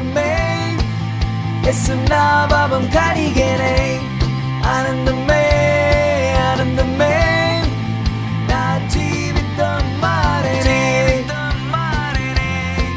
ఆనందమే ఎస్సునాభావం కడిగేనే ఆనందమే ఆనందమే నా జీవితం మారేనే మారేనే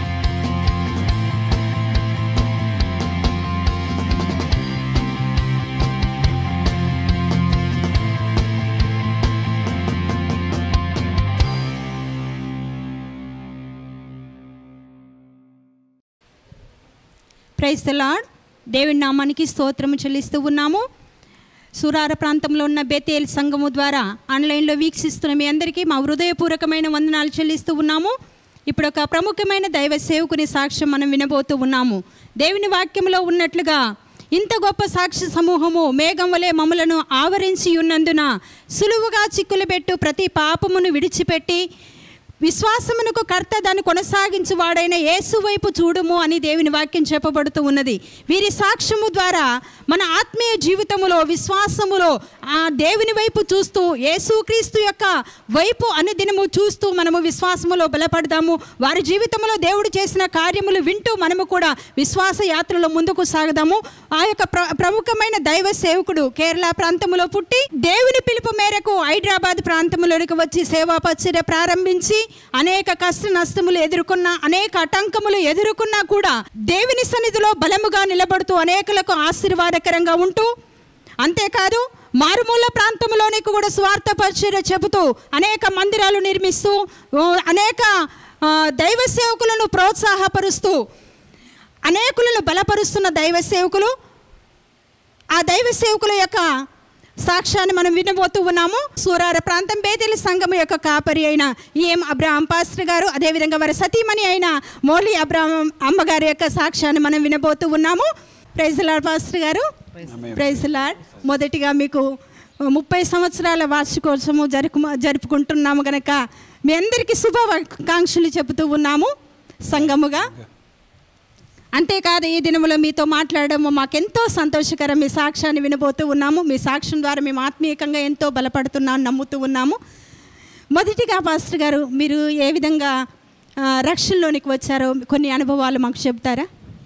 ప్రైజ్ ద లార్డ్ దేవుని నామానికి స్తోత్రము చెల్లిస్తూ ఉన్నాము సురార ప్రాంతంలో ఉన్న బేతేల్ సంఘము ద్వారా ఆన్లైన్లో వీక్షిస్తున్న మీ అందరికీ మా హృదయపూర్వకమైన వందనాలు చెల్లిస్తూ ఉన్నాము ఇప్పుడు ఒక ప్రముఖమైన దైవ సేవకుని సాక్ష్యం మనం వినబోతూ ఉన్నాము దేవుని వాక్యంలో ఉన్నట్లుగా ఇంత గొప్ప సాక్షి సమూహము మేఘం వలె మమ్మలను ఆవరించి ఉన్నందున సులువుగా చిక్కులు పెట్టు ప్రతి పాపమును విడిచిపెట్టి విశ్వాసమునకు కర్త దాన్ని కొనసాగించు వాడైన యేసు వైపు చూడుము అని దేవుని వాక్యం చెప్పబడుతూ ఉన్నది వీరి సాక్ష్యము ద్వారా మన ఆత్మీయ జీవితములో విశ్వాసములో ఆ దేవుని వైపు చూస్తూ యేసుక్రీస్తు యొక్క వైపు అనుదినము చూస్తూ మనము విశ్వాసములో బలపడదాము వారి జీవితంలో దేవుడు చేసిన కార్యములు వింటూ మనము కూడా విశ్వాస యాత్రలో ముందుకు సాగదాము ఆ యొక్క ప్ర ప్రముఖమైన దైవ సేవకుడు కేరళ ప్రాంతంలో పుట్టి దేవుని పిలుపు మేరకు హైదరాబాద్ ప్రాంతంలోనికి వచ్చి సేవా పరిచర్య ప్రారంభించి అనేక కష్ట నష్టములు ఎదుర్కొన్న అనేక ఆటంకములు ఎదుర్కొన్నా కూడా దేవుని సన్నిధిలో బలముగా నిలబడుతూ అనేకులకు ఆశీర్వాదకరంగా ఉంటూ అంతేకాదు మారుమూల ప్రాంతంలోనికి కూడా స్వార్థ పరిచర్య చెబుతూ అనేక మందిరాలు నిర్మిస్తూ ఓ, అనేక ఆ, దైవ సేవకులను ప్రోత్సాహపరుస్తూ అనేకులను బలపరుస్తున్న దైవ సేవకులు ఆ దైవ సేవకుల యొక్క సాక్ష్యాన్ని మనం వినబోతూ ఉన్నాము సూరార ప్రాంతం బేదెల సంఘం యొక్క కాపరి అయిన ఈఎం అబ్రాహం పాస్టర్ గారు అదేవిధంగా వారి సతీమణి అయిన మౌలి అబ్రాహం అమ్మగారి యొక్క సాక్ష్యాన్ని మనం వినబోతూ ఉన్నాము ప్రైజ్ లాడ్ పాస్టర్ గారు ప్రైజ్ లాడ్ మొదటిగా మీకు ముప్పై సంవత్సరాల వార్షికోత్సవం జరుపు జరుపుకుంటున్నాము గనక మీ అందరికీ శుభాకాంక్షలు చెబుతూ ఉన్నాము సంఘముగా అంతేకాదు ఈ దినములో మీతో మాట్లాడడం మాకెంతో సంతోషకరం మీ సాక్ష్యాన్ని వినబోతూ ఉన్నాము మీ సాక్ష్యం ద్వారా మేము ఆత్మీయంగా ఎంతో బలపడుతున్నాం నమ్ముతూ ఉన్నాము మొదటిగా పాస్టర్ గారు మీరు ఏ విధంగా ఆ, రక్షణలోనికి వచ్చారో కొన్ని అనుభవాలు మాకు చెబుతారా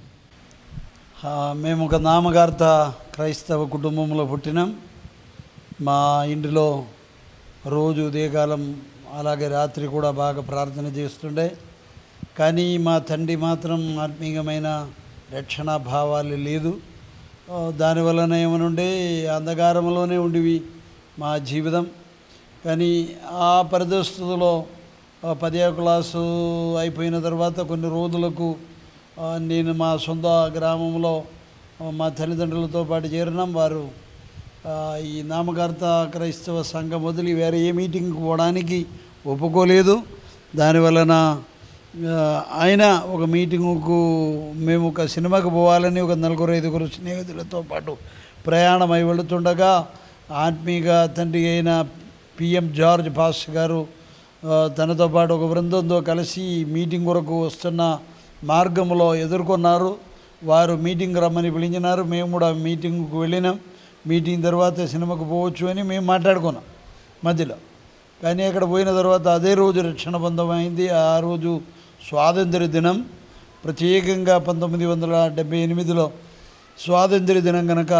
ఆ, మేము ఒక నామగార్త క్రైస్తవ కుటుంబంలో పుట్టినాం మా ఇంటిలో రోజు ఉదయకాలం అలాగే రాత్రి కూడా బాగా ప్రార్థన చేస్తుండే కానీ మా తండ్రి మాత్రం ఆత్మీయమైన రక్షణ భావాలు లేదు ఆ, దానివలన ఏమనుండే అంధకారంలోనే ఉండివి మా జీవితం కానీ ఆ పరిస్థితుల్లో ఆ, పదో క్లాసు అయిపోయిన తర్వాత కొన్ని రోజులకు ఆ, నేను మా సొంత గ్రామంలో ఆ, మా తల్లిదండ్రులతో పాటు చేరినాం వారు ఆ, ఈ నామకర్త క్రైస్తవ సంఘం వదిలి వేరే ఏ మీటింగ్కి పోవడానికి ఒప్పుకోలేదు దానివలన ఆ, ఆయన ఒక మీటింగుకు మేము ఒక సినిమాకి పోవాలని ఒక నలుగురు ఐదుగురు స్నేహితులతో పాటు ప్రయాణమై వెళుతుండగా ఆత్మీయ తండ్రి అయిన పిఎం జార్జ్ పాస్ గారు ఆ, తనతో పాటు ఒక బృందంతో కలిసి మీటింగ్ కొరకు వస్తున్న మార్గంలో ఎదుర్కొన్నారు వారు మీటింగ్ రమ్మని పిలిచినారు మేము కూడా మీటింగ్కు వెళ్ళినాం మీటింగ్ తర్వాత సినిమాకు పోవచ్చు అని మేము మాట్లాడుకున్నాం మధ్యలో కానీ అక్కడ పోయిన తర్వాత అదే రోజు రక్షణ బంధం అయింది ఆ రోజు స్వాతంత్ర దినం ప్రత్యేకంగా పంతొమ్మిది వందల డెబ్బై ఎనిమిదిలో స్వాతంత్ర దినం కనుక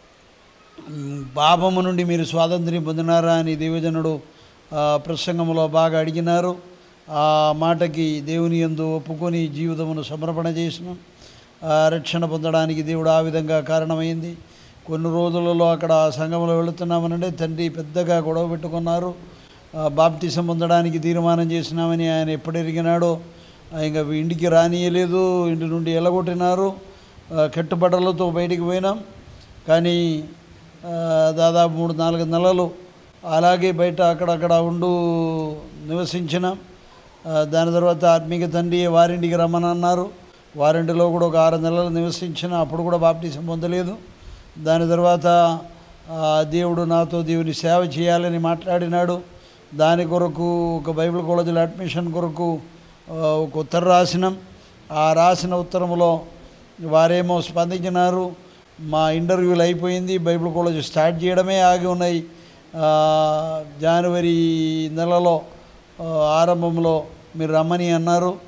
మ్, పాపము నుండి మీరు స్వాతంత్ర్యం పొందినారా అని దేవజనుడు ఆ, ప్రసంగంలో బాగా అడిగినారు ఆ మాటకి దేవుని యందు ఒప్పుకొని జీవితమును సమర్పణ చేసినాం ఆ, రక్షణ పొందడానికి దేవుడు ఆ విధంగా కారణమైంది కొన్ని రోజులలో అక్కడ ఆ సంఘంలో వెళుతున్నామనంటే తండ్రి పెద్దగా గొడవ పెట్టుకున్నారు ఆ, బాప్తిసం పొందడానికి తీర్మానం చేసినామని ఆయన ఎప్పుడు ఎరిగినాడో ఆ, ఇంకా ఇంటికి రానియలేదు ఇంటి నుండి ఎలగొట్టినారు ఆ, కట్టుబట్టలతో బయటికి పోయినాం కానీ ఆ, దాదాపు మూడు నాలుగు నెలలు అలాగే బయట అక్కడక్కడ ఉండు నివసించినాం ఆ, దాని తర్వాత ఆత్మీయ తండ్రి వారింటికి రమ్మని అన్నారు వారింటిలో కూడా ఒక ఆరు నెలలు నివసించిన అప్పుడు కూడా బాప్టిజం పొందలేదు దాని తర్వాత ఆ, దేవుడు నాతో దేవుని సేవ చేయాలని మాట్లాడినాడు దాని కొరకు ఒక బైబిల్ కాలేజీలో అడ్మిషన్ కొరకు ఆ, ఒక ఉత్తరం రాసినాం ఆ రాసిన ఉత్తరంలో వారేమో స్పందించినారు మా ఇంటర్వ్యూలు అయిపోయింది బైబిల్ కాలేజ్ స్టార్ట్ చేయడమే ఆగి ఉన్నాయి ఆ, జనవరి నెలలో ఆ, ఆరంభంలో మీరు రమ్మని అన్నారు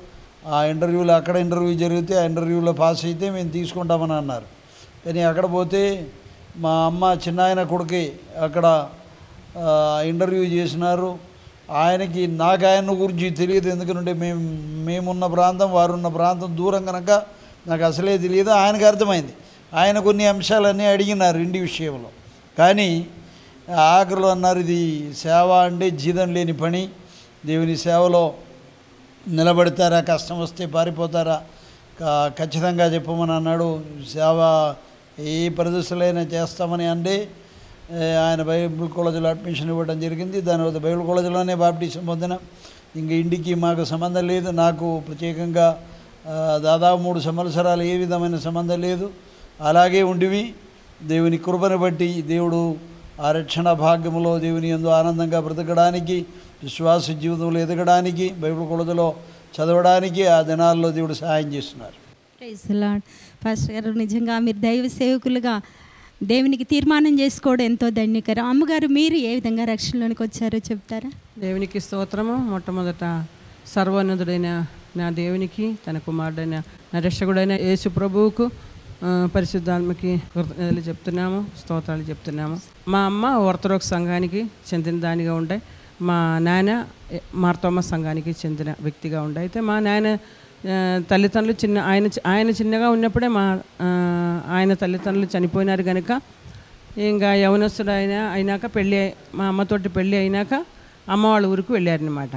ఆ ఇంటర్వ్యూలో అక్కడ ఇంటర్వ్యూ జరిగితే ఆ ఇంటర్వ్యూలో పాస్ అయితే మేము తీసుకుంటామని అన్నారు కానీ అక్కడ పోతే మా అమ్మ చిన్నాయన కొడుకి అక్కడ ఆ, ఇంటర్వ్యూ చేసినారు ఆయనకి నాకు ఆయన గురించి తెలియదు ఎందుకంటే మేము మేమున్న ప్రాంతం వారున్న ప్రాంతం దూరం కనుక నాకు అసలే తెలియదు ఆయనకు అర్థమైంది ఆయన కొన్ని అంశాలన్నీ అడిగినారు ఇండి విషయంలో కానీ ఆఖరిలో అన్నారు ఇది సేవ అంటే జీతం లేని పని దేవుని సేవలో నిలబడతారా కష్టం వస్తే పారిపోతారా క- ఖచ్చితంగా చెప్పమని అన్నాడు సేవ ఏ పరిదశలైనా చేస్తామని అంటే ఏ, ఆయన బైబిల్ కాలేజీలో అడ్మిషన్ ఇవ్వడం జరిగింది దాని తర్వాత బైబిల్ కాలేజీలోనే బాప్టిజం పొందిన ఇంకా ఇంటికి మాకు సంబంధం లేదు నాకు ప్రత్యేకంగా ఆ, దాదాపు మూడు సంవత్సరాలు ఏ విధమైన సంబంధం లేదు అలాగే ఉండివి దేవుని కృపను బట్టి దేవుడు ఆ రక్షణ భాగ్యములో దేవుని ఎందు ఆనందంగా బ్రతకడానికి విశ్వాస జీవితంలో ఎదగడానికి బైబిల్ కొలతలో చదవడానికి ఆ దినాల్లో దేవుడు సహాయం చేస్తున్నారు ప్రైజ్ లాడ్ పాస్టర్ గారు నిజంగా మీరు దైవ సేవకులుగా దేవునికి తీర్మానం చేసుకోవడం ఎంతో ధన్యకరం అమ్మగారు మీరు ఏ విధంగా రక్షణలోనికి వచ్చారో చెప్తారా దేవునికి స్తోత్రము మొట్టమొదట సర్వోన్నతుడైన నా దేవునికి తన కుమారుడైన నా రక్షకుడైన యేసు ప్రభువుకు ఆ, పరిశుద్ధాత్మకి కృతజ్ఞతలు చెప్తున్నాము స్తోత్రాలు చెప్తున్నాము మా అమ్మ ఆర్థడాక్స్ సంఘానికి చెందిన దానిగా ఉండే మా నాన్న ఎ, మార్తమ్మ సంఘానికి చెందిన వ్యక్తిగా ఉండే అయితే మా నాన్న ఆ, తల్లిదండ్రులు చిన్న ఆయన చి- ఆయన చిన్నగా ఉన్నప్పుడే మా ఆ, ఆయన తల్లిదండ్రులు చనిపోయినారు కనుక ఇంకా యవనస్తుడు అయినా అయినాక పెళ్ళి అయి- మా అమ్మతోటి పెళ్ళి అయినాక అమ్మ వాళ్ళ ఊరికి వెళ్ళారనమాట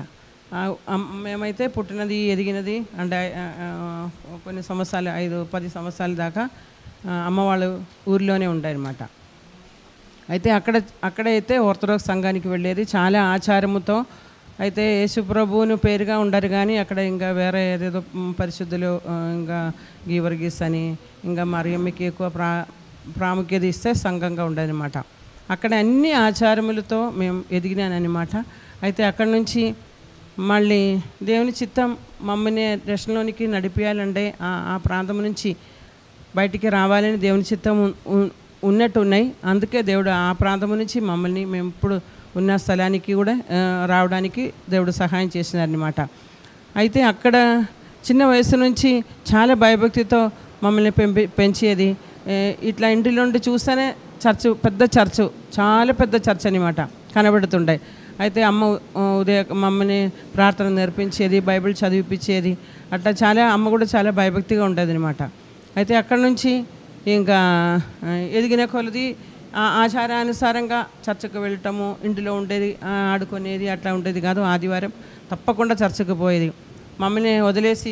మేమైతే పుట్టినది ఎదిగినది అంటే ఆ, ఆ, కొన్ని సంవత్సరాలు ఐదు పది సంవత్సరాల దాకా ఆ, అమ్మ వాళ్ళ ఊరిలోనే ఉండారనమాట అయితే అక్కడ అక్కడైతే ఆర్థడాక్స్ సంఘానికి వెళ్ళేది చాలా ఆచారముతో అయితే యేసుప్రభువును పేరుగా ఉండరు కానీ అక్కడ ఇంకా వేరే ఏదేదో మ్, పరిశుద్ధులు ఆ, ఇంకా గీవర్గీస్ అని ఇంకా మరియమ్మకి ఎక్కువ ప్రా ప్రాముఖ్యత ఇస్తే సంఘంగా ఉండదన్నమాట అక్కడ అన్ని ఆచారములతో మేము ఎదిగినానమాట అయితే అక్కడ నుంచి మళ్ళీ దేవుని చిత్తం మమ్మల్ని రక్షణలోనికి నడిపించాలంటే ఆ- ఆ ప్రాంతం నుంచి బయటికి రావాలని దేవుని చిత్తం ఉన్- ఉన్- ఉన్నట్టు ఉన్నాయి అందుకే దేవుడు ఆ ప్రాంతం నుంచి మమ్మల్ని మేము ఇప్పుడు ఉన్న స్థలానికి కూడా ఆ, రావడానికి దేవుడు సహాయం చేసినారనమాట అయితే అక్కడ చిన్న వయసు నుంచి చాలా భయభక్తితో మమ్మల్ని పెంపి పెంచేది ఏ, ఇట్లా ఇంటిలో నుండి చూస్తేనే చర్చ్ పెద్ద చర్చ్ చాలా పెద్ద చర్చ్ అనమాట కనబడుతుండే అయితే అమ్మ ఆ, ఉదయ మమ్మల్ని ప్రార్థన నేర్పించేది బైబిల్ చదివిపించేది అట్లా చాలా అమ్మ కూడా చాలా భయభక్తిగా ఉండేది అనమాట అయితే అక్కడ నుంచి ఇంకా ఆ, ఎదిగిన కొలది ఆ ఆచారానుసారంగా చర్చకు వెళ్ళటము ఇంటిలో ఉండేది ఆ, ఆడుకునేది అట్లా ఉండేది కాదు ఆదివారం తప్పకుండా చర్చకు పోయేది మమ్మల్ని వదిలేసి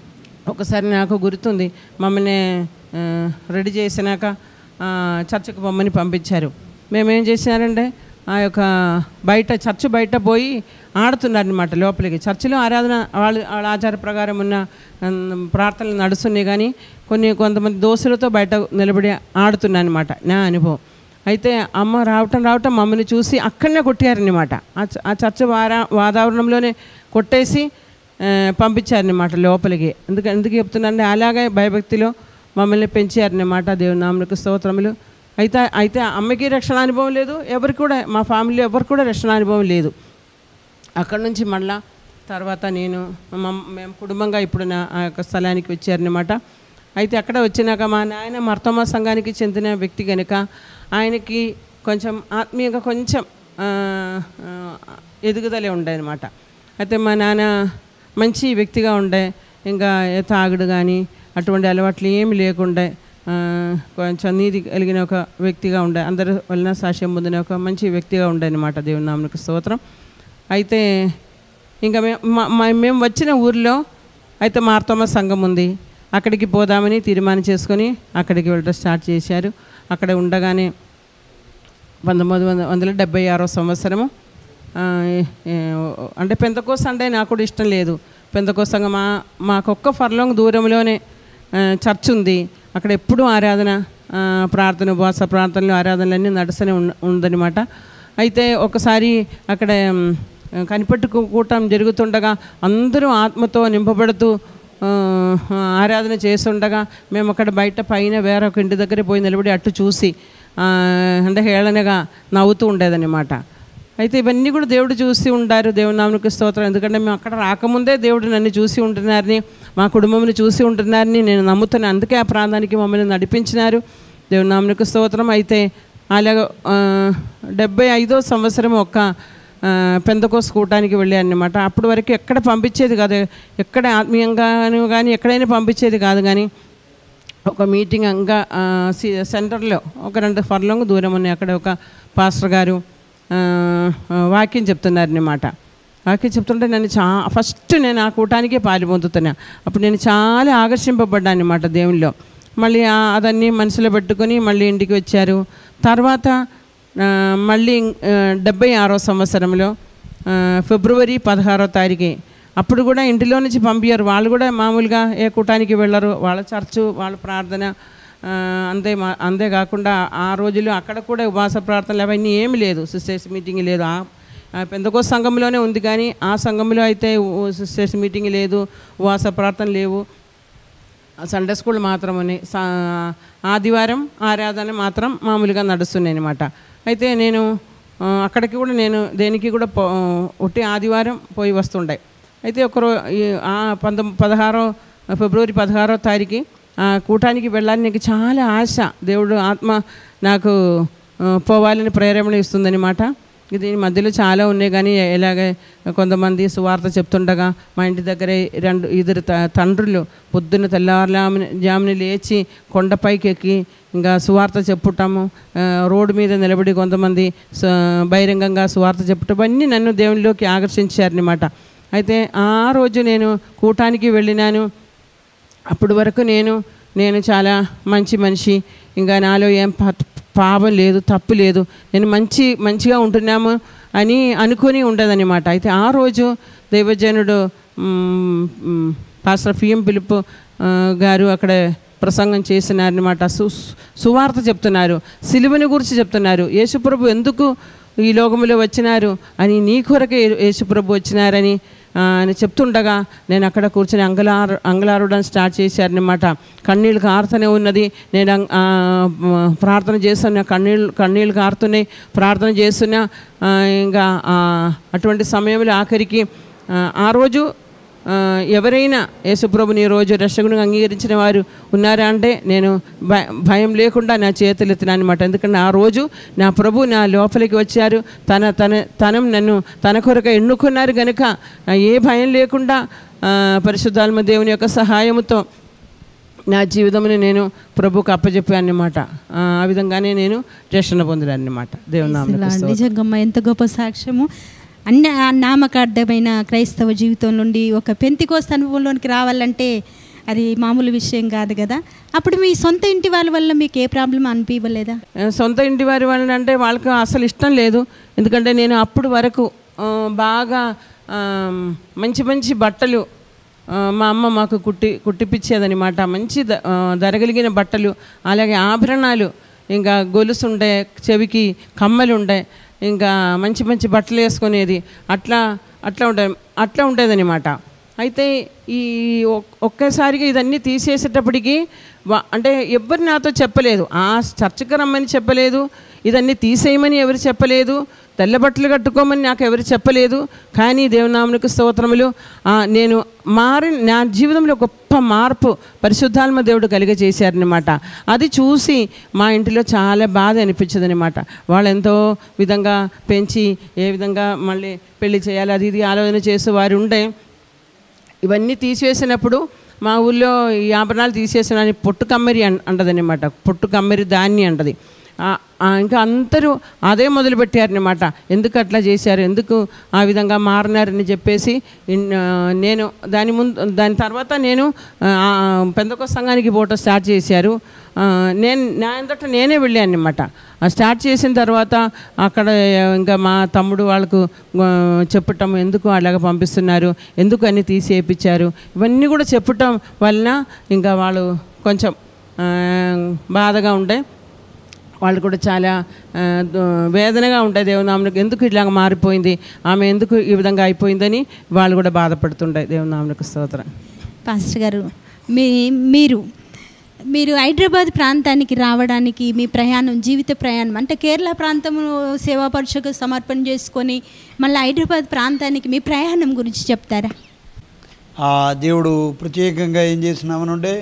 ఒకసారి నాకు గుర్తుంది మమ్మల్ని ఆ, రెడీ చేసినాక ఆ, చర్చకు బొమ్మని పంపించారు మేమేం చేసినారంటే ఆ యొక్క బయట చర్చ్ బయట పోయి ఆడుతున్నారనమాట లోపలికి చర్చిలో ఆరాధన వాళ్ళ వాళ్ళ ఆచార ప్రకారం ఉన్న ఉమ్, ప్రార్థనలు నడుస్తున్నాయి కానీ కొన్ని కొంతమంది దోస్తులతో బయట నిలబడి ఆడుతున్నానమాట నా అనుభవం అయితే అమ్మ రావటం రావటం మమ్మల్ని చూసి అక్కడనే కొట్టారనమాట ఆ చ- ఆ చర్చ వారా వాతావరణంలోనే కొట్టేసి ఆ, పంపించారనమాట లోపలికి ఎందుకు ఎందుకు చెప్తున్నానంటే అలాగే భయభక్తిలో మమ్మల్ని పెంచారనమాట దేవుని నామలకు స్తోత్రములు అయితే అయితే అమ్మకి రక్షణ అనుభవం లేదు ఎవరికి కూడా మా ఫ్యామిలీలో ఎవరికి కూడా రక్షణ అనుభవం లేదు అక్కడ నుంచి మళ్ళా తర్వాత నేను మమ్- మేము కుటుంబంగా ఇప్పుడు నా ఆ యొక్క స్థలానికి వచ్చారనమాట అయితే అక్కడ వచ్చినాక మా నాయన మర్తమ్మ సంఘానికి చెందిన వ్యక్తి కనుక ఆయనకి కొంచెం ఆత్మీయంగా కొంచెం ఆ, ఆ, ఎదుగుదలే ఉండేదన్నమాట అయితే మా నాన్న మంచి వ్యక్తిగా ఉండే ఇంకా ఏ తాగుడు కానీ అటువంటి అలవాట్లు ఏమి లేకుండే ఆ, కొంచెం నీతి కలిగిన ఒక వ్యక్తిగా ఉండే అందరి వలన సాక్ష్యం పొందిన ఒక మంచి వ్యక్తిగా ఉండే అనమాట దేవుని నామనికి స్తోత్రం అయితే ఇంకా మేము మా- మా- మేము వచ్చిన ఊరిలో అయితే మార్తమ్మ సంఘం ఉంది అక్కడికి పోదామని తీర్మానం చేసుకొని అక్కడికి వెళ్ళడం స్టార్ట్ చేశారు అక్కడ ఉండగానే పంతొమ్మిది వందల వందల డెబ్బై ఆరో సంవత్సరము ఆ, ఏ- ఏ- అంటే పెంతకోస అంటే నాకు కూడా ఇష్టం లేదు పెంతకోసంగా మా మాకొక్క ఫర్లాంగ్ దూరంలోనే ఆ, చర్చ్ ఉంది అక్కడ ఎప్పుడూ ఆరాధన ఆ, ప్రార్థన ఉపవాస ప్రార్థనలు ఆరాధనలన్నీ నడుస్తూనే ఉన్ ఉందన్నమాట అయితే ఒకసారి అక్కడ ఉమ్, కనిపెట్టుకు కూటం జరుగుతుండగా అందరూ ఆత్మతో నింపబడుతూ ఆ, ఆరాధన చేస్తుండగా మేము అక్కడ బయట పైన వేరొక ఇంటి దగ్గర పోయి నిలబడి అట్టు చూసి ఆ, అంటే హేళనగా నవ్వుతూ ఉండేదన్నమాట అయితే ఇవన్నీ కూడా దేవుడు చూసి ఉండారు దేవుని నామనికి స్తోత్రం ఎందుకంటే మేము అక్కడ రాకముందే దేవుడు నన్ను చూసి ఉంటున్నారని మా కుటుంబంని చూసి ఉంటున్నారని నేను నమ్ముతున్నాను అందుకే ఆ ప్రాంతానికి మమ్మల్ని నడిపించినారు దేవుని నామనికి స్తోత్రం అయితే అలాగ ఆ, డెబ్బై ఐదో సంవత్సరం ఒక పెందకోస్ కూటానికి వెళ్ళాను అనమాట అప్పటి వరకు ఎక్కడ పంపించేది కాదు ఎక్కడ ఆత్మీయంగాను కానీ ఎక్కడైనా పంపించేది కాదు కానీ ఒక మీటింగ్ అంగా ఆ, సి- సెంటర్లో ఒక రెండు ఫర్లాంగ్ దూరం ఉన్నాయి అక్కడ ఒక పాస్టర్ గారు ఆ, ఆ, వాక్యం చెప్తున్నారన్నమాట వాక్యం చెప్తుంటే నేను చా ఫస్ట్ నేను ఆ కూటానికే పాలు పొందుతున్నా అప్పుడు నేను చాలా ఆకర్షింపబడ్డాను అనమాట దేవునిలో మళ్ళీ ఆ- అదన్నీ మనసులో పెట్టుకొని మళ్ళీ ఇంటికి వచ్చారు తర్వాత ఆ, మళ్ళీ ఆ, డెబ్బై ఆరో సంవత్సరంలో ఆ, ఫిబ్రవరి పదహారో తారీఖు అప్పుడు కూడా ఇంటిలో నుంచి పంపించారు వాళ్ళు కూడా మామూలుగా ఏ కూటానికి వెళ్ళరు వాళ్ళ చర్చు వాళ్ళ ప్రార్థన ఆ, అంతే మా అంతేకాకుండా ఆ రోజుల్లో అక్కడ కూడా ఉపవాస ప్రార్థనలు అవన్నీ ఏమి లేదు సిస్టర్స్ మీటింగ్ లేదు ఆ ఆ పెందకో సంఘంలోనే ఉంది కానీ ఆ సంఘంలో అయితే ఉ- సిస్టర్స్ మీటింగ్ లేదు ఉపవాస ప్రార్థన లేవు సండే స్కూల్ మాత్రమని సా ఆదివారం ఆరాధన మాత్రం మామూలుగా నడుస్తున్నాయి అనమాట అయితే నేను ఆ, అక్కడికి కూడా నేను దేనికి కూడా పో ఒట్టి ఆదివారం పోయి వస్తుండే అయితే ఒకరో ఈ ఆ పంతొమ్ పదహారో ఫిబ్రవరి పదహారో తారీఖు ఆ కూటానికి వెళ్ళాలని నాకు చాలా ఆశ దేవుడు ఆత్మ నాకు ఆ, పోవాలని ప్రేరేపణ ఇస్తుందన్నమాట దీని మధ్యలో చాలా ఉన్నాయి కానీ ఎలాగే కొంతమంది సువార్త చెప్తుండగా మా ఇంటి దగ్గరే రెండు ఇద్దరు త- తండ్రులు పొద్దున్న తెల్లవారులామున జామున లేచి కొండపైకి ఎక్కి ఇంకా సువార్త చెప్పుటాము ఆ, రోడ్డు మీద నిలబడి కొంతమంది స- బహిరంగంగా సువార్త చెప్పటం ఇవన్నీ నన్ను దేవునిలోకి ఆకర్షించారనమాట అయితే ఆ రోజు నేను కూటానికి వెళ్ళినాను అప్పటి వరకు నేను నేను చాలా మంచి మనిషి ఇంకా నాలో ఏం ప- పాపం లేదు తప్పు లేదు నేను మంచి మంచిగా ఉంటున్నాము అని అనుకొని ఉండదన్నమాట అయితే ఆ రోజు దైవజనుడు మ్, మ్, పాస్టర్ ఫిఎం పిలుపు ఆ, గారు అక్కడ ప్రసంగం చేసినారనమాట సు సువార్త చెప్తున్నారు సిలువని గురించి చెప్తున్నారు యేసుప్రభు ఎందుకు ఈ లోకంలో వచ్చినారు అని నీ కొరకే యేసుప్రభు వచ్చినారని ఆ, అని చెప్తుండగా నేను అక్కడ కూర్చొని అంగలారు అంగలారుడని స్టార్ట్ చేశారనమాట కన్నీళ్ళు కారుతూనే ఉన్నది నేను అంగ్- ఆ, మ, ప్రార్థన చేస్తున్నా కన్నీళ్ళు కన్నీళ్ళు కారుతున్నాయి ప్రార్థన చేస్తున్నా ఆ, ఇంకా ఆ, అటువంటి సమయంలో ఆఖరికి ఆ, ఆ రోజు ఆ, ఎవరైనా యేసుప్రభుని ఈ రోజు రక్షకునిగా అంగీకరించిన వారు ఉన్నారా అంటే నేను భ- భయం లేకుండా నా చేతులు ఎత్తినా అనమాట ఎందుకంటే ఆ రోజు నా ప్రభు నా లోపలికి వచ్చారు తన తన తనం నన్ను తన కొరకు ఎన్నుకున్నారు కనుక ఆ, ఏ భయం లేకుండా ఆ, పరిశుద్ధాత్మ దేవుని యొక్క సహాయముతో నా జీవితంలో నేను ప్రభుకు అప్పచెప్పాను అనమాట ఆ విధంగానే నేను రక్షణ పొందాను అనమాట దేవుని నామమునకు అసలు నిజంగా ఎంత గొప్ప సాక్ష్యము అన్న ఆ నామకార్థమైన క్రైస్తవ జీవితం నుండి ఒక పెంతికోస్త అనుభవంలోనికి రావాలంటే అది మామూలు విషయం కాదు కదా అప్పుడు మీ సొంత ఇంటి వాళ్ళ వల్ల మీకు ఏ ప్రాబ్లం అనిపించలేదా ఆ, సొంత ఇంటి వారి వాళ్ళని అంటే వాళ్ళకి అసలు ఇష్టం లేదు ఎందుకంటే నేను అప్పుడు వరకు ఆ, బాగా ఆ, మంచి మంచి బట్టలు ఆ, మా అమ్మ మాకు కుట్టి కుట్టిపించేదనమాట మంచి ద- ఆ, ధరగలిగిన బట్టలు అలాగే ఆభరణాలు ఇంకా గొలుసు ఉండే చెవికి కమ్మలు ఉండే ఇంకా మంచి మంచి బట్టలు వేసుకునేది అట్లా అట్లా ఉండే అట్లా ఉండేదన్నమాట అయితే ఈ ఒక్- ఒక్కసారిగా ఇదన్నీ తీసేసేటప్పటికి వా- అంటే ఎవ్వరు నాతో చెప్పలేదు ఆ చర్చకు రమ్మని చెప్పలేదు ఇదన్నీ తీసేయమని ఎవరు చెప్పలేదు తెల్ల బట్టలు కట్టుకోమని నాకు ఎవరు చెప్పలేదు కానీ దేవునామునికి స్తోత్రములు ఆ, నేను మారి నా జీవితంలో గొప్ప మార్పు పరిశుద్ధాత్మ దేవుడు కలిగజేశారనమాట అది చూసి మా ఇంటిలో చాలా బాధ అనిపించదు అనమాట వాళ్ళు ఎంతో విధంగా పెంచి ఏ విధంగా మళ్ళీ పెళ్లి చేయాలి అది ఇది ఆలోచన చేసే వారు ఉండే ఇవన్నీ తీసివేసినప్పుడు మా ఊళ్ళో ఈ ఆభరణాలు తీసేసిన పొట్టు కమ్మరి అన్ అంటదనమాట పొట్టు కమ్మరి దాన్ని అంటది ఆ- ఆ ఇంకా అందరూ అదే మొదలు పెట్టారనమాట ఎందుకు అట్లా చేశారు ఎందుకు ఆ విధంగా మారినారని చెప్పేసి ఇన్- ఆ, నేను దాని ముందు దాని తర్వాత నేను ఆ, పెందకో సంఘానికి పోవటం స్టార్ట్ చేశారు ఆ, నేను నా అంతటా నేనే వెళ్ళాను అనమాట స్టార్ట్ చేసిన తర్వాత అక్కడ ఇంకా మా తమ్ముడు వాళ్ళకు ఆ, చెప్పటం ఎందుకు అలాగ పంపిస్తున్నారు ఎందుకు అన్ని తీసి వేయించారు ఇవన్నీ కూడా చెప్పటం వలన ఇంకా వాళ్ళు కొంచెం ఆ, బాధగా ఉండే వాళ్ళు కూడా చాలా ఆ, ద- వేదనగా ఉంటాయి దేవునామునికి ఎందుకు ఇలాగ మారిపోయింది ఆమె ఎందుకు ఈ విధంగా అయిపోయిందని వాళ్ళు కూడా బాధపడుతుంటాయి దేవునామునికి స్తోత్రం పాస్టర్ గారు మీ మీరు మీరు హైదరాబాద్ ప్రాంతానికి రావడానికి మీ ప్రయాణం జీవిత ప్రయాణం అంటే కేరళ ప్రాంతం సేవా పరీక్షకు సమర్పణ చేసుకొని మళ్ళీ హైదరాబాద్ ప్రాంతానికి మీ ప్రయాణం గురించి చెప్తారా ఆ దేవుడు ప్రత్యేకంగా ఏం చేసినామనుంటే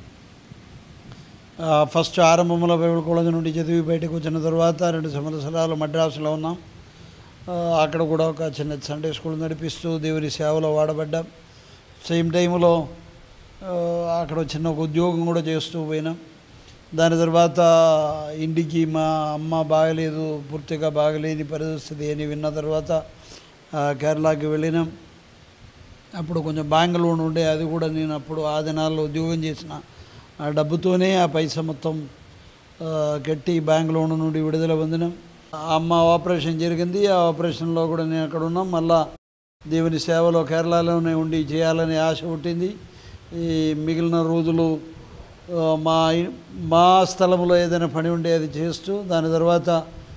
ఆ, ఫస్ట్ ఆరంభంలో బైబిల్ కాలేజ్ నుండి చదివి బయటకు వచ్చిన తర్వాత రెండు సంవత్సరాలు మద్రాసులో ఉన్నాం ఆ, అక్కడ కూడా ఒక చిన్న సండే స్కూల్ నడిపిస్తూ దేవుని సేవలో వాడబడ్డాం సేమ్ టైంలో ఆ, అక్కడ ఒక చిన్న ఒక ఉద్యోగం కూడా చేస్తూ పోయినాం దాని తర్వాత ఇంటికి మా అమ్మ బాగలేదు పూర్తిగా బాగలేని పరిస్థితి అని విన్న తర్వాత ఆ, కేరళకి వెళ్ళినాం అప్పుడు కొంచెం బెంగళూరు ఉండే అది కూడా నేను అప్పుడు ఆ దినాల్లో ఉద్యోగం చేసిన ఆ డబ్బుతోనే ఆ పైసా మొత్తం ఆ, కట్టి బెంగళూరు నుండి విడుదల పొందినాం ఆ అమ్మ ఆపరేషన్ జరిగింది ఆ ఆపరేషన్లో కూడా నేను అక్కడ ఉన్నాం మళ్ళా దేవుని సేవలో కేరళలోనే ఉండి చేయాలనే ఆశ పుట్టింది ఈ మిగిలిన రోజులు ఆ, మా ఇ- మా స్థలంలో ఏదైనా పని ఉంటే అది చేస్తూ దాని తర్వాత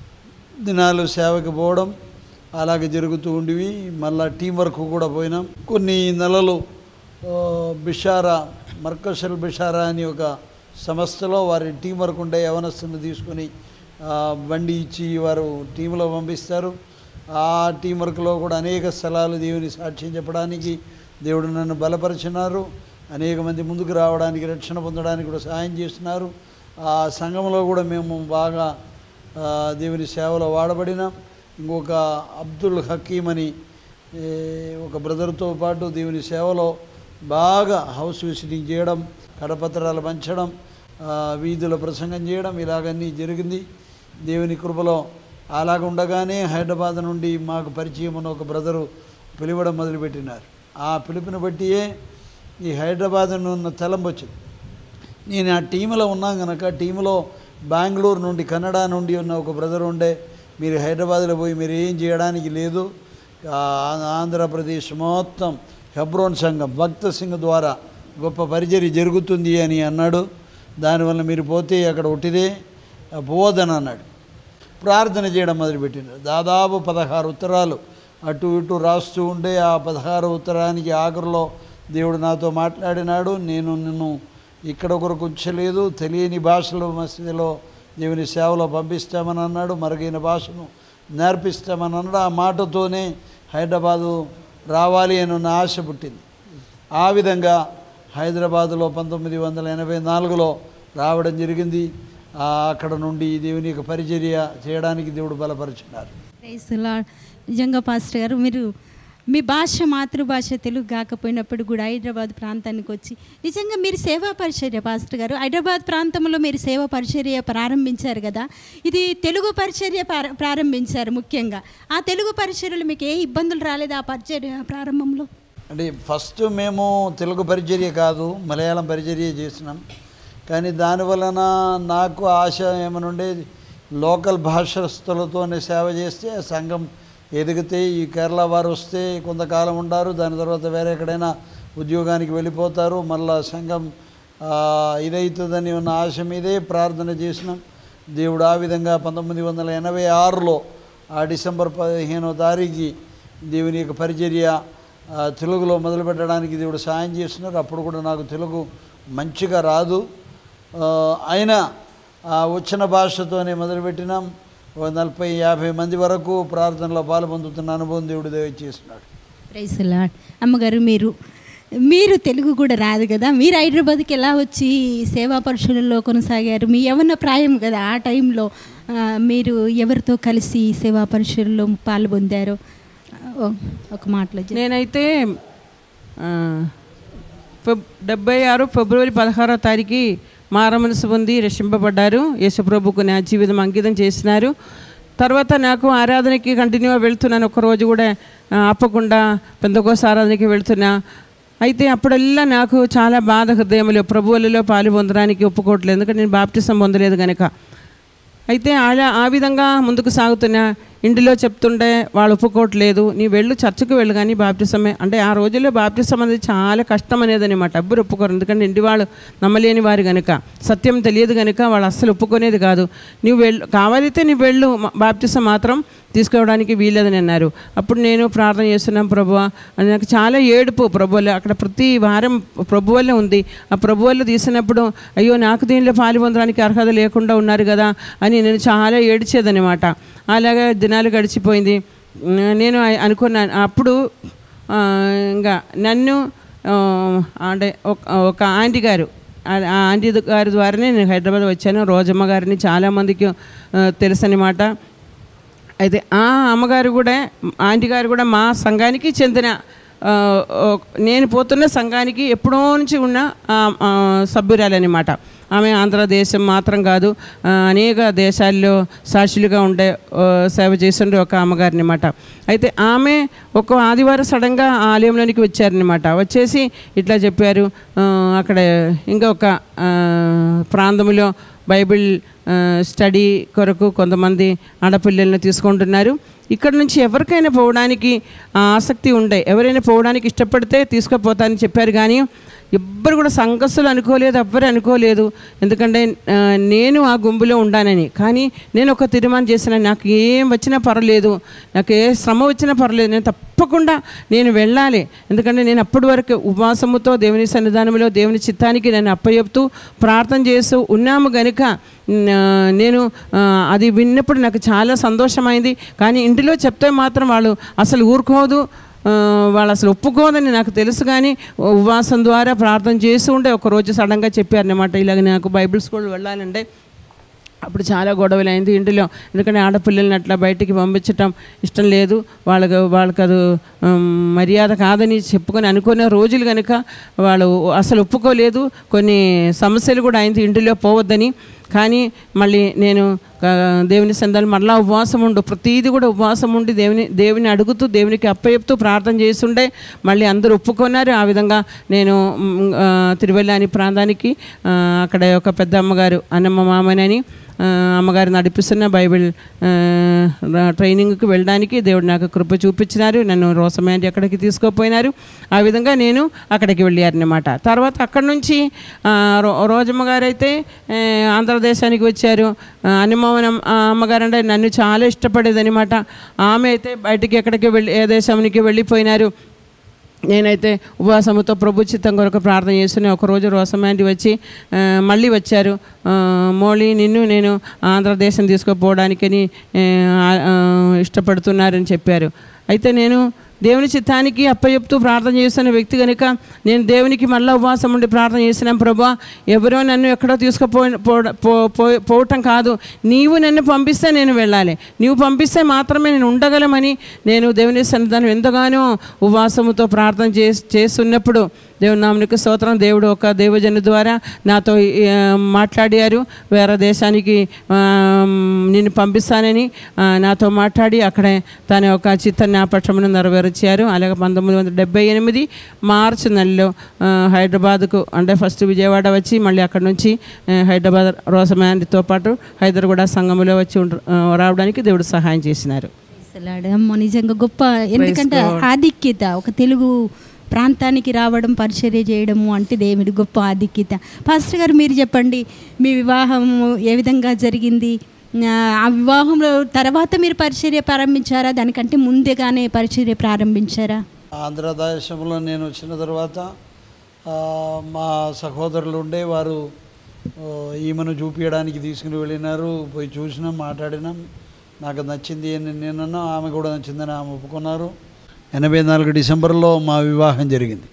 దినాలు సేవకి పోవడం అలాగే జరుగుతూ ఉండేవి మళ్ళా టీం వర్క్ కూడా పోయినాం కొన్ని నెలలు ఆ, బిషారా మర్కషల్ బిషారా అని ఒక సంస్థలో వారి టీం వర్క్ ఉండే యవనస్తుని తీసుకొని ఆ, బండి ఇచ్చి వారు టీంలో పంపిస్తారు ఆ టీం వర్క్లో కూడా అనేక స్థలాలు దేవుని సాక్ష్యం చెప్పడానికి దేవుడు నన్ను బలపరిచినారు అనేక మంది ముందుకు రావడానికి రక్షణ పొందడానికి కూడా సహాయం చేస్తున్నారు ఆ సంఘంలో కూడా మేము బాగా ఆ, దేవుని సేవలో వాడబడినాం ఇంకొక అబ్దుల్ హకీం అని ఏ, ఒక బ్రదర్తో పాటు దేవుని సేవలో బాగా హౌస్ విజిటింగ్ చేయడం కడపత్రాలు పంచడం ఆ, వీధుల ప్రసంగం చేయడం ఇలాగన్నీ జరిగింది దేవుని కృపలో అలాగ ఉండగానే హైదరాబాద్ నుండి మాకు పరిచయం ఉన్న ఒక బ్రదరు పిలవడం మొదలుపెట్టినారు ఆ పిలుపుని బట్టియే ఈ హైదరాబాద్ ఉన్న తలంపు వచ్చింది నేను ఆ టీంలో ఉన్నాం కనుక టీంలో బెంగళూరు నుండి కన్నడ నుండి ఉన్న ఒక బ్రదర్ ఉండే మీరు హైదరాబాద్లో పోయి మీరు ఏం చేయడానికి లేదు ఆ, ఆంధ్రప్రదేశ్ మొత్తం హెబ్రోన్ సంఘం భక్త సింగ్ ద్వారా గొప్ప పరిచర్య జరుగుతుంది అని అన్నాడు దానివల్ల మీరు పోతే అక్కడ ఒట్టిదే పోవద్దని అన్నాడు ప్రార్థన చేయడం మొదలుపెట్టినారు దాదాపు పదహారు ఉత్తరాలు అటు ఇటు రాస్తూ ఉండే ఆ పదహారు ఉత్తరానికి ఆఖరిలో దేవుడు నాతో మాట్లాడినాడు నేను నిన్ను ఇక్కడ కొరకు ఉంచలేదు తెలియని భాషలో మసీదులో దేవుని సేవలో పంపిస్తామని అన్నాడు మరుగైన భాషను నేర్పిస్తామని అన్నాడు ఆ మాటతోనే హైదరాబాదు రావాలి అని ఉన్న ఆశ పుట్టింది ఆ విధంగా హైదరాబాదులో పంతొమ్మిది వందల ఎనభై నాలుగులో రావడం జరిగింది ఆ, అక్కడ నుండి దేవుని యొక్క పరిచర్య చేయడానికి దేవుడు బలపరుచున్నారు ప్రైజ్ ది లార్డ్. నిజంగా పాస్టర్ గారు మీరు మీ భాష మాతృభాష తెలుగు కాకపోయినప్పుడు కూడా హైదరాబాద్ ప్రాంతానికి వచ్చి నిజంగా మీరు సేవా పరిచర్య పాస్టర్ గారు హైదరాబాద్ ప్రాంతంలో మీరు సేవా పరిచర్య ప్రారంభించారు కదా ఇది తెలుగు పరిచర్య ప్రార- ప్రారంభించారు ముఖ్యంగా ఆ తెలుగు పరిచర్యలు మీకు ఏ ఇబ్బందులు రాలేదు ఆ పరిచర్య ప్రారంభంలో అంటే ఫస్ట్ మేము తెలుగు పరిచర్య కాదు మలయాళం పరిచర్య చేసినాం కానీ దాని వలన నాకు ఆశ ఏమనుండే లోకల్ భాషస్థులతోనే సేవ చేస్తే ఆ సంఘం ఎదిగితే ఈ కేరళ వారు వస్తే కొంతకాలం ఉండారు దాని తర్వాత వేరే ఎక్కడైనా ఉద్యోగానికి వెళ్ళిపోతారు మళ్ళా సంఘం ఆ, ఇదవుతుందని ఉన్న ఆశ మీదే ప్రార్థన చేసినాం దేవుడు ఆ విధంగా పంతొమ్మిది వందల ఎనభై ఆరులో ఆ డిసెంబర్ పదిహేనో తారీఖు దేవుని యొక్క పరిచర్య ఆ, తెలుగులో మొదలుపెట్టడానికి దేవుడు సాయం చేస్తున్నారు అప్పుడు కూడా నాకు తెలుగు మంచిగా రాదు ఆ, అయినా ఆ వచ్చిన భాషతోనే మొదలుపెట్టినాం ఒక నలభై యాభై మంది వరకు ప్రార్థనలో పాలు పొందుతున్న అనుభవం దేవుడు దయచేస్తున్నాడు ప్రైజ్ ది లార్డ్. అమ్మగారు మీరు మీరు తెలుగు కూడా రాదు కదా మీరు హైదరాబాద్కి ఎలా వచ్చి సేవా పరుషులలో కొనసాగారు మీ యవన ప్రాయం కదా ఆ టైంలో ఆ, మీరు ఎవరితో కలిసి సేవా పరుషులలో పాల్పొందారు ఓ, ఒక మాటలో చెప్పండి. నేనైతే ఆ, ఫెబ్ డెబ్బై ఆరు ఫిబ్రవరి పదహారో తారీఖు మారమనసు పొంది రక్షింపబడ్డారు యేసుప్రభుకు నా జీవితం అంకితం చేసినారు తర్వాత నాకు ఆరాధనకి కంటిన్యూగా వెళ్తున్నాను ఒకరోజు కూడా ఆ, ఆపకుండా పెద్దకోస ఆరాధనకి వెళ్తున్నా అయితే అప్పుడల్లా నాకు చాలా బాధ హృదయంలో ప్రభువులలో పాలు పొందడానికి ఒప్పుకోవట్లేదు ఎందుకంటే నేను బాప్టిజం పొందలేదు కనుక అయితే అలా ఆ విధంగా ముందుకు సాగుతున్న ఇంటిలో చెప్తుంటే వాళ్ళు ఒప్పుకోవట్లేదు నీ వెళ్ళు చర్చకు వెళ్ళు కానీ బాప్టిసమే అంటే ఆ రోజుల్లో బాప్టిసం అనేది చాలా కష్టం అనేది అనమాట ఎవ్వరు ఒప్పుకోరు ఎందుకంటే ఇంటి వాళ్ళు నమ్మలేని వారు కనుక సత్యం తెలియదు కనుక వాళ్ళు అస్సలు ఒప్పుకునేది కాదు నువ్వు వెళ్ళు కావాలైతే నువ్వు వెళ్ళు మ- బాప్టిసం మాత్రం తీసుకోవడానికి వీలేదని అన్నారు అప్పుడు నేను ప్రార్థన చేస్తున్నాం ప్రభు అని నాకు చాలా ఏడుపు ప్రభు వల్ల అక్కడ ప్రతి వారం ప్రభు వల్ల ఉంది ఆ ప్రభు వల్ల తీసినప్పుడు అయ్యో నాకు దీనిలో పాలు పొందడానికి అర్హత లేకుండా ఉన్నారు కదా అని నేను చాలా ఏడ్చేదనమాట అలాగే దినాలు గడిచిపోయింది నేను అనుకున్నాను అప్పుడు ఆ, ఇంకా నన్ను ఆ, అంటే ఒక- ఒక ఆంటీ గారు ఆ ఆ ఆంటీ గారి ద్వారానే నేను హైదరాబాద్ వచ్చాను రోజమ్మ గారిని చాలామందికి తెలుసు అనమాట అయితే ఆ అమ్మగారు కూడా ఆంటీ గారు కూడా మా సంఘానికి చెందిన ఆ, ఓ- నేను పోతున్న సంఘానికి ఎప్పుడో నుంచి ఉన్న ఆ, ఆ, సభ్యురాలన్నమాట ఆమె ఆంధ్రదేశం మాత్రం కాదు ఆ, అనేక దేశాల్లో సాక్షులుగా ఉండే ఆ, సేవ చేస్తుండే ఒక అమ్మగారు అనమాట అయితే ఆమె ఒక ఆదివారం సడన్గా ఆ ఆలయంలోనికి వచ్చారనమాట వచ్చేసి ఇట్లా చెప్పారు ఆ, అక్కడ ఇంకొక ఆ, ప్రాంతంలో బైబిల్ ఆ, స్టడీ కొరకు కొంతమంది ఆడపిల్లల్ని తీసుకుంటున్నారు ఇక్కడ నుంచి ఎవరికైనా పోవడానికి ఆ ఆసక్తి ఉండే ఎవరైనా పోవడానికి ఇష్టపడితే తీసుకుపోతానని చెప్పారు కానీ ఎవ్వరు కూడా సంఘస్థులు అనుకోలేదు ఎవ్వరు అనుకోలేదు ఎందుకంటే ఆ, నేను ఆ గుంపులో ఉండానని కానీ నేను ఒక తీర్మానం చేసిన నాకు ఏం వచ్చినా పర్వాలేదు నాకు ఏ శ్రమ వచ్చినా పర్వాలేదు నేను తప్పకుండా నేను వెళ్ళాలి ఎందుకంటే నేను అప్పటి వరకు ఉపవాసముతో దేవుని సన్నిధానంలో దేవుని చిత్తానికి నేను అప్పచెప్తూ ప్రార్థన చేస్తూ ఉన్నాము గనుక ఆ, నేను ఆ, అది విన్నప్పుడు నాకు చాలా సంతోషమైంది కానీ ఇంటిలో చెప్తే మాత్రం వాళ్ళు అసలు ఊరుకోదు ఆ, వాళ్ళు అసలు ఒప్పుకోదని నాకు తెలుసు కానీ ఉపవాసం ద్వారా ప్రార్థన చేస్తూ ఉంటే ఒకరోజు సడన్గా చెప్పారనమాట ఇలాగ నాకు బైబిల్ స్కూల్ వెళ్ళాలంటే అప్పుడు చాలా గొడవలు అయింది ఇంటిలో ఎందుకంటే ఆడపిల్లల్ని అట్లా బయటికి పంపించటం ఇష్టం లేదు వాళ్ళకు వాళ్ళకి అది ఉమ్, మర్యాద కాదని చెప్పుకొని అనుకునే రోజులు కనుక వాళ్ళు అసలు ఒప్పుకోలేదు కొన్ని సమస్యలు కూడా అయింది ఇంటిలో పోవద్దని కానీ మళ్ళీ నేను ఆ, దేవుని సందాలు మళ్ళా ఉపవాసం ఉండు ప్రతీది కూడా ఉపవాసం ఉండి దేవుని దేవుని అడుగుతూ దేవునికి అప్పచెప్తూ ప్రార్థన చేస్తుండే మళ్ళీ అందరూ ఒప్పుకున్నారు ఆ విధంగా నేను మ్, ఆ, తిరువెల్లాని ప్రాంతానికి ఆ, అక్కడ ఒక పెద్ద అమ్మగారు అన్నమ్మ మామని ఆ, అమ్మగారు నడిపిస్తున్న బైబిల్ ఆ, ర- ట్రైనింగ్కి వెళ్ళడానికి దేవుడు నాకు కృప చూపించినారు నన్ను రోసమ్యాంటి అక్కడికి తీసుకుపోయినారు ఆ విధంగా నేను అక్కడికి వెళ్ళారనమాట తర్వాత అక్కడి నుంచి ఆ, రో రోజమ్మ గారు అయితే ఆ, ఆంధ్రదేశానికి వచ్చారు ఆ, అనిమోహన్ అమ్మ- ఆ అమ్మగారు అంటే నన్ను చాలా ఇష్టపడేదనమాట ఆమె అయితే బయటికి ఎక్కడికి వెళ్ళి ఏ దేశానికి వెళ్ళిపోయినారు నేనైతే ఉపవాసముతో ప్రభు చిత్తం కొరకు ప్రార్థన చేస్తూనే ఒకరోజు రోసమాంటి వచ్చి ఆ, మళ్ళీ వచ్చారు ఆ, మోళీ నిన్ను నేను ఆంధ్రదేశం తీసుకుపోవడానికని ఆ, ఆ, ఇష్టపడుతున్నారని చెప్పారు అయితే నేను దేవుని చిత్తానికి అప్పచెప్తూ ప్రార్థన చేస్తున్న వ్యక్తి కనుక నేను దేవునికి మళ్ళీ ఉపవాసం ఉండి ప్రార్థన చేసినాం ప్రభా ఎవరో నన్ను ఎక్కడో తీసుకుపో పోడ- పో- పో- పోవటం కాదు నీవు నన్ను పంపిస్తే నేను వెళ్ళాలి నీవు పంపిస్తే మాత్రమే నేను ఉండగలమని నేను దేవుని సన్నిధానం ఎంతగానో ఉపవాసముతో ప్రార్థన చేసి చేస్తున్నప్పుడు దేవుని నామనికి స్తోత్రం దేవుడు ఒక దేవజను ద్వారా నాతో ఆ, మాట్లాడారు వేరే దేశానికి ఆ, నిన్ను పంపిస్తానని ఆ, నాతో మాట్లాడి అక్కడే తన యొక్క చిత్త జ్ఞాపకమును నెరవేర్చారు అలాగే పంతొమ్మిది వందల డెబ్బై ఎనిమిది మార్చి నెలలో ఆ, హైదరాబాద్కు అంటే ఫస్ట్ విజయవాడ వచ్చి మళ్ళీ అక్కడ నుంచి ఆ, హైదరాబాద్ రోసమాండితో పాటు హైదరాబాద్ సంఘంలో వచ్చి ఉండ- ఆ, రావడానికి దేవుడు సహాయం చేసినారు అసలాడు అమ్మ నిజంగా గొప్ప ఎందుకంటే ఆధిక్యత ఒక తెలుగు ప్రాంతానికి రావడం పరిచర్య చేయడము అంటే దేవుడి గొప్ప ఆధిక్యత పాస్టర్ గారు మీరు చెప్పండి మీ వివాహం ఏ విధంగా జరిగింది ఆ, ఆ వివాహంలో తర్వాత మీరు పరిచర్య ప్రారంభించారా దానికంటే ముందుగానే పరిచర్య ప్రారంభించారా ఆంధ్రదేశంలో నేను వచ్చిన తర్వాత ఆ, మా సహోదరులు ఉండే వారు ఆ, ఈమెను చూపించడానికి తీసుకుని వెళ్ళినారు పోయి చూసినాం మాట్లాడినాం నాకు నచ్చింది అని నేనన్నా ఆమె కూడా నచ్చిందని ఆమె ఒప్పుకున్నారు ఎనభై నాలుగు డిసెంబర్లో మా వివాహం జరిగింది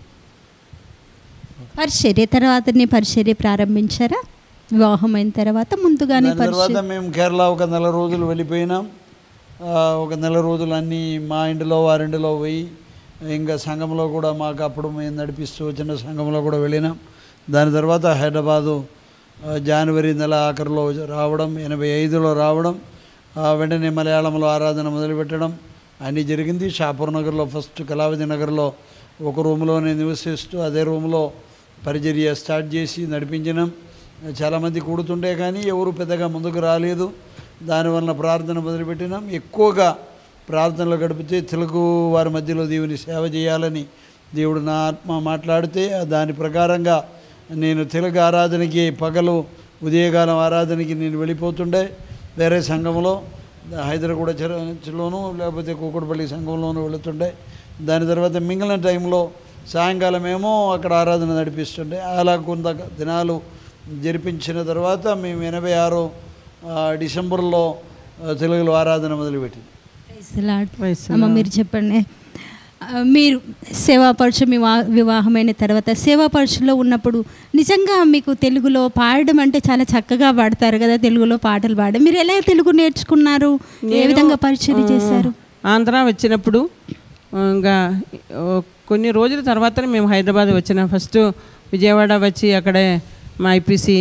పరిచర్య తర్వాతనే పరిచర్య ప్రారంభించారా వివాహం అయిన తర్వాత ముందుగానే దాని తర్వాత పరిచర్య మేము కేరళ ఒక నెల రోజులు వెళ్ళిపోయినాం ఆ, ఒక నెల రోజులు అన్నీ మా ఇంటిలో వారింటిలో పోయి ఇంకా సంఘంలో కూడా మాకు అప్పుడు మేము నడిపిస్తూ వచ్చిన సంఘంలో కూడా వెళ్ళినాం దాని తర్వాత హైదరాబాదు ఆ, జనవరి నెల ఆఖరిలో రావడం ఎనభై ఐదులో రావడం ఆ, వెంటనే మలయాళంలో ఆరాధన మొదలుపెట్టడం అన్నీ జరిగింది షాపూర్ నగర్లో ఫస్ట్ కళావతి నగర్లో ఒక రూమ్లోనే నివసిస్తూ అదే రూమ్లో పరిచర్య స్టార్ట్ చేసి నడిపించినాం చాలామంది కూడుతుండే కానీ ఎవరు పెద్దగా ముందుకు రాలేదు దానివల్ల ప్రార్థన మొదలుపెట్టినాం ఎక్కువగా ప్రార్థనలు గడిపితే తెలుగు వారి మధ్యలో దేవుని సేవ చేయాలని దేవుడు నా ఆత్మ మాట్లాడితే దాని ప్రకారంగా నేను తెలుగు ఆరాధనకి పగలు ఉదయకాలం ఆరాధనకి నేను వెళ్ళిపోతుండే వేరే సంఘంలో హైదరాబాద్ చర్చిలోను లేకపోతే కూకట్పల్లి సంఘంలోనూ వెళుతుండే దాని తర్వాత మిగిలిన టైంలో సాయంకాలం ఏమో అక్కడ ఆరాధన నడిపిస్తుండే అలా కొంత దినాలు జరిపించిన తర్వాత మేము ఎనభై ఆరు ఆ, డిసెంబర్లో ఆ, తెలుగులో ఆరాధన మొదలుపెట్టింది Praise the Lord. Praise the అమ్మ Lord. మీరు చెప్పండి ఆ, మీరు సేవాపరుచు మీ వా- వివాహమైన తర్వాత సేవాపరుచులో ఉన్నప్పుడు నిజంగా మీకు తెలుగులో పాడడం అంటే చాలా చక్కగా పాడతారు కదా తెలుగులో పాటలు పాడడం మీరు ఎలా తెలుగు నేర్చుకున్నారు ఏ నేను, విధంగా పరిచయం ఆ, చేశారు ఆంధ్ర వచ్చినప్పుడు ఆ, ఇంకా ఓ, కొన్ని రోజుల తర్వాతనే మేము హైదరాబాద్ వచ్చినాం ఫస్ట్ విజయవాడ వచ్చి అక్కడే మా ఐపీసీ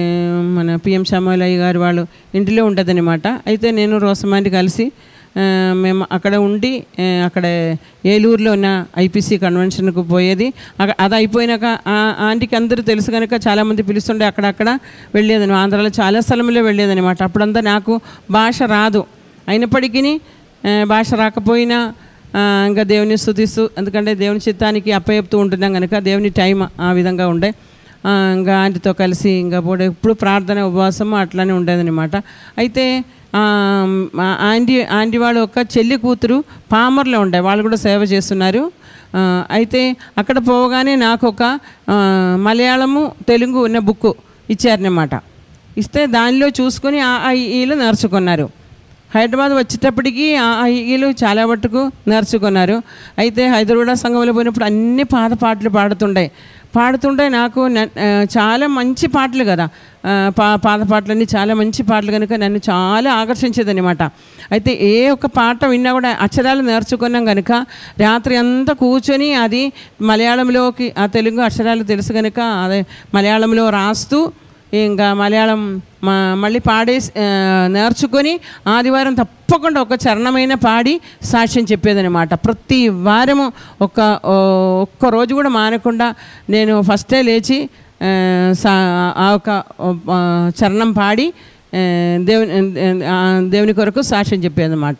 మన పిఎం శ్యామలయ్య గారు వాళ్ళు ఇంటిలో ఉంటుందన్నమాట అయితే నేను రోసమాంటి కలిసి ఆ, మేము అక్కడ ఉండి ఆ, అక్కడ ఏలూరులో ఉన్న ఐపీసీ కన్వెన్షన్కు పోయేది అక- అది అయిపోయినాక ఆ ఆంటీకి అందరూ తెలుసు కనుక చాలామంది పిలుస్తుండే అక్కడక్కడ వెళ్ళేదని ఆంధ్రాలో చాలా స్థలంలో వెళ్ళేదన్నమాట అప్పుడంతా నాకు భాష రాదు అయినప్పటికీ ఆ, భాష రాకపోయినా ఆ, ఇంకా దేవుని స్థుతిస్తూ ఎందుకంటే దేవుని చిత్తానికి అప్పచెప్తూ ఉంటున్నాం కనుక దేవుని టైం ఆ విధంగా ఉండే ఆ, ఇంకా ఆంటీతో కలిసి ఇంకా పోడే ఎప్పుడు ప్రార్థన ఉపవాసం అట్లానే ఉండేదన్నమాట అయితే ఆ, మా ఆంటీ ఆంటీ వాళ్ళ ఒక చెల్లి కూతురు పామర్లో ఉండే వాళ్ళు కూడా సేవ చేస్తున్నారు ఆ, అయితే అక్కడ పోగానే నాకు ఒక ఆ, మలయాళము తెలుగు ఉన్న బుక్ ఇచ్చారన్నమాట ఇస్తే దానిలో చూసుకొని ఆ ఆ ఈలు నేర్చుకున్నారు హైదరాబాద్ వచ్చేటప్పటికి ఆ ఆ ఈలు చాలా మట్టుకు నేర్చుకున్నారు అయితే హైదరాబాద్ సంఘంలో పోయినప్పుడు అన్ని పాత పాటలు పాడుతుండే పాడుతుంటే నాకు న- ఆ, చాలా మంచి పాటలు కదా ఆ, పా పాత పాటలన్నీ చాలా మంచి పాటలు కనుక నన్ను చాలా ఆకర్షించేదన్నమాట అయితే ఏ ఒక్క పాట విన్నా కూడా అక్షరాలు నేర్చుకున్నాం కనుక రాత్రి అంతా కూర్చొని అది మలయాళంలోకి ఆ తెలుగు అక్షరాలు తెలుసు కనుక అదే మలయాళంలో రాస్తూ ఇంకా మలయాళం మా మళ్ళీ పాడేసి ఆ, నేర్చుకొని ఆదివారం తప్పకుండా ఒక చరణమైన పాడి సాక్ష్యం చెప్పేదనమాట ప్రతి వారము ఒక ఓ, ఒక్క రోజు కూడా మానకుండా నేను ఫస్టే లేచి ఆ, సా- ఆ ఒక ఆ, చరణం పాడి ఆ, దేవుని ఆ, దేవుని కొరకు సాక్ష్యం చెప్పేదన్నమాట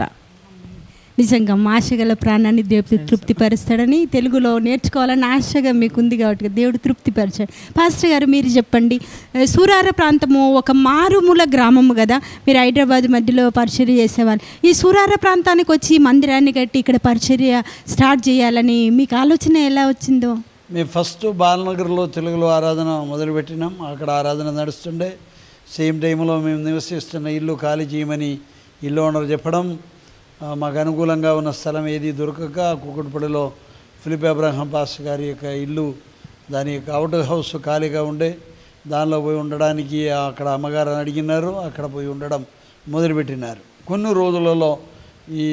నిజంగా ఆశగల ప్రాణాన్ని దేవుడు తృప్తిపరుస్తాడని తెలుగులో నేర్చుకోవాలని ఆశగా మీకు ఉంది కాబట్టి దేవుడు తృప్తిపరిచాడు పాస్టర్ గారు మీరు చెప్పండి ఆ, సూరార ప్రాంతము ఒక మారుమూల గ్రామము కదా మీరు హైదరాబాద్ మధ్యలో పరిచర్య చేసేవాళ్ళు ఈ సూరార ప్రాంతానికి వచ్చి ఈ మందిరాన్ని కట్టి ఇక్కడ పరిచర్య స్టార్ట్ చేయాలని మీకు ఆలోచన ఎలా వచ్చిందో మేము ఫస్ట్ బాలనగర్లో తెలుగులో ఆరాధన మొదలుపెట్టినాం అక్కడ ఆరాధన నడుస్తుండే సేమ్ టైంలో మేము నివసిస్తున్న ఇల్లు ఖాళీ చేయమని ఇల్లు ఓనర్ చెప్పడం ఆ, మాకు అనుకూలంగా ఉన్న స్థలం ఏది దొరకక కుకుడుపల్లిలో ఫిలిప్ అబ్రహం పాస్ గారి యొక్క ఇల్లు దాని యొక్క అవుట్ హౌస్ ఖాళీగా ఉండే దానిలో పోయి ఉండడానికి అక్కడ అమ్మగారు అడిగినారు అక్కడ పోయి ఉండడం మొదలుపెట్టినారు కొన్ని రోజులలో ఈ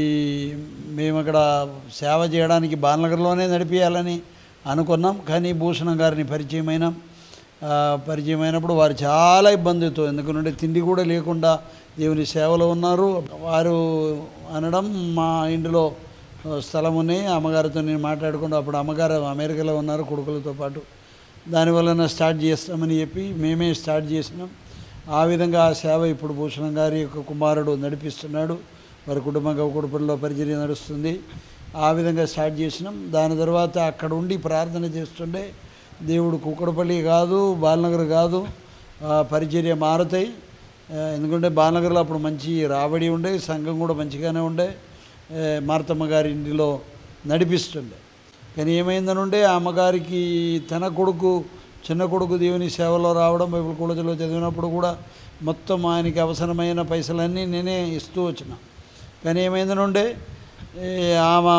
మేము అక్కడ సేవ చేయడానికి బాలనగర్లోనే నడిపించాలని అనుకున్నాం కానీ భూషణం గారిని పరిచయం అయినాం ఆ, పరిచయం అయినప్పుడు వారు చాలా ఇబ్బందితో ఎందుకంటే తిండి కూడా లేకుండా దేవుని సేవలో ఉన్నారు వారు అనడం మా ఇంటిలో ఆ, స్థలం ఉన్నాయి అమ్మగారితో నేను మాట్లాడుకుంటూ అప్పుడు అమ్మగారు అమెరికాలో ఉన్నారు కొడుకులతో పాటు దానివలన స్టార్ట్ చేస్తామని చెప్పి మేమే స్టార్ట్ చేసినాం ఆ విధంగా ఆ సేవ ఇప్పుడు భూషణం గారి యొక్క కుమారుడు నడిపిస్తున్నాడు వారి కుటుంబ గౌకుడుపల్లిలో పరిచర్య నడుస్తుంది ఆ విధంగా స్టార్ట్ చేసినాం దాని తర్వాత అక్కడ ఉండి ప్రార్థన చేస్తుండే దేవుడు కుక్కడపల్లి కాదు బాలనగర్ కాదు ఆ, పరిచర్య మారుతాయి ఆ, ఎందుకంటే బాలనగర్లో అప్పుడు మంచి రాబడి ఉండే సంఘం కూడా మంచిగానే ఉండే ఆ, మార్తమ్మ గారి ఇంటిలో నడిపిస్తుండే కానీ ఏమైందనుంటే ఆ అమ్మగారికి తన కొడుకు చిన్న కొడుకు దేవుని సేవలో రావడం బైబిల్ కాలేజీలో చదివినప్పుడు కూడా మొత్తం ఆయనకి అవసరమైన పైసలన్నీ నేనే ఇస్తూ వచ్చిన కానీ ఏమైందనుంటే ఏ, ఆమె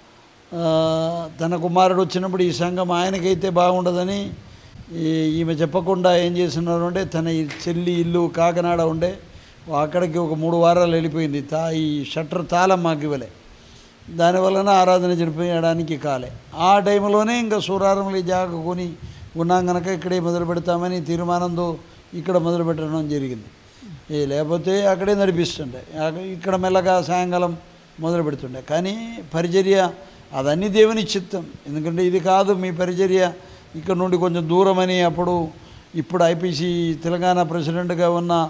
ఆ, తన కుమారుడు వచ్చినప్పుడు ఈ సంఘం ఆయనకైతే బాగుండదని ఈ ఈమె చెప్పకుండా ఏం చేస్తున్నారు అంటే తన ఈ చెల్లి ఇల్లు కాకినాడ ఉండే అక్కడికి ఒక మూడు వారాలు వెళ్ళిపోయింది తా ఈ షట్టర్ తాళం మాకు ఇవ్వలే దానివలన ఆరాధన జరిపించడానికి కాలే ఆ టైంలోనే ఇంకా సూరారంలో జాగ కొని ఉన్నాం కనుక ఇక్కడే మొదలు పెడతామని తీర్మానంతో ఇక్కడ మొదలు పెట్టడం జరిగింది ఏ లేకపోతే అక్కడే నడిపిస్తుండే అక్క- ఇక్కడ మెల్లగా సాయంకాలం మొదలు పెడుతుండే కానీ పరిచర్య అదన్నీ దేవుని చిత్తం ఎందుకంటే ఇది కాదు మీ పరిచర్య ఇక్కడ నుండి కొంచెం దూరం అని అప్పుడు ఇప్పుడు ఐపీసీ తెలంగాణ ప్రెసిడెంట్గా ఉన్న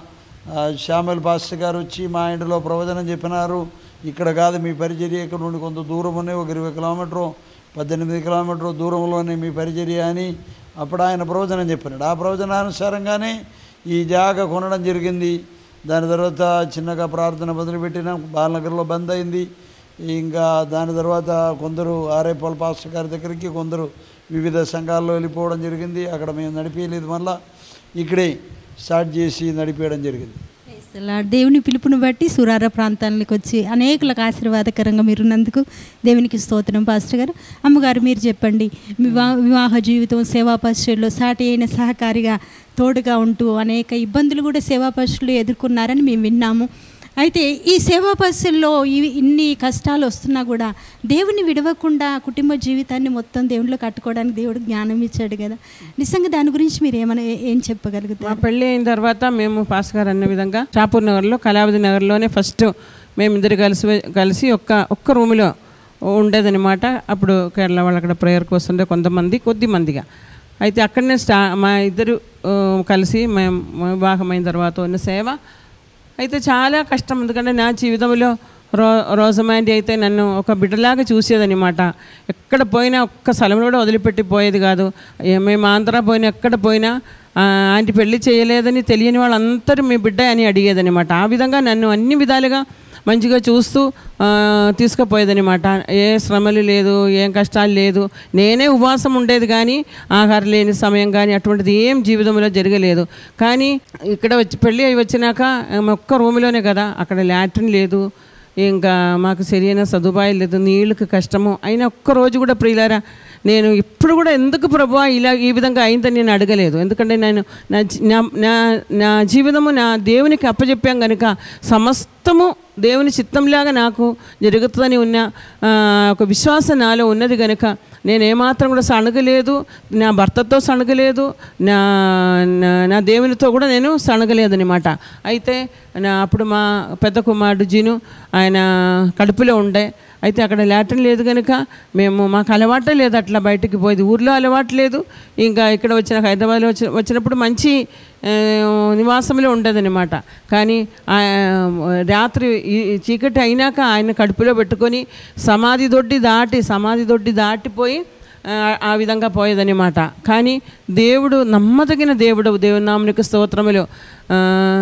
ఆ, శ్యామల్ పాస్టర్ గారు వచ్చి మా ఇంటిలో ప్రవచనం చెప్పినారు ఇక్కడ కాదు మీ పరిచర్య ఇక్కడ నుండి కొంత దూరం ఉన్నాయి ఒక ఇరవై కిలోమీటర్ పద్దెనిమిది కిలోమీటర్ దూరంలోనే మీ పరిచర్య అని అప్పుడు ఆయన ప్రవచనం చెప్పినాడు ఆ ప్రవచనానుసారంగానే ఈ జాగ కొనడం జరిగింది దాని తర్వాత చిన్నగా ప్రార్థన మొదలుపెట్టినాం బాలనగర్లో బంద్ అయింది ఇంకా దాని తర్వాత కొందరు ఆర్ఐపాల్ పాస్టర్ గారి దగ్గరికి కొందరు వివిధ సంఘాల్లో వెళ్ళిపోవడం జరిగింది అక్కడ మేము నడిపించలేదు మళ్ళా ఇక్కడే స్టార్ట్ చేసి నడిపేయడం జరిగింది Praise the Lord. దేవుని పిలుపుని బట్టి సురార ప్రాంతానికి వచ్చి అనేకులకు ఆశీర్వాదకరంగా మీరు ఉన్నందుకు దేవునికి స్తోత్రం పాస్టర్ గారు అమ్మగారు మీరు చెప్పండి వివాహ వివాహ జీవితం సేవా పరిచయలో సాటి అయిన సహకారిగా తోడుగా ఉంటూ అనేక ఇబ్బందులు కూడా సేవా పరిచయలు ఎదుర్కొన్నారని మేము విన్నాము అయితే ఈ సేవా పరిచయల్లో ఇవి ఇన్ని కష్టాలు వస్తున్నా కూడా దేవుని విడవకుండా కుటుంబ జీవితాన్ని మొత్తం దేవుళ్ళు కట్టుకోవడానికి దేవుడు జ్ఞానం ఇచ్చాడు కదా నిజంగా దాని గురించి మీరు ఏమైనా ఏం చెప్పగలుగుతారు మా పెళ్ళి అయిన తర్వాత మేము పాస్ గారు అన్న విధంగా షాపూర్ నగర్లో కళావతి నగర్లోనే ఫస్ట్ మేమిద్దరు కలిసి కలిసి ఒక్క ఒక్క రూమ్లో ఉండేదన్నమాట అప్పుడు కేరళ వాళ్ళు అక్కడ ప్రేయర్కి వస్తుండే కొంతమంది కొద్ది మందిగా అయితే అక్కడనే స్టా మా ఇద్దరు ఆ, కలిసి మేము వివాహమైన తర్వాత ఉన్న సేవ అయితే చాలా కష్టం ఎందుకంటే నా జీవితంలో రో రోజమాండి అయితే నన్ను ఒక బిడ్డలాగా చూసేదనమాట ఎక్కడ పోయినా ఒక్క స్థలంలో కూడా వదిలిపెట్టి పోయేది కాదు ఏ- మేము ఆంధ్ర పోయినా ఎక్కడ పోయినా ఆ, ఆంటీ పెళ్లి చేయలేదని తెలియని వాళ్ళందరూ మీ బిడ్డ అని అడిగేదనమాట ఆ విధంగా నన్ను అన్ని విధాలుగా మంచిగా చూస్తూ ఆ, తీసుకుపోయేదనమాట ఏ శ్రమలు లేదు ఏం కష్టాలు లేదు నేనే ఉపవాసం ఉండేది కానీ ఆహారం లేని సమయం కానీ అటువంటిది ఏం జీవితంలో జరగలేదు కానీ ఇక్కడ వచ్చి పెళ్ళి అయి వచ్చినాక ఆ, ఒక్క రూమ్లోనే కదా అక్కడ లాట్రిన్ లేదు ఇంకా మాకు సరైన సదుపాయం లేదు నీళ్ళకి కష్టము అయినా ఒక్క రోజు కూడా ప్రియులారా నేను ఇప్పుడు కూడా ఎందుకు ప్రభా ఇలా ఈ విధంగా అయిందని నేను అడగలేదు ఎందుకంటే నేను నా జీ- నా- నా నా జీవితము నా దేవునికి అప్పచెప్పాం కనుక సమస్తము దేవుని చిత్తంలాగా నాకు జరుగుతుందని ఉన్న ఆ, ఒక విశ్వాసం నాలో ఉన్నది కనుక నేను ఏమాత్రం కూడా సణగలేదు నా భర్తతో సణగలేదు నా నా- నా దేవునితో కూడా నేను సణగలేదనమాట అయితే నా అప్పుడు మా పెద్ద కుమారుడు జీను ఆయన కడుపులో ఉండే అయితే అక్కడ లాట్రిన్ లేదు కనుక మేము మాకు అలవాటే లేదు అట్లా బయటికి పోయేది ఊర్లో అలవాటు లేదు ఇంకా ఇక్కడ వచ్చిన హైదరాబాద్లో వచ్చి వచ్చినప్పుడు మంచి ఆ, నివాసంలో ఉండేదన్నమాట కానీ ఆ, రాత్రి ఈ ఈ చీకటి అయినాక ఆయన కడుపులో పెట్టుకొని సమాధి దొడ్డి దాటి సమాధి దొడ్డి దాటిపోయి ఆ, ఆ విధంగా పోయేదన్నమాట కానీ దేవుడు నమ్మదగిన దేవుడు దేవుని నామనికి స్తోత్రములు ఆ,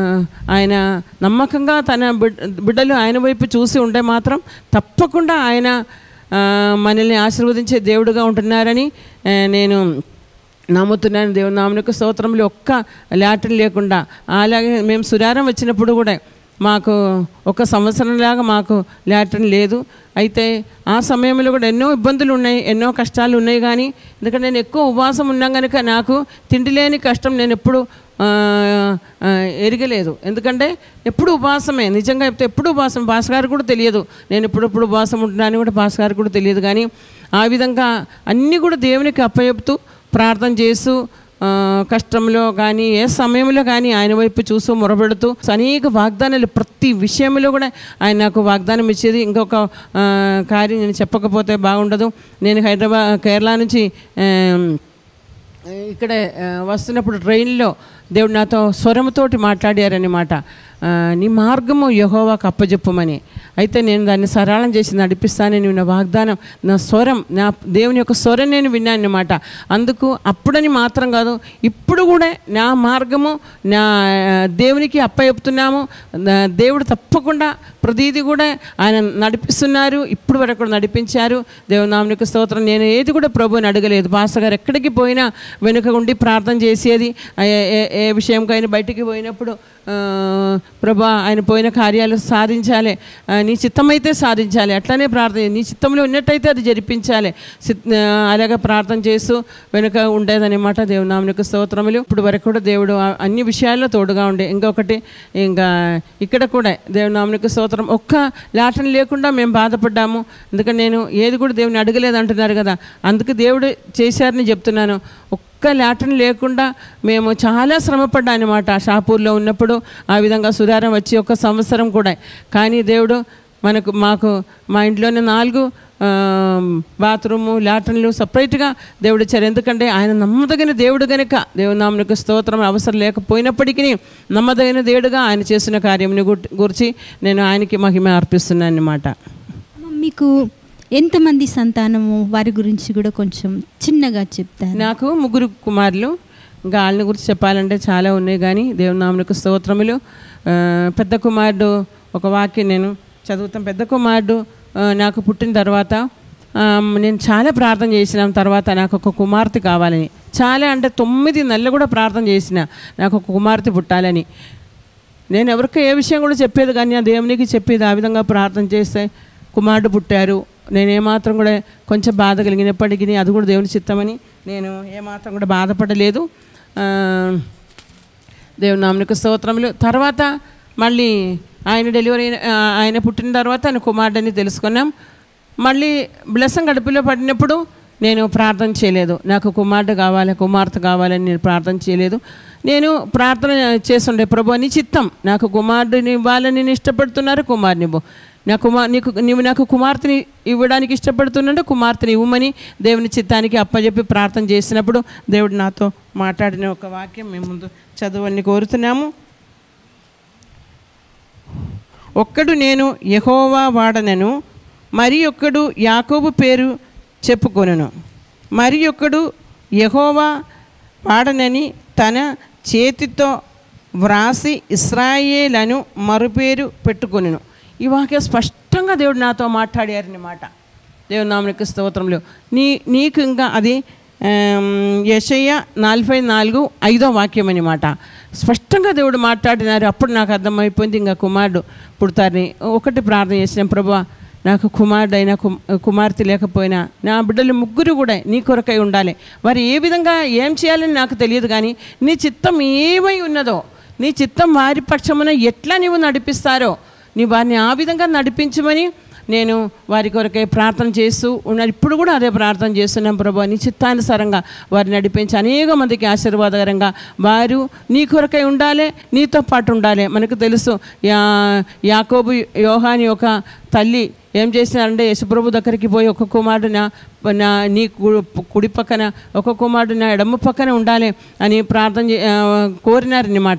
ఆయన నమ్మకంగా తన బిడ్- బిడ్డలు ఆయన వైపు చూసి ఉంటే మాత్రం తప్పకుండా ఆయన ఆ, మనల్ని ఆశీర్వదించే దేవుడుగా ఉంటున్నారని ఆ, నేను నమ్ముతున్నాను దేవుని నామనికి స్తోత్రంలో ఒక్క లాటరీ లేకుండా అలాగే మేము సురారం వచ్చినప్పుడు కూడా మాకు ఒక సంవత్సరంలాగా మాకు లాటరీన్ లేదు అయితే ఆ సమయంలో కూడా ఎన్నో ఇబ్బందులు ఉన్నాయి ఎన్నో కష్టాలు ఉన్నాయి కానీ ఎందుకంటే నేను ఎక్కువ ఉపవాసం ఉన్నాం కనుక నాకు తిండి లేని కష్టం నేను ఎప్పుడు ఆ, ఆ, ఎరగలేదు ఎందుకంటే ఎప్పుడు ఉపవాసమే నిజంగా చెప్తే ఎప్పుడు ఉపవాసం భాస్ గారు కూడా తెలియదు నేను ఎప్పుడెప్పుడు ఉపవాసం ఉంటున్నాను కూడా భాస్ గారు కూడా తెలియదు కానీ ఆ విధంగా అన్నీ కూడా దేవునికి అప్పచెప్తూ ప్రార్థన చేస్తూ ఆ, కష్టంలో కానీ ఏ సమయంలో కానీ ఆయన వైపు చూస్తూ మొరబెడుతూ అనేక వాగ్దానాలు ప్రతి విషయంలో కూడా ఆయన నాకు వాగ్దానం ఇచ్చేది ఇంకొక ఆ, కార్యం నేను చెప్పకపోతే బాగుండదు నేను హైదరాబాద్ కేరళ నుంచి ఆ, ఇక్కడ ఆ, వస్తున్నప్పుడు ట్రైన్లో దేవుడు నాతో స్వరముతోటి మాట్లాడారనమాట ఆ, నీ మార్గము యహోవాకు అప్పజెప్పమని అయితే నేను దాన్ని సరళం చేసి నడిపిస్తానని నా వాగ్దానం నా స్వరం నా దేవుని యొక్క స్వరం నేను విన్నాను అనమాట అందుకు అప్పుడని మాత్రం కాదు ఇప్పుడు కూడా నా మార్గము నా దేవునికి అప్పచెప్తున్నాము నా దేవుడు తప్పకుండా ప్రతీది కూడా ఆయన నడిపిస్తున్నారు ఇప్పుడు వరకు కూడా నడిపించారు దేవునామునికి స్తోత్రం నేను ఏది కూడా ప్రభుని అడగలేదు పాస్టర్ గారు ఎక్కడికి పోయినా వెనుక ఉండి ప్రార్థన చేసేది ఏ- ఏ- ఏ విషయంకైనా బయటికి పోయినప్పుడు ఆ, ప్రభా ఆయన పోయిన కార్యాలు సాధించాలి ఆ, నీ చిత్తమైతే సాధించాలి అట్లనే ప్రార్థన నీ చిత్తంలో ఉన్నట్టయితే అది జరిపించాలి సిత్- ఆ, అలాగే ప్రార్థన చేస్తూ వెనుక ఉండేదన్నమాట దేవునామునికి స్తోత్రములు ఇప్పుడు వరకు కూడా దేవుడు ఆ- అన్ని విషయాల్లో తోడుగా ఉండే ఇంకొకటి ఇంకా ఇక్కడ కూడా దేవునామునికి స్తోత్రం ఒక్క లాటన్ లేకుండా మేము బాధపడ్డాము ఎందుకంటే నేను ఏది కూడా దేవుని అడగలేదు అంటున్నారు కదా అందుకు దేవుడు చేశారని చెప్తున్నాను ఒక్క లాటన్ లేకుండా మేము చాలా శ్రమపడ్డా అనమాట షాపూర్లో ఉన్నప్పుడు ఆ విధంగా సుధారం వచ్చి ఒక సంవత్సరం కూడా కానీ దేవుడు మనకు మాకు మా ఇంట్లోనే నాలుగు ఆ, బాత్రూము లాట్రిన్లు సపరేట్గా దేవుడు ఇచ్చారు ఎందుకంటే ఆయన నమ్మదగిన దేవుడు గనుక దేవుని నామనికి స్తోత్రం అవసరం లేకపోయినప్పటికీ నమ్మదగిన దేవుడుగా ఆయన చేసిన కార్యంని గుర్- గురించి నేను ఆయనకి మహిమ అర్పిస్తున్నాను అన్నమాట అమ్మ, మీకు ఎంతమంది సంతానము వారి గురించి కూడా కొంచెం చిన్నగా చెప్తారు నాకు ముగ్గురు కుమారులు ఇంకా వాళ్ళని గురించి చెప్పాలంటే చాలా ఉన్నాయి కానీ దేవుని నామనికి స్తోత్రములు ఆ, పెద్ద కుమారుడు ఒక వాక్యం నేను చదువుతాం పెద్ద కుమారుడు ఆ, నాకు పుట్టిన తర్వాత ఆ, నేను చాలా ప్రార్థన చేసిన తర్వాత నాకు ఒక కుమార్తె కావాలని చాలా అంటే తొమ్మిది నెలలు కూడా ప్రార్థన చేసిన నాకు ఒక కుమార్తె పుట్టాలని నేను ఎవరికి ఏ విషయం కూడా చెప్పేది కానీ ఆ దేవునికి చెప్పేది ఆ విధంగా ప్రార్థన చేస్తే కుమారుడు పుట్టారు నేను ఏమాత్రం కూడా కొంచెం బాధ కలిగినప్పటికీ అది కూడా దేవుని చిత్తమని నేను ఏమాత్రం కూడా బాధపడలేదు ఆ, దేవుని నామనికి స్తోత్రములు తర్వాత మళ్ళీ ఆయన డెలివరీ అయిన- ఆ, ఆయన పుట్టిన తర్వాత ఆయన కుమారుడని తెలుసుకున్నాం మళ్ళీ బ్లెస్సం గడుపులో పడినప్పుడు నేను ప్రార్థన చేయలేదు నాకు కుమారుడు కావాలి కుమార్తె కావాలని నేను ప్రార్థన చేయలేదు నేను ప్రార్థన చేస్తుండే ప్రభు నీ చిత్తం నాకు కుమారుడిని ఇవ్వాలని నేను ఇష్టపడుతున్నారు కుమారుని ఇవ్వు నా కుమార్ నీకు నీవు నాకు కుమార్తెని ఇవ్వడానికి ఇష్టపడుతున్నాడు కుమార్తెని ఇవ్వమని దేవుని చిత్తానికి అప్పచెప్పి ప్రార్థన చేసినప్పుడు దేవుడు నాతో మాట్లాడిన ఒక వాక్యం మేము ముందు చదవని కోరుతున్నాము ఒక్కడు నేను యహోవా వాడనను మరి ఒక్కడు యాకోబు పేరు చెప్పుకొనను మరి ఒక్కడు యహోవా వాడనని తన చేతితో వ్రాసి ఇస్రాయేలను మరుపేరు పెట్టుకొనెను ఈ వాక్యం స్పష్టంగా దేవుడు నాతో మాట్లాడారన్నమాట దేవుని నామనికి స్తోత్రంలో నీ నీకు ఇంకా అది యశయ్య నలభై నాలుగు ఐదో వాక్యం అనమాట స్పష్టంగా దేవుడు మాట్లాడినారు అప్పుడు నాకు అర్థమైపోయింది ఇంకా కుమారుడు పుడతారని ఒకటి ప్రార్థన చేసిన ప్రభా నాకు కుమారుడు అయినా కుమార్తె లేకపోయినా నా బిడ్డలు ముగ్గురు కూడా నీ కొరకై ఉండాలి వారు ఏ విధంగా ఏం చేయాలని నాకు తెలియదు కానీ నీ చిత్తం ఏమై ఉన్నదో నీ చిత్తం వారి పక్షమున ఎట్లా నీవు నడిపిస్తారో నీ వారిని ఆ విధంగా నడిపించమని నేను వారి కొరకై ప్రార్థన చేస్తూ ఉన్నాను ఇప్పుడు కూడా అదే ప్రార్థన చేస్తున్నాం ప్రభు నీ చిత్తానుసారంగా వారిని నడిపించి అనేక మందికి ఆశీర్వాదకరంగా వారు నీ కొరకై ఉండాలి నీతో పాటు ఉండాలి మనకు తెలుసు యా యాకోబు యోహాని ఒక తల్లి ఏం చేసినారంటే యశుప్రభు దగ్గరికి పోయి ఒక కుమారుడు నా నా నీ కు- కుడి పక్కన ఒక కుమారుడు నా ఎడమ పక్కన ఉండాలి అని ప్రార్థన చే- ఆ, కోరినారన్నమాట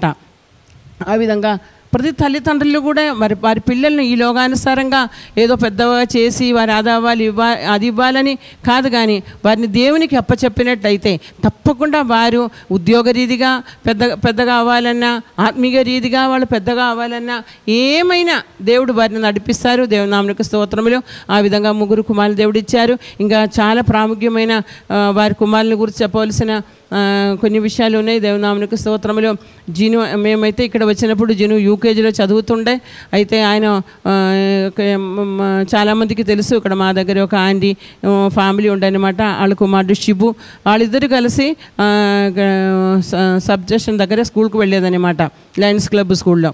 ఆ విధంగా ప్రతి తల్లిదండ్రులు కూడా మరి వారి పిల్లల్ని ఈ లోగానుసారంగా ఏదో పెద్దగా చేసి వారి అది అవ్వాలి ఇవ్వ అది ఇవ్వాలని కాదు కానీ వారిని దేవునికి అప్పచెప్పినట్టయితే తప్పకుండా వారు ఉద్యోగ రీతిగా పెద్ద పెద్దగా అవ్వాలన్నా ఆత్మీయ రీతిగా వాళ్ళు పెద్దగా అవ్వాలన్నా ఏమైనా దేవుడు వారిని నడిపిస్తారు దేవుని నామనికి స్తోత్రములు ఆ విధంగా ముగ్గురు కుమారులు దేవుడు ఇచ్చారు ఇంకా చాలా ప్రాముఖ్యమైన ఆ, వారి కుమారుల గురించి చెప్పవలసిన ఆ, కొన్ని విషయాలు ఉన్నాయి దేవనామనికి స్తోత్రములు జిను మేమైతే ఇక్కడ వచ్చినప్పుడు జిను యూకేజీలో చదువుతుండే అయితే ఆయన ఆ, ఒక, మ, చాలామందికి తెలుసు ఇక్కడ మా దగ్గర ఒక ఆంటీ ఆ, ఫ్యామిలీ ఉండనమాట వాళ్ళ కుమారుడు శిబు వాళ్ళిద్దరు కలిసి ఆ, గ- స- సబ్ స్టేషన్ దగ్గర స్కూల్కి వెళ్ళేదన్నమాట లయన్స్ క్లబ్ స్కూల్లో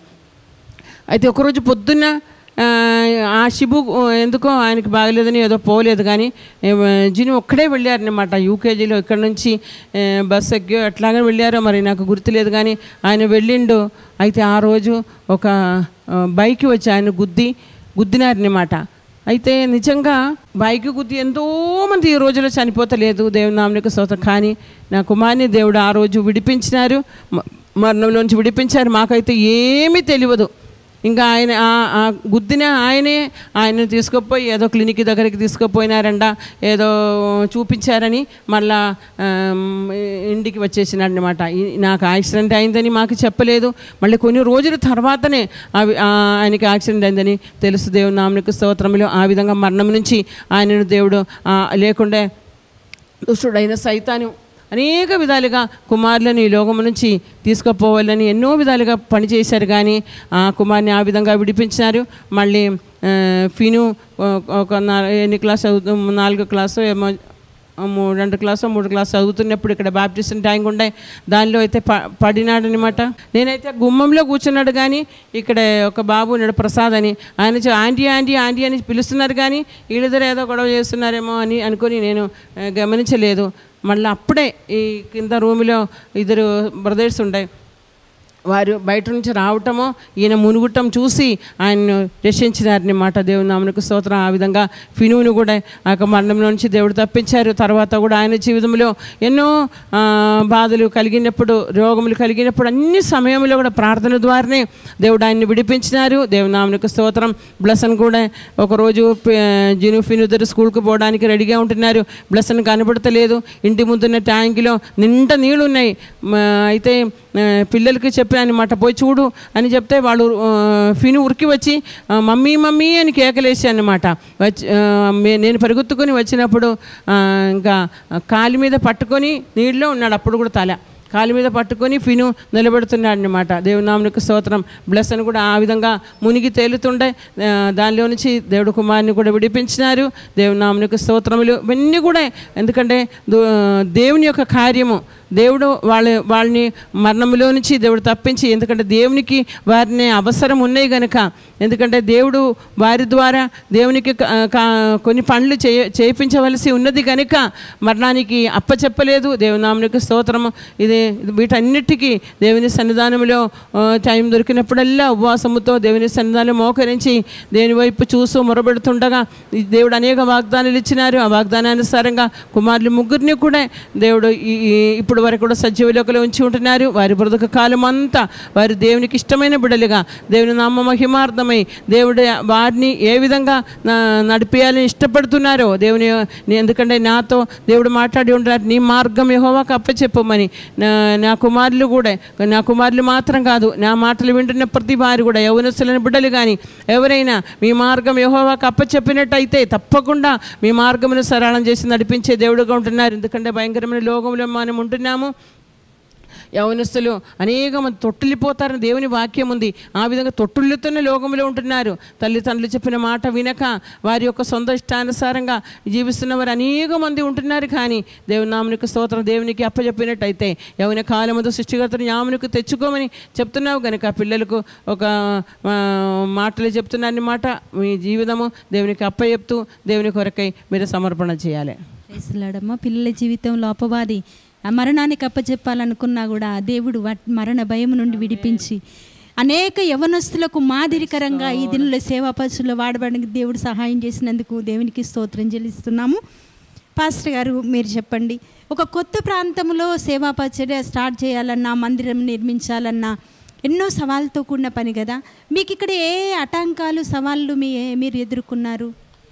అయితే ఒకరోజు పొద్దున్న ఆ, ఆ శిబు ఎందుకో ఆయనకి బాగలేదని ఏదో పోలేదు కానీ ఏ, జిను ఒక్కడే వెళ్ళారనమాట యూకేజీలో ఇక్కడ నుంచి ఏ, బస్ ఎక్కి అట్లాగే వెళ్ళారో మరి నాకు గుర్తులేదు కానీ ఆయన వెళ్ళిండు అయితే ఆ రోజు ఒక ఆ, బైక్ వచ్చి ఆయన గుద్ది గుద్దినారనమాట అయితే నిజంగా బైక్ గుద్ది ఎంతోమంది ఈ రోజులో చనిపోతలేదు దేవుని నామనికి స్తోత్రం కానీ నా కుమార్ని దేవుడు ఆ రోజు విడిపించినారు మ- మరణంలోంచి విడిపించారు మాకైతే ఏమీ తెలియదు ఇంకా ఆయన ఆ- ఆ గుద్దిన ఆయనే ఆయన తీసుకుపోయి ఏదో క్లినిక్ దగ్గరికి తీసుకుపోయినారంట ఏదో చూపించారని మళ్ళా ఆమ్, ఇంటికి వచ్చేసినాడు అనమాట నాకు యాక్సిడెంట్ అయిందని మాకు చెప్పలేదు మళ్ళీ కొన్ని రోజుల తర్వాతనే అవి ఆ, ఆయనకి యాక్సిడెంట్ అయిందని తెలుసు దేవుని నామనికి స్తోత్రములు ఆ విధంగా మరణం నుంచి ఆయనను దేవుడు ఆ, లేకుండే దుష్టుడైన సైతాను అనేక విధాలుగా కుమారులను ఈ లోకం నుంచి తీసుకుపోవాలని ఎన్నో విధాలుగా పనిచేశారు కానీ ఆ కుమార్ని ఆ విధంగా విడిపించినారు మళ్ళీ ఆ, ఫిను ఒక- ఒక నా- ఎన్ని క్లాస్ చదువుతూ నాలుగో క్లాసు ఏమో ఆ, మూడు రెండు క్లాసు మూడు క్లాసు చదువుతున్నప్పుడు ఇక్కడ బాప్టిస్ట్ ట్యాంక్ ఉండే దానిలో అయితే ప పడినాడు అనమాట నేనైతే గుమ్మంలో కూర్చున్నాడు కానీ ఇక్కడ ఒక బాబు ఉన్నాడు ప్రసాద్ అని ఆయన చే- ఆంటీ ఆంటీ ఆంటీ అని పిలుస్తున్నారు కానీ వీళ్ళిద్దరు ఏదో గొడవ చేస్తున్నారేమో అని అనుకొని నేను ఆ, గమనించలేదు మళ్ళీ అప్పుడే ఈ కింద రూమ్లో ఇద్దరు బ్రదర్స్ ఉండే వారు బయట నుంచి రావటమో ఈయన మునుగుటం చూసి ఆయన్ను రక్షించినారని మాట దేవుని నామనికి స్తోత్రం ఆ విధంగా ఫినువును కూడా ఆ యొక్క మరణంలో నుంచి దేవుడు తప్పించారు తర్వాత కూడా ఆయన జీవితంలో ఎన్నో ఆ, బాధలు కలిగినప్పుడు రోగములు కలిగినప్పుడు అన్ని సమయంలో కూడా ప్రార్థన ద్వారానే దేవుడు ఆయన్ని విడిపించినారు దేవుని నామనికి స్తోత్రం బ్లసన్ కూడా ఒకరోజు ప- జిను ఫిను ఇద్దరు స్కూల్కి పోవడానికి రెడీగా ఉంటున్నారు బ్లసన్ కనబడతలేదు ఇంటి ముందున్న ట్యాంకులో నిండా నీళ్ళు ఉన్నాయి మ- అయితే ఆ, పిల్లలకి చెప్పాను అనమాట పోయి చూడు అని చెప్తే వాళ్ళు ఆ, ఫిను ఉరికి వచ్చి ఆ, మమ్మీ మమ్మీ అని కేకలేసి అనమాట వచ్చి ఆ, మే- నేను పరిగెత్తుకొని వచ్చినప్పుడు ఆ, ఇంకా కాలి మీద పట్టుకొని నీళ్ళలో ఉన్నాడు అప్పుడు కూడా తల కాలి మీద పట్టుకొని ఫిను నిలబెడుతున్నాడు అనమాట దేవునామునికి స్తోత్రం బ్లెస్ అని కూడా ఆ విధంగా మునిగి తేలుతుండే ఆ, దానిలో నుంచి దేవుడు కుమారుని కూడా విడిపించినారు దేవునామునికి స్తోత్రములు ఇవన్నీ కూడా ఎందుకంటే దు- దేవుని యొక్క కార్యము దేవుడు వాళ్ళ వాళ్ళని మరణంలో నుంచి దేవుడు తప్పించి ఎందుకంటే దేవునికి వారిని అవసరం ఉన్నాయి గనుక ఎందుకంటే దేవుడు వారి ద్వారా దేవునికి క- క- కొన్ని పనులు చేయ చేయించవలసి ఉన్నది కనుక మరణానికి అప్పచెప్పలేదు దేవునామునికి స్తోత్రము ఇది వీటన్నిటికీ దేవుని సన్నిధానంలో ఆ, టైం దొరికినప్పుడల్లా ఉపవాసముతో దేవుని సన్నిధానం మోకరించి దేని వైపు చూస్తూ మొరబెడుతుండగా ఈ దేవుడు అనేక వాగ్దానాలు ఇచ్చినారు ఆ వాగ్దానానుసారంగా కుమారులు ముగ్గురిని కూడా దేవుడు ఈ ఈ- ఇప్పుడు వరకు కూడా సజీవులోకలో ఉంచి ఉంటున్నారు వారి బ్రతుక కాలం అంతా వారి దేవునికి ఇష్టమైన బిడ్డలుగా దేవుని నామ మహిమార్థమై దేవుడు వారిని ఏ విధంగా నా- నడిపేయాలని ఇష్టపడుతున్నారో దేవుని నీ- ఎందుకంటే నాతో దేవుడు మాట్లాడి ఉంటారు నీ మార్గం యెహోవాకు అప్పచెప్పమని నా నా కుమారులు కూడా నా కుమారులు మాత్రం కాదు నా మాటలు వింటున్న ప్రతి వారు కూడా యవనస్తులని బిడ్డలు కానీ ఎవరైనా మీ మార్గం యెహోవాకు అప్పచెప్పినట్టయితే తప్పకుండా మీ మార్గమును సరళం చేసి నడిపించే దేవుడుగా ఉంటున్నారు ఎందుకంటే భయంకరమైన లోకంలో మనం ఉంటున్నాము యవనస్తులు అనేక మంది తొట్టిల్లిపోతారని దేవుని వాక్యం ఉంది ఆ విధంగా తొట్టుళ్ళుతున్న లోకంలో ఉంటున్నారు తల్లిదండ్రులు చెప్పిన మాట వినక వారి యొక్క సొంత ఇష్టానుసారంగా జీవిస్తున్న వారు అనేక మంది ఉంటున్నారు కానీ దేవుని నామునికి స్తోత్రం దేవునికి అప్పచెప్పినట్టయితే యవన కాలముతో సృష్టికర్తను యామునికి తెచ్చుకోమని చెప్తున్నావు కనుక పిల్లలకు ఒక ఆ, మాటలు చెప్తున్నారన్నమాట మీ జీవితము దేవునికి అప్పచెప్తూ దేవుని కొరకై మీరు సమర్పణ చేయాలి ప్రైజ్లాడమ్మ పిల్లల జీవితంలో అపవాది ఆ మరణానికి అప్పచెప్పాలనుకున్నా కూడా ఆ దేవుడు వాట్- మరణ భయం నుండి విడిపించి అనేక యవనస్తులకు మాదిరికరంగా ఈ దినంలో సేవా పశువులు వాడబడడానికి దేవుడు సహాయం చేసినందుకు దేవునికి స్తోత్రం చెల్లిస్తున్నాము పాస్టర్ గారు మీరు చెప్పండి ఒక కొత్త ప్రాంతంలో సేవా పచ్చడి స్టార్ట్ చేయాలన్నా మందిరం నిర్మించాలన్నా ఎన్నో సవాళ్ళతో కూడిన పని కదా మీకు ఇక్కడ ఏ ఆటంకాలు సవాళ్ళు మీ మీరు ఎదుర్కొన్నారు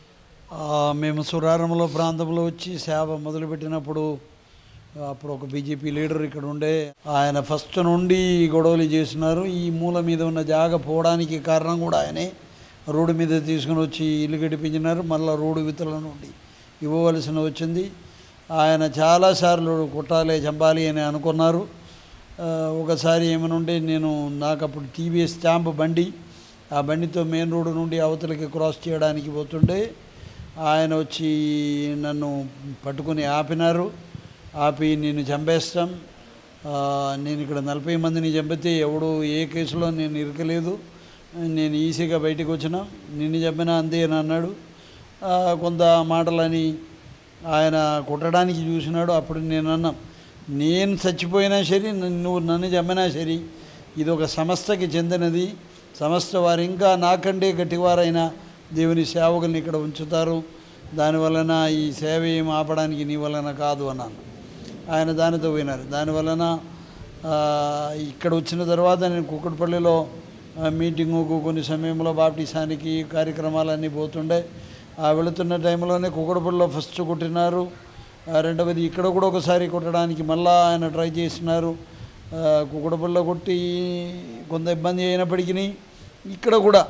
ఆ, మేము సురారంలో ప్రాంతంలో వచ్చి సేవ మొదలుపెట్టినప్పుడు అప్పుడు ఒక బీజేపీ లీడర్ ఇక్కడ ఉండే ఆయన ఫస్ట్ నుండి గొడవలు చేసినారు ఈ మూల మీద ఉన్న జాగ పోవడానికి కారణం కూడా ఆయనే రోడ్డు మీద తీసుకుని వచ్చి ఇల్లు గడిపించినారు మళ్ళీ రోడ్డు వితల నుండి ఇవ్వవలసిన వచ్చింది ఆయన చాలాసార్లు కొట్టాలి చంపాలి అని అనుకున్నారు ఆ, ఒకసారి ఏమనుంటే నేను నాకు అప్పుడు టీవీఎస్ స్టాంప్ బండి ఆ బండితో మెయిన్ రోడ్డు నుండి అవతలకి క్రాస్ చేయడానికి పోతుండే ఆయన వచ్చి నన్ను పట్టుకొని ఆపినారు ఆపి నేను చంపేస్తాం ఆ, నేను ఇక్కడ నలభై మందిని చంపితే ఎవడు ఏ కేసులో నేను ఇరకలేదు నేను ఈజీగా బయటకు వచ్చిన నిన్ను చంపినా అంతే అని అన్నాడు ఆ, కొంత మాటలని ఆయన కొట్టడానికి చూసినాడు అప్పుడు నేను అన్నా నేను చచ్చిపోయినా సరే నన్ను- నువ్వు నన్ను చంపినా సరే ఇది ఒక సంస్థకి చెందినది సంస్థ వారు ఇంకా నాకంటే గట్టివారైన దేవుని సేవకుల్ని ఇక్కడ ఉంచుతారు దానివలన ఈ సేవ ఏం ఆపడానికి నీ వలన కాదు అన్నాను ఆయన దానితో పోయినారు దానివలన ఆ, ఇక్కడ వచ్చిన తర్వాత నేను కుక్కడపల్లిలో ఆ, మీటింగుకు కొన్ని సమయంలో బాప్టిసానికి కార్యక్రమాలన్నీ పోతుండే ఆ వెళుతున్న టైంలోనే కుక్కడపల్లిలో ఫస్ట్ కొట్టినారు ఆ, రెండవది ఇక్కడ కూడా ఒకసారి కొట్టడానికి మళ్ళా ఆయన ట్రై చేసినారు ఆ, కుక్కడపల్లిలో కొట్టి కొంత ఇబ్బంది అయినప్పటికీ ఇక్కడ కూడా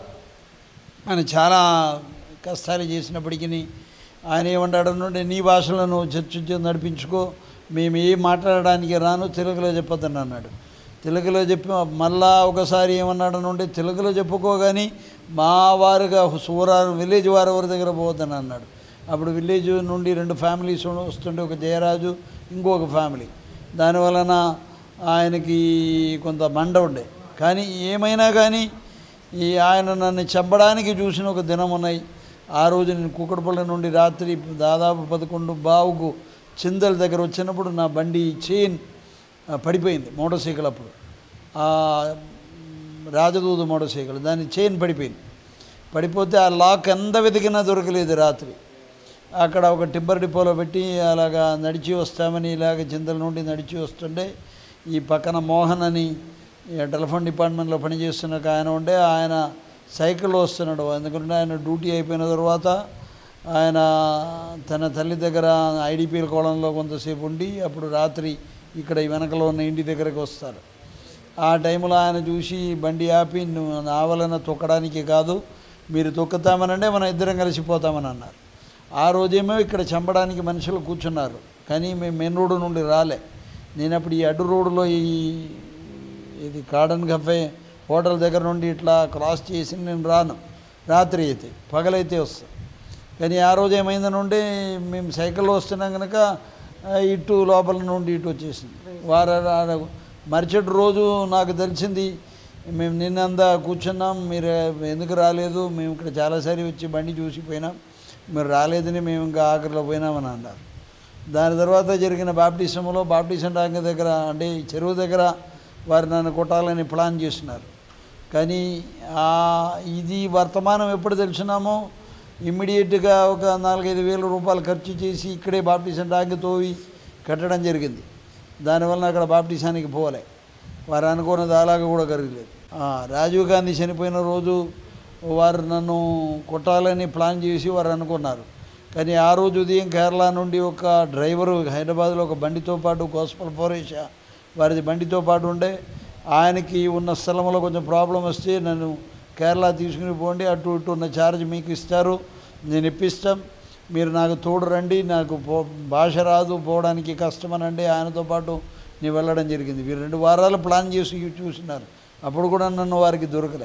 ఆయన చాలా కష్టాలు చేసినప్పటికీ ఆయన ఏమంటాడు నీ భాషలో నువ్వు చర్చ నడిపించుకో మేము ఏం మాట్లాడడానికి రాను తెలుగులో చెప్పొద్దని అన్నాడు తెలుగులో చెప్పి మళ్ళా ఒకసారి ఏమన్నాడు నుండి తెలుగులో చెప్పుకోగాని మా వారుగా సూరారు విలేజ్ వారి ఎవరి దగ్గర పోవద్దని అన్నాడు అప్పుడు విలేజ్ నుండి రెండు ఫ్యామిలీస్ వస్తుండే ఒక జయరాజు ఇంకొక ఫ్యామిలీ దానివలన ఆయనకి కొంత మండ ఉండే కానీ ఏమైనా కానీ ఈ ఆయన నన్ను చంపడానికి చూసిన ఒక దినం ఉన్నాయి ఆ రోజు నేను కుక్కడపల్లి నుండి రాత్రి దాదాపు పదకొండు బావుకు చిందల దగ్గర వచ్చినప్పుడు నా బండి చైన్ ఆ, పడిపోయింది మోటార్ సైకిల్ అప్పుడు ఆ రాజదూదు మోటార్ సైకిల్ దాని చైన్ పడిపోయింది పడిపోతే ఆ లాక్ ఎంత వెతికినా దొరకలేదు రాత్రి అక్కడ ఒక టిబ్బర్ డిపోలో పెట్టి అలాగా నడిచి వస్తామని ఇలాగ చింతల నుండి నడిచి వస్తుంటే ఈ పక్కన మోహన్ అని ఈ టెలిఫోన్ డిపార్ట్మెంట్లో పనిచేస్తున్న ఒక ఆయన ఉండే ఆయన సైకిల్లో వస్తున్నాడు ఎందుకంటే ఆయన డ్యూటీ అయిపోయిన తర్వాత ఆయన తన తల్లి దగ్గర ఐడిపిఎల్ కోణంలో కొంతసేపు ఉండి అప్పుడు రాత్రి ఇక్కడ ఈ వెనకలో ఉన్న ఇంటి దగ్గరకు వస్తారు ఆ టైంలో ఆయన చూసి బండి ఆపి నువ్వు ఆవలన తొక్కడానికి కాదు మీరు తొక్కుతామనంటే మనం ఇద్దరం కలిసిపోతామని అన్నారు ఆ రోజేమో ఇక్కడ చంపడానికి మనుషులు కూర్చున్నారు కానీ మేము మెయిన్ రోడ్డు నుండి రాలే నేను అప్పుడు ఈ అడ్డు రోడ్డులో ఈ ఇది గార్డెన్ కఫే హోటల్ దగ్గర నుండి ఇట్లా క్రాస్ చేసి నేను రాను రాత్రి అయితే పగలైతే వస్తా కానీ ఆ రోజు ఏమైందనుంటే మేము సైకిల్లో వస్తున్నాం కనుక ఆ, ఇటు లోపల నుండి ఇటు వచ్చేసింది వారు మరుసటి రోజు నాకు తెలిసింది మేము నిన్నంతా కూర్చున్నాం మీరు ఎందుకు రాలేదు మేము ఇక్కడ చాలాసారి వచ్చి బండి చూసిపోయినాం మీరు రాలేదని మేము ఇంకా ఆఖరిలో పోయినామని అన్నారు దాని తర్వాత జరిగిన బాప్టిజంలో బాప్టిజం ట్యాంక్ దగ్గర అంటే ఈ చెరువు దగ్గర వారు నన్ను కొట్టాలని ప్లాన్ చేస్తున్నారు కానీ ఆ ఇది వర్తమానం ఎప్పుడు తెలిసినామో ఇమ్మీడియట్గా ఒక నాలుగైదు వేల రూపాయలు ఖర్చు చేసి ఇక్కడే బాప్టిజం ట్యాంక్ తోవి కట్టడం జరిగింది దానివల్ల అక్కడ బాప్టిజానికి పోలే వారు అనుకున్నది అలాగ కూడా కరగలేదు ఆ, రాజీవ్ గాంధీ చనిపోయిన రోజు వారు నన్ను కొట్టాలని ప్లాన్ చేసి వారు అనుకున్నారు కానీ ఆ రోజు ఉదయం కేరళ నుండి ఒక డ్రైవరు హైదరాబాద్లో ఒక బండితో పాటు గోస్పల్ ఫోరేష వారిది బండితో పాటు ఉండే ఆయనకి ఉన్న స్థలంలో కొంచెం ప్రాబ్లం వస్తే నన్ను కేరళ తీసుకుని పోండి అటు ఇటు ఉన్న ఛార్జ్ మీకు ఇస్తారు నేను ఇప్పిస్తాం మీరు నాకు తోడు రండి నాకు పో భాష రాదు పోవడానికి కష్టమనండి ఆయనతో పాటు నేను వెళ్ళడం జరిగింది వీరు రెండు వారాలు ప్లాన్ చేసి చూసినారు అప్పుడు కూడా నన్ను వారికి దొరకలే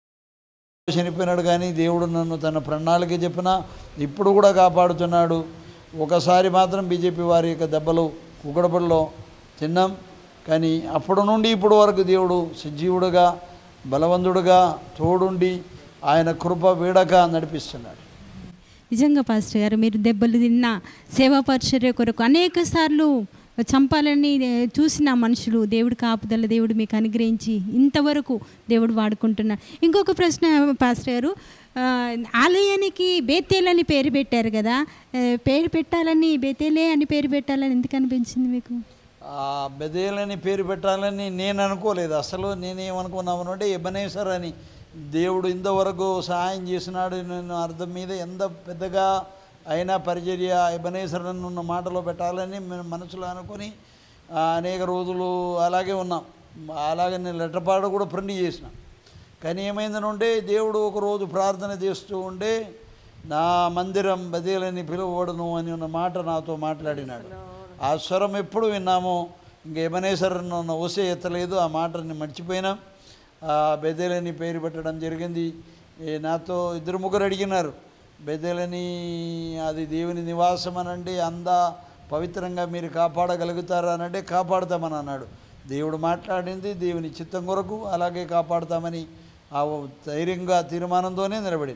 చనిపోయినాడు కానీ దేవుడు నన్ను తన ప్రణాళిక చెప్పిన ఇప్పుడు కూడా కాపాడుతున్నాడు ఒకసారి మాత్రం బీజేపీ వారి యొక్క దెబ్బలు కుకడపడిలో తిన్నాం కానీ అప్పటి నుండి ఇప్పుడు వరకు దేవుడు సజీవుడుగా బలవంతుడుగా తోడుండి ఆయన కృప వీడక నడిపిస్తున్నాడు నిజంగా పాస్టర్ గారు మీరు దెబ్బలు తిన్న సేవా పరిచర్య కొరకు అనేక సార్లు చంపాలని ఏ, చూసిన మనుషులు దేవుడి కాపుదల దేవుడు మీకు అనుగ్రహించి ఇంతవరకు దేవుడు వాడుకుంటున్నారు ఇంకొక ప్రశ్న పాస్టర్ గారు ఆ, ఆలయానికి బేతేల్ అని పేరు పెట్టారు కదా ఏ, పేరు పెట్టాలని బేతేలే అని పేరు పెట్టాలని ఎందుకు అనిపించింది మీకు ఆ బెదేలని పేరు పెట్టాలని నేను అనుకోలేదు అసలు నేనేమనుకున్నాను అంటే ఎబనేసర్ అని దేవుడు ఇంతవరకు సహాయం చేసినాడు నేను అర్థం మీద ఎంత పెద్దగా అయినా పరిచర్య ఎబనేసర్ అని ఉన్న మాటలో పెట్టాలని మేము మనసులో అనుకొని ఆ, అనేక రోజులు అలాగే ఉన్నాం అలాగే నేను లెటర్ పాట కూడా ప్రింట్ చేసిన కానీ ఏమైందనంటే దేవుడు ఒక రోజు ప్రార్థన చేస్తూ ఉండే నా మందిరం బదేలని పిలువబడును అని ఉన్న మాట నాతో మాట్లాడినాడు ఆ స్వరం ఎప్పుడు విన్నామో ఇంక ఎమనేశ్వర ఉన్న ఓసే ఎత్తలేదు ఆ మాటని మర్చిపోయినాం ఆ బెదేలని పేరు పెట్టడం జరిగింది ఏ నాతో ఇద్దరు ముగ్గురు అడిగినారు బెదేలని అది దేవుని నివాసం అనండి అంద పవిత్రంగా మీరు కాపాడగలుగుతారా అనంటే కాపాడుతామని అన్నాడు దేవుడు మాట్లాడింది దేవుని చిత్తం కొరకు అలాగే కాపాడుతామని ఆ ధైర్యంగా తీర్మానంతోనే నిలబడిన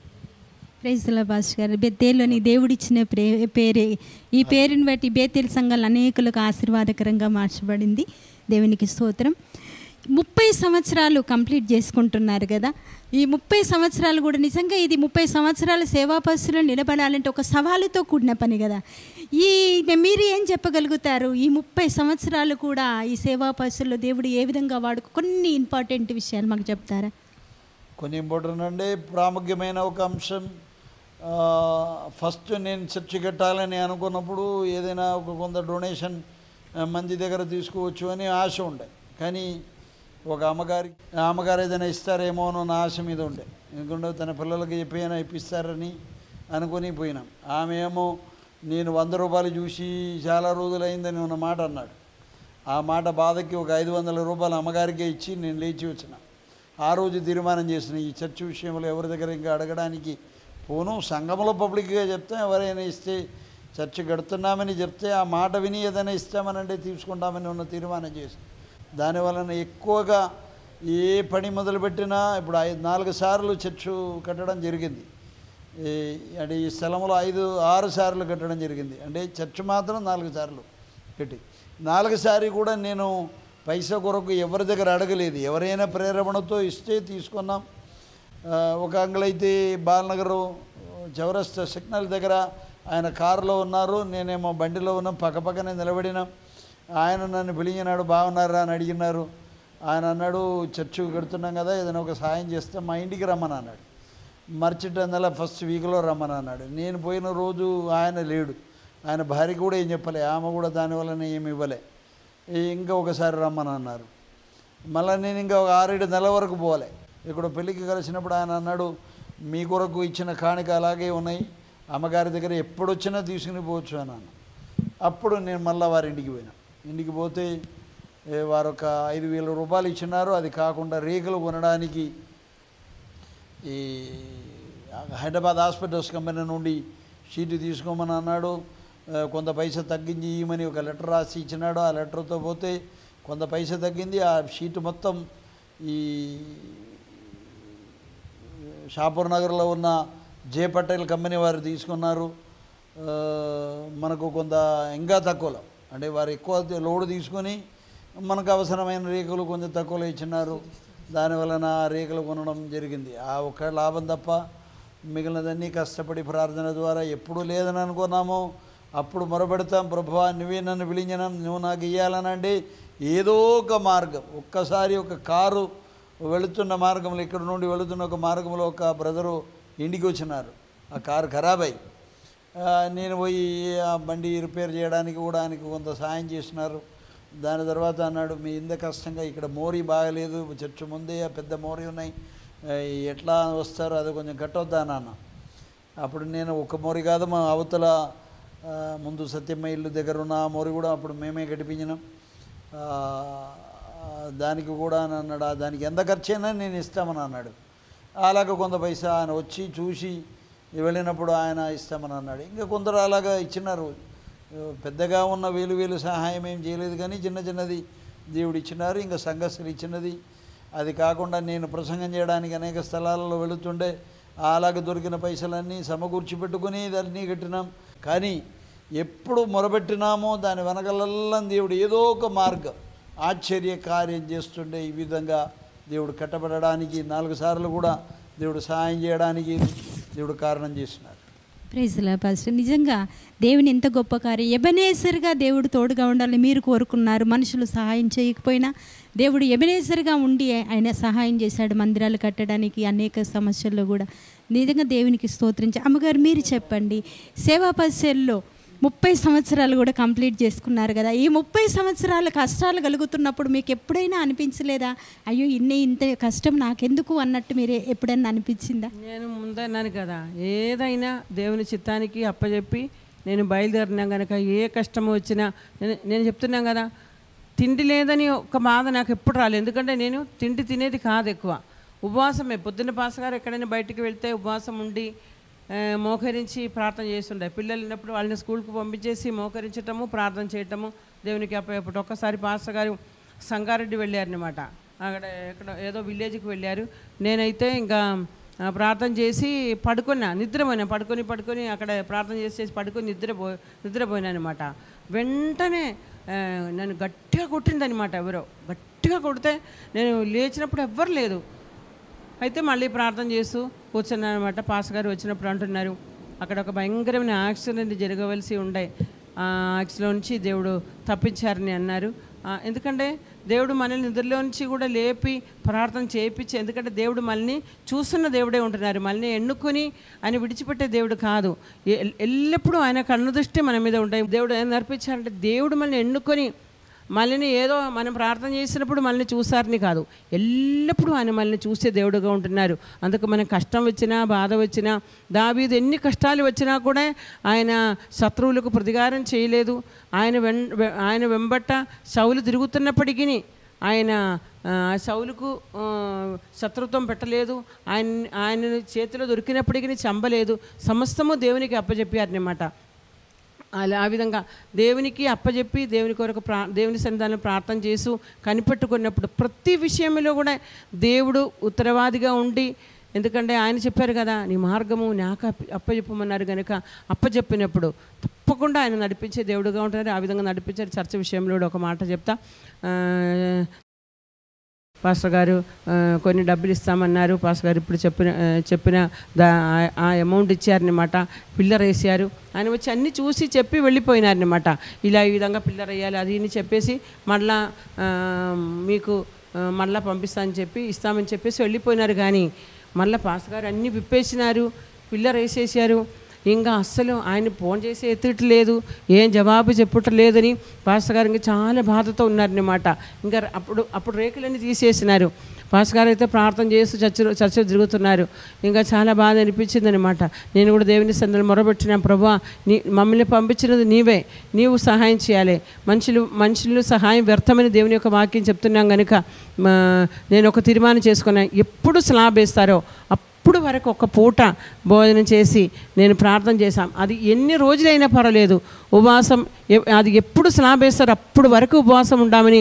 ప్రైజ్ల భాష గారు బెత్తేలోని దేవుడిచ్చిన ప్రే పేరే ఈ పేరుని బట్టి బేతేల్ సంఘాలు అనేకులకు ఆశీర్వాదకరంగా మార్చబడింది దేవునికి స్తోత్రం ముప్పై సంవత్సరాలు కంప్లీట్ చేసుకుంటున్నారు కదా ఈ ముప్పై సంవత్సరాలు కూడా నిజంగా ఇది ముప్పై సంవత్సరాల సేవా పరిస్థితుల్లో నిలబడాలంటే ఒక సవాలుతో కూడిన పని కదా ఈ మీరు ఏం చెప్పగలుగుతారు ఈ ముప్పై సంవత్సరాలు కూడా ఈ సేవా పరిస్థితుల్లో దేవుడు ఏ విధంగా వాడుకు కొన్ని ఇంపార్టెంట్ విషయాలు మాకు చెప్తారా కొన్ని ఇంపార్టెంట్ అంటే ప్రాముఖ్యమైన ఒక అంశం ఆ, ఫస్ట్ నేను చర్చి కట్టాలని అనుకున్నప్పుడు ఏదైనా ఒక కొంత డొనేషన్ ఆ, మంది దగ్గర తీసుకోవచ్చు అని ఆశ ఉండే కానీ ఒక అమ్మగారి ఆ అమ్మగారు ఏదైనా ఇస్తారేమో అని ఆశ మీద ఉండే ఎందుకంటే తన పిల్లలకి చెప్పైనా ఇప్పిస్తారని అనుకుని పోయినాం ఆమె ఏమో నేను వంద రూపాయలు చూసి చాలా రోజులైందని ఉన్న మాట అన్నాడు ఆ మాట బాధకి ఒక ఐదు వందల రూపాయలు అమ్మగారికే ఇచ్చి నేను లేచి వచ్చిన ఆ రోజు తీర్మానం చేసిన ఈ చర్చ్ విషయంలో ఎవరి దగ్గర ఇంకా అడగడానికి పోను సంఘంలో పబ్లిక్గా చెప్తే ఎవరైనా ఇస్తే చర్చ్ కడుతున్నామని చెప్తే ఆ మాట విని ఏదైనా ఇస్తామనంటే తీసుకుంటామని ఉన్న తీర్మానం చేసి దానివలన ఎక్కువగా ఏ పని మొదలుపెట్టినా ఇప్పుడు ఐదు నాలుగు సార్లు చర్చు కట్టడం జరిగింది ఈ అంటే ఈ స్థలంలో ఐదు ఆరు సార్లు కట్టడం జరిగింది అంటే చర్చ్ మాత్రం నాలుగు సార్లు కట్టి నాలుగు సారి కూడా నేను పైసా కొరకు ఎవరి దగ్గర అడగలేదు ఎవరైనా ప్రేరణతో ఇస్తే తీసుకున్నాం ఆ, ఒక అంకుల్ అయితే బాలనగర్ చౌరస్తా సిగ్నల్ దగ్గర ఆయన కారులో ఉన్నారు నేనేమో బండిలో ఉన్నాం పక్కపక్కనే నిలబడినాం ఆయన నన్ను పిలిచినాడు బాగున్నారా అని అడిగినారు ఆయన అన్నాడు చర్చ్ కడుతున్నాం కదా ఏదైనా ఒక సాయం చేస్తే మా ఇంటికి రమ్మని అన్నాడు మర్చిట్ నెల ఫస్ట్ వీక్లో రమ్మని అన్నాడు నేను పోయిన రోజు ఆయన లేడు ఆయన భార్య కూడా ఏం చెప్పలే ఆమె కూడా దానివల్లనే ఏమి ఇవ్వలే ఈ ఇంకా ఒకసారి రమ్మని అన్నారు మళ్ళీ నేను ఇంకా ఒక ఆరేడు నెలల వరకు పోలే ఇక్కడ పెళ్ళికి కలిసినప్పుడు ఆయన అన్నాడు మీ కొరకు ఇచ్చిన కాணிక అలాగే ఉన్నాయి అమ్మగారి దగ్గర ఎప్పుడు వచ్చినా తీసుకుని పోవచ్చు అన్నాను అప్పుడు నేను మళ్ళీ వారి ఇంటికి పోయినా ఇంటికి పోతే ఏ, వారు ఒక ఐదు వేల రూపాయలు ఇచ్చినారు అది కాకుండా రేకులు కొనడానికి ఈ హైదరాబాద్ హాస్పిటల్స్ కంపెనీ నుండి షీటు తీసుకోమని అన్నాడు ఆ, కొంత పైసా తగ్గించి ఇవ్వమని ఒక లెటర్ రాసి ఇచ్చినాడు ఆ లెటర్తో పోతే కొంత పైసా తగ్గింది ఆ షీటు మొత్తం ఈ షాపూర్ నగర్లో ఉన్న జే పటేల్ కంపెనీ వారు తీసుకున్నారు ఆ, మనకు కొంత ఇంకా తక్కువలో అంటే వారు ఎక్కువ లోడ్ తీసుకొని మనకు అవసరమైన రేకులు కొంచెం తక్కువలో ఇచ్చినారు దానివలన ఆ రేకులు కొనడం జరిగింది ఆ ఒక్క లాభం తప్ప మిగిలినదన్నీ కష్టపడి ప్రార్థన ద్వారా ఎప్పుడు లేదని అనుకున్నామో అప్పుడు మొరపెడతాం ప్రభువా నువ్వే నన్ను పిలిచినాం నువ్వు నాకు ఇవ్వాలనండి ఏదో ఒక మార్గం ఒక్కసారి ఒక కారు వెళుతున్న మార్గంలో ఇక్కడ నుండి వెళుతున్న ఒక మార్గంలో ఒక బ్రదరు ఇంటికి వచ్చినారు ఆ కారు ఖరాబ్ అయ్యి ఆ, నేను పోయి ఆ బండి రిపేర్ చేయడానికి కూడా ఆయనకు కొంత సాయం చేసినారు దాని తర్వాత అన్నాడు మీ ఇంత కష్టంగా ఇక్కడ మోరీ బాగలేదు చర్చ్ ముందే ఆ పెద్ద మోరీ ఉన్నాయి ఆ, ఎట్లా వస్తారో అది కొంచెం కట్టొద్దా నాన్న అప్పుడు నేను ఒక మోరి కాదు మా అవతల ఆ, ముందు సత్యమ్మ ఇల్లు దగ్గర ఉన్న ఆ మోరి కూడా అప్పుడు మేమే కట్టిపించినాం ఆ, ఆ, దానికి కూడా అని అన్నాడు "ఆ, దానికి ఎంత ఖర్చు అయినా నేను ఇస్తామని అన్నాడు అలాగ కొంత పైసా ఆయన వచ్చి చూసి వెళ్ళినప్పుడు ఆయన ఇస్తామని అన్నాడు ఇంకా కొందరు అలాగా ఇచ్చినారు పెద్దగా ఉన్న వేలు వేలు సహాయం ఏం చేయలేదు కానీ చిన్న చిన్నది దేవుడు ఇచ్చినారు ఇంకా సంఘస్థులు ఇచ్చినది అది కాకుండా నేను ప్రసంగం చేయడానికి అనేక స్థలాలలో వెళుతుండే అలాగ దొరికిన పైసలన్నీ సమకూర్చి పెట్టుకుని దాన్ని కట్టినాం కానీ ఎప్పుడు మొరబెట్టినామో దాని వెనకలల్లా దేవుడు ఏదో ఒక మార్గం ఆశ్చర్య కార్యం చేస్తుండే ఈ విధంగా దేవుడు కట్టబడడానికి నాలుగు సార్లు కూడా దేవుడు సహాయం చేయడానికి దేవుడు కారణం చేసినాడు ప్రైజ్లా పాస్టర్ నిజంగా దేవుని ఎంత గొప్ప కార్యం ఎబనేసరిగా దేవుడు తోడుగా ఉండాలని మీరు కోరుకున్నారు మనుషులు సహాయం చేయకపోయినా దేవుడు ఎబనేసరిగా ఉండి ఆయన సహాయం చేశాడు మందిరాలు కట్టడానికి అనేక సమస్యల్లో కూడా నిజంగా దేవునికి స్తోత్రించి అమ్మగారు మీరు చెప్పండి సేవా పరిచయల్లో ముప్పై సంవత్సరాలు కూడా కంప్లీట్ చేసుకున్నారు కదా ఈ ముప్పై సంవత్సరాల కష్టాలు కలుగుతున్నప్పుడు మీకు ఎప్పుడైనా అనిపించలేదా అయ్యో ఇన్ని ఇంత కష్టం నాకెందుకు అన్నట్టు మీరు ఎప్పుడైనా అనిపించిందా నేను ముందే అన్నాను కదా ఏదైనా దేవుని చిత్తానికి అప్పచెప్పి నేను బయలుదేరినా కనుక ఏ కష్టం వచ్చినా నేను నేను చెప్తున్నాను కదా తిండి లేదని ఒక బాధ నాకు ఎప్పుడు రాలేదు ఎందుకంటే నేను తిండి తినేది కాదు ఎక్కువ ఉపవాసమే పొద్దున్న పాసగారు ఎక్కడైనా బయటికి వెళ్తే ఉపవాసం ఉండి ఆ, మోకరించి ప్రార్థన చేస్తుండే పిల్లలు ఉన్నప్పుడు వాళ్ళని స్కూల్కి పంపించేసి మోకరించటము ప్రార్థన చేయటము దేవునికి అప్పప్పుడు ఒక్కసారి పాస్టర్ గారు సంగారెడ్డి వెళ్ళారనమాట అక్కడ ఎక్కడ ఏదో విలేజ్కి వెళ్ళారు నేనైతే ఇంకా ఆ, ప్రార్థన చేసి పడుకున్నా నిద్రపోయినా పడుకొని పడుకొని అక్కడ ప్రార్థన చేసి చేసి పడుకొని నిద్రపో నిద్రపోయినా అనమాట వెంటనే ఆ, నన్ను గట్టిగా కొట్టిందనమాట ఎవరో గట్టిగా కొడితే నేను లేచినప్పుడు ఎవ్వరు లేదు అయితే మళ్ళీ ప్రార్థన చేస్తూ కూర్చున్నాను అనమాట పాస్ గారు వచ్చినప్పుడు అంటున్నారు అక్కడ ఒక భయంకరమైన యాక్సిడెంట్ జరగవలసి ఉండే ఆ యాక్సిడెంట్ నుంచి దేవుడు తప్పించారని అన్నారు ఆ, ఎందుకంటే దేవుడు మనల్ని నిద్రలో నుంచి కూడా లేపి ప్రార్థన చేయించి ఎందుకంటే దేవుడు మనల్ని చూస్తున్న దేవుడే ఉంటున్నారు మనల్ని ఎన్నుకొని ఆయన విడిచిపెట్టే దేవుడు కాదు ఎ- ఎల్లప్పుడూ ఆయన కన్ను దృష్టి మన మీద ఉంటాయి దేవుడు ఏం నేర్పించారంటే దేవుడు మనల్ని ఎన్నుకొని మళ్ళీ ఏదో మనం ప్రార్థన చేసినప్పుడు మళ్ళీ చూసారని కాదు ఎల్లప్పుడూ ఆయన మనల్ని చూసే దేవుడుగా ఉంటున్నారు అందుకు మనకు కష్టం వచ్చినా బాధ వచ్చినా దావీదు ఎన్ని కష్టాలు వచ్చినా కూడా ఆయన శత్రువులకు ప్రతికారం చేయలేదు ఆయన వెం వె- ఆయన వెంబట్ట శౌలు తిరుగుతున్నప్పటికీ ఆయన ఆ, శౌలుకు ఆ, శత్రుత్వం పెట్టలేదు ఆయన ఆయన చేతిలో దొరికినప్పటికీ చంపలేదు సమస్తము దేవునికి అప్పచెప్పారనమాట అలా ఆ విధంగా దేవునికి అప్పచెప్పి దేవుని కొరకు ప్రా దేవుని సన్నిధానం ప్రార్థన చేస్తూ కనిపెట్టుకున్నప్పుడు ప్రతి విషయంలో కూడా దేవుడు ఉత్తరవాదిగా ఉండి ఎందుకంటే ఆయన చెప్పారు కదా నీ మార్గము నాకు అప్ప- అప్పచెప్పమన్నారు కనుక అప్పచెప్పినప్పుడు తప్పకుండా ఆయన నడిపించే దేవుడుగా ఉంటారు ఆ విధంగా నడిపించారు చర్చ విషయంలో కూడా ఒక మాట చెప్తా ఆ, పాస్టర్ గారు ఆ, కొన్ని డబ్బులు ఇస్తామన్నారు పాస్టర్ గారు ఇప్పుడు చెప్పిన ఆ, చెప్పిన దా ఆ- ఆ అమౌంట్ ఇచ్చారనమాట పిల్లర్ వేసారు ఆయన వచ్చి అన్నీ చూసి చెప్పి వెళ్ళిపోయినారనమాట ఇలా ఈ విధంగా పిల్లర్ వేయాలి అది ఇది చెప్పేసి మళ్ళా ఆ, మీకు ఆ, మళ్ళా పంపిస్తామని చెప్పి ఇస్తామని చెప్పేసి వెళ్ళిపోయినారు కానీ మళ్ళీ పాస్టర్ గారు అన్నీ విప్పేసినారు పిల్లర్ వేసేసారు ఇంకా అస్సలు ఆయన ఫోన్ చేసి ఎత్తట్లేదు ఏం జవాబు చెప్పుటలేదని పాస్టర్ గారు ఇంకా చాలా బాధతో ఉన్నారనమాట ఇంకా అప్పుడు అప్పుడు రేకులన్నీ తీసేసినారు పాస్టర్ గారు అయితే ప్రార్థన చేస్తూ చర్చ చర్చ తిరుగుతున్నారు ఇంకా చాలా బాధ అనిపించింది అనమాట నేను కూడా దేవుని సందలు మొరబెట్టిన ప్రభా నీ మమ్మల్ని పంపించినది నీవే నీవు సహాయం చేయాలి మనుషులు మనుషులు సహాయం వ్యర్థమని దేవుని యొక్క వాక్యం చెప్తున్నాం కనుక మా, నేను ఒక తీర్మానం చేసుకున్నాను ఎప్పుడు స్లాబ్ వేస్తారో అప్పుడు వరకు ఒక పూట భోజనం చేసి నేను ప్రార్థన చేశాం అది ఎన్ని రోజులైనా పర్వాలేదు ఉపవాసం ఎ- అది ఎప్పుడు స్లాబ్ వేస్తారో అప్పుడు వరకు ఉపవాసం ఉండామని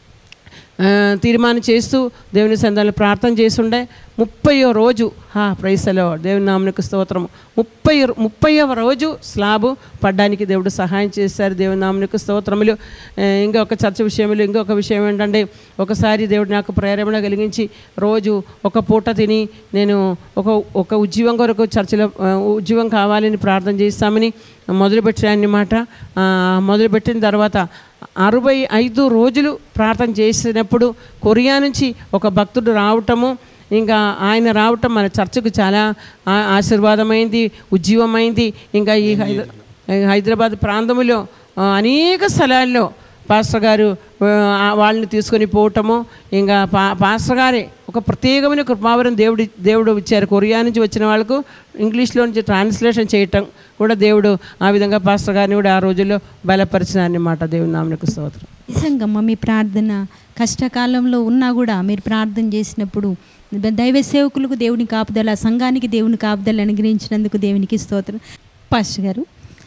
ఆ, తీర్మానం చేస్తూ దేవుని సందాలు ప్రార్థన చేస్తుండే ముప్పయో రోజు హా ప్రైసలో దేవుని నామనికి స్తోత్రము ముప్పై ముప్పైవ రోజు స్లాబు పడ్డానికి దేవుడు సహాయం చేశారు దేవుని నామనికి స్తోత్రములు ఆ, ఇంకా ఒక చర్చ విషయంలో ఇంకొక విషయం ఏంటంటే ఒకసారి దేవుడు నాకు ప్రేరణ కలిగించి రోజు ఒక పూట తిని నేను ఒక ఒక ఉద్యోగం కొరకు చర్చలో ఆ, ఉద్యోగం కావాలని ప్రార్థన చేస్తామని మొదలుపెట్టానమాట మొదలుపెట్టిన తర్వాత అరవై ఐదు రోజులు ప్రార్థన చేసినప్పుడు కొరియా నుంచి ఒక భక్తుడు రావటము ఇంకా ఆయన రావటం మన చర్చకు చాలా ఆ- ఆశీర్వాదమైంది ఉజ్జీవమైంది ఇంకా ఈ హైద హైదరాబాద్ ప్రాంతంలో ఆ, అనేక స్థలాల్లో పాస్టర్ గారు ఆ, వాళ్ళని తీసుకొని పోవటము ఇంకా పా పాస్టర్ గారే ఒక ప్రత్యేకమైన కృపావరం దేవుడి దేవుడు ఇచ్చారు కొరియా నుంచి వచ్చిన వాళ్ళకు ఇంగ్లీష్లో నుంచి ట్రాన్స్లేషన్ చేయటం కూడా దేవుడు ఆ విధంగా పాస్టర్ గారిని కూడా ఆ రోజుల్లో బలపరిచినారన్నమాట దేవుని నామనికి స్తోత్రం నిజంగమ్మ మీ ప్రార్థన కష్టకాలంలో ఉన్నా కూడా మీరు ప్రార్థన చేసినప్పుడు దైవ సేవకులకు దేవుని కాపుదల సంఘానికి దేవుని కాపుదల అనుగ్రహించినందుకు దేవునికి స్తోత్రం పాస్టర్ గారు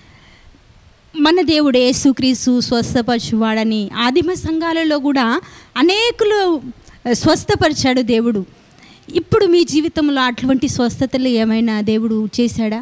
మన దేవుడు యేసుక్రీస్తు స్వస్థపరచువాడని ఆదిమ సంఘాలలో కూడా అనేకులు స్వస్థపరిచాడు దేవుడు ఇప్పుడు మీ జీవితంలో అటువంటి స్వస్థతలు ఏమైనా దేవుడు చేశాడా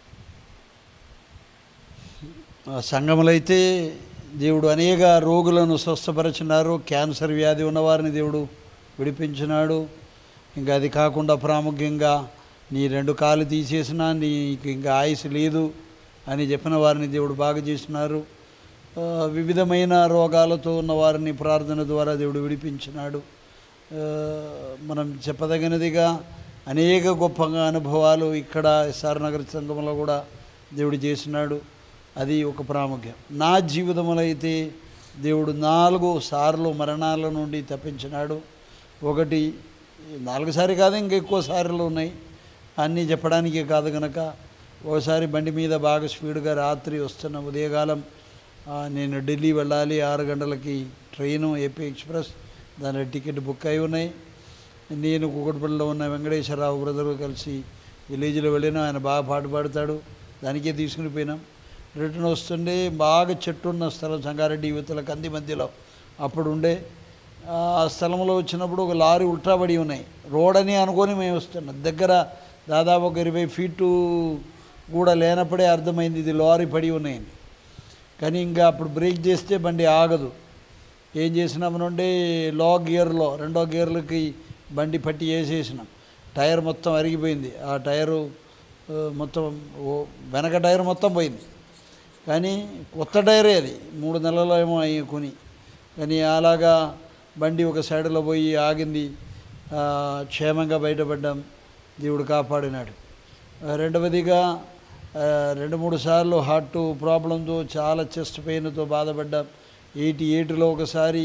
ఆ సంఘములో అయితే దేవుడు అనేక రోగులను స్వస్థపరిచినారు క్యాన్సర్ వ్యాధి ఉన్నవారిని దేవుడు విడిపించినాడు ఇంకా అది కాకుండా ప్రాముఖ్యంగా నీ రెండు కాళ్ళు తీసేసినా నీకు ఇంకా ఆయుసు లేదు అని చెప్పిన వారిని దేవుడు బాగా చేసినారు ఆ, వివిధమైన రోగాలతో ఉన్న వారిని ప్రార్థన ద్వారా దేవుడు విడిపించినాడు ఆ, మనం చెప్పదగినదిగా అనేక గొప్పగా అనుభవాలు ఇక్కడ ఎస్ఆర్ నగర సంఘంలో కూడా దేవుడు చేసినాడు అది ఒక ప్రాముఖ్యం నా జీవితంలో అయితే దేవుడు నాలుగు సార్లు మరణాల నుండి తప్పించినాడు ఒకటి నాలుగు సారి కాదు ఇంకా ఎక్కువ సార్లు ఉన్నాయి అన్నీ చెప్పడానికి కాదు కనుక ఒకసారి బండి మీద బాగా స్పీడ్గా రాత్రి వస్తున్న ఉదయకాలం ఆ, నేను ఢిల్లీ వెళ్ళాలి ఆరు గంటలకి ట్రైను ఏపీ ఎక్స్ప్రెస్ దాని టికెట్ బుక్ అయి ఉన్నాయి నేను కుకట్పల్లిలో ఉన్న వెంకటేశ్వరరావు బ్రదరు కలిసి విలేజ్లో వెళ్ళినా ఆయన బాగా పాట పాడతాడు దానికే తీసుకుని పోయినాం రిటర్న్ వస్తుండే బాగా చెట్టు ఉన్న స్థలం సంగారెడ్డి యువతల కంది మధ్యలో అప్పుడు ఉండే ఆ స్థలంలో వచ్చినప్పుడు ఒక లారీ ఉల్టాబడి ఉన్నాయి రోడ్ అని అనుకొని మేము వస్తున్నాం దగ్గర దాదాపు ఒక ఇరవై ఫీటు కూడా లేనప్పుడే అర్థమైంది ఇది లారీ పడి ఉన్నాయని కానీ ఇంకా అప్పుడు బ్రేక్ చేస్తే బండి ఆగదు ఏం చేసినాం నుండి లో గియర్లో రెండో గియర్లకి బండి పట్టి వేసేసినాం టైర్ మొత్తం అరిగిపోయింది ఆ టైరు ఆ, మొత్తం ఓ- వెనక టైర్ మొత్తం పోయింది కానీ కొత్త టైరే అది మూడు నెలలు ఏమో అయ్యి కొని కానీ అలాగా బండి ఒక సైడ్లో పోయి ఆగింది ఆ, క్షేమంగా బయటపడ్డాం దేవుడు కాపాడినాడు ఆ, రెండవదిగా ఆ, రెండు మూడు సార్లు హార్ట్ ప్రాబ్లంతో చాలా చెస్ట్ పెయిన్తో బాధపడ్డాం ఎయిటీ ఎయిట్లో ఒకసారి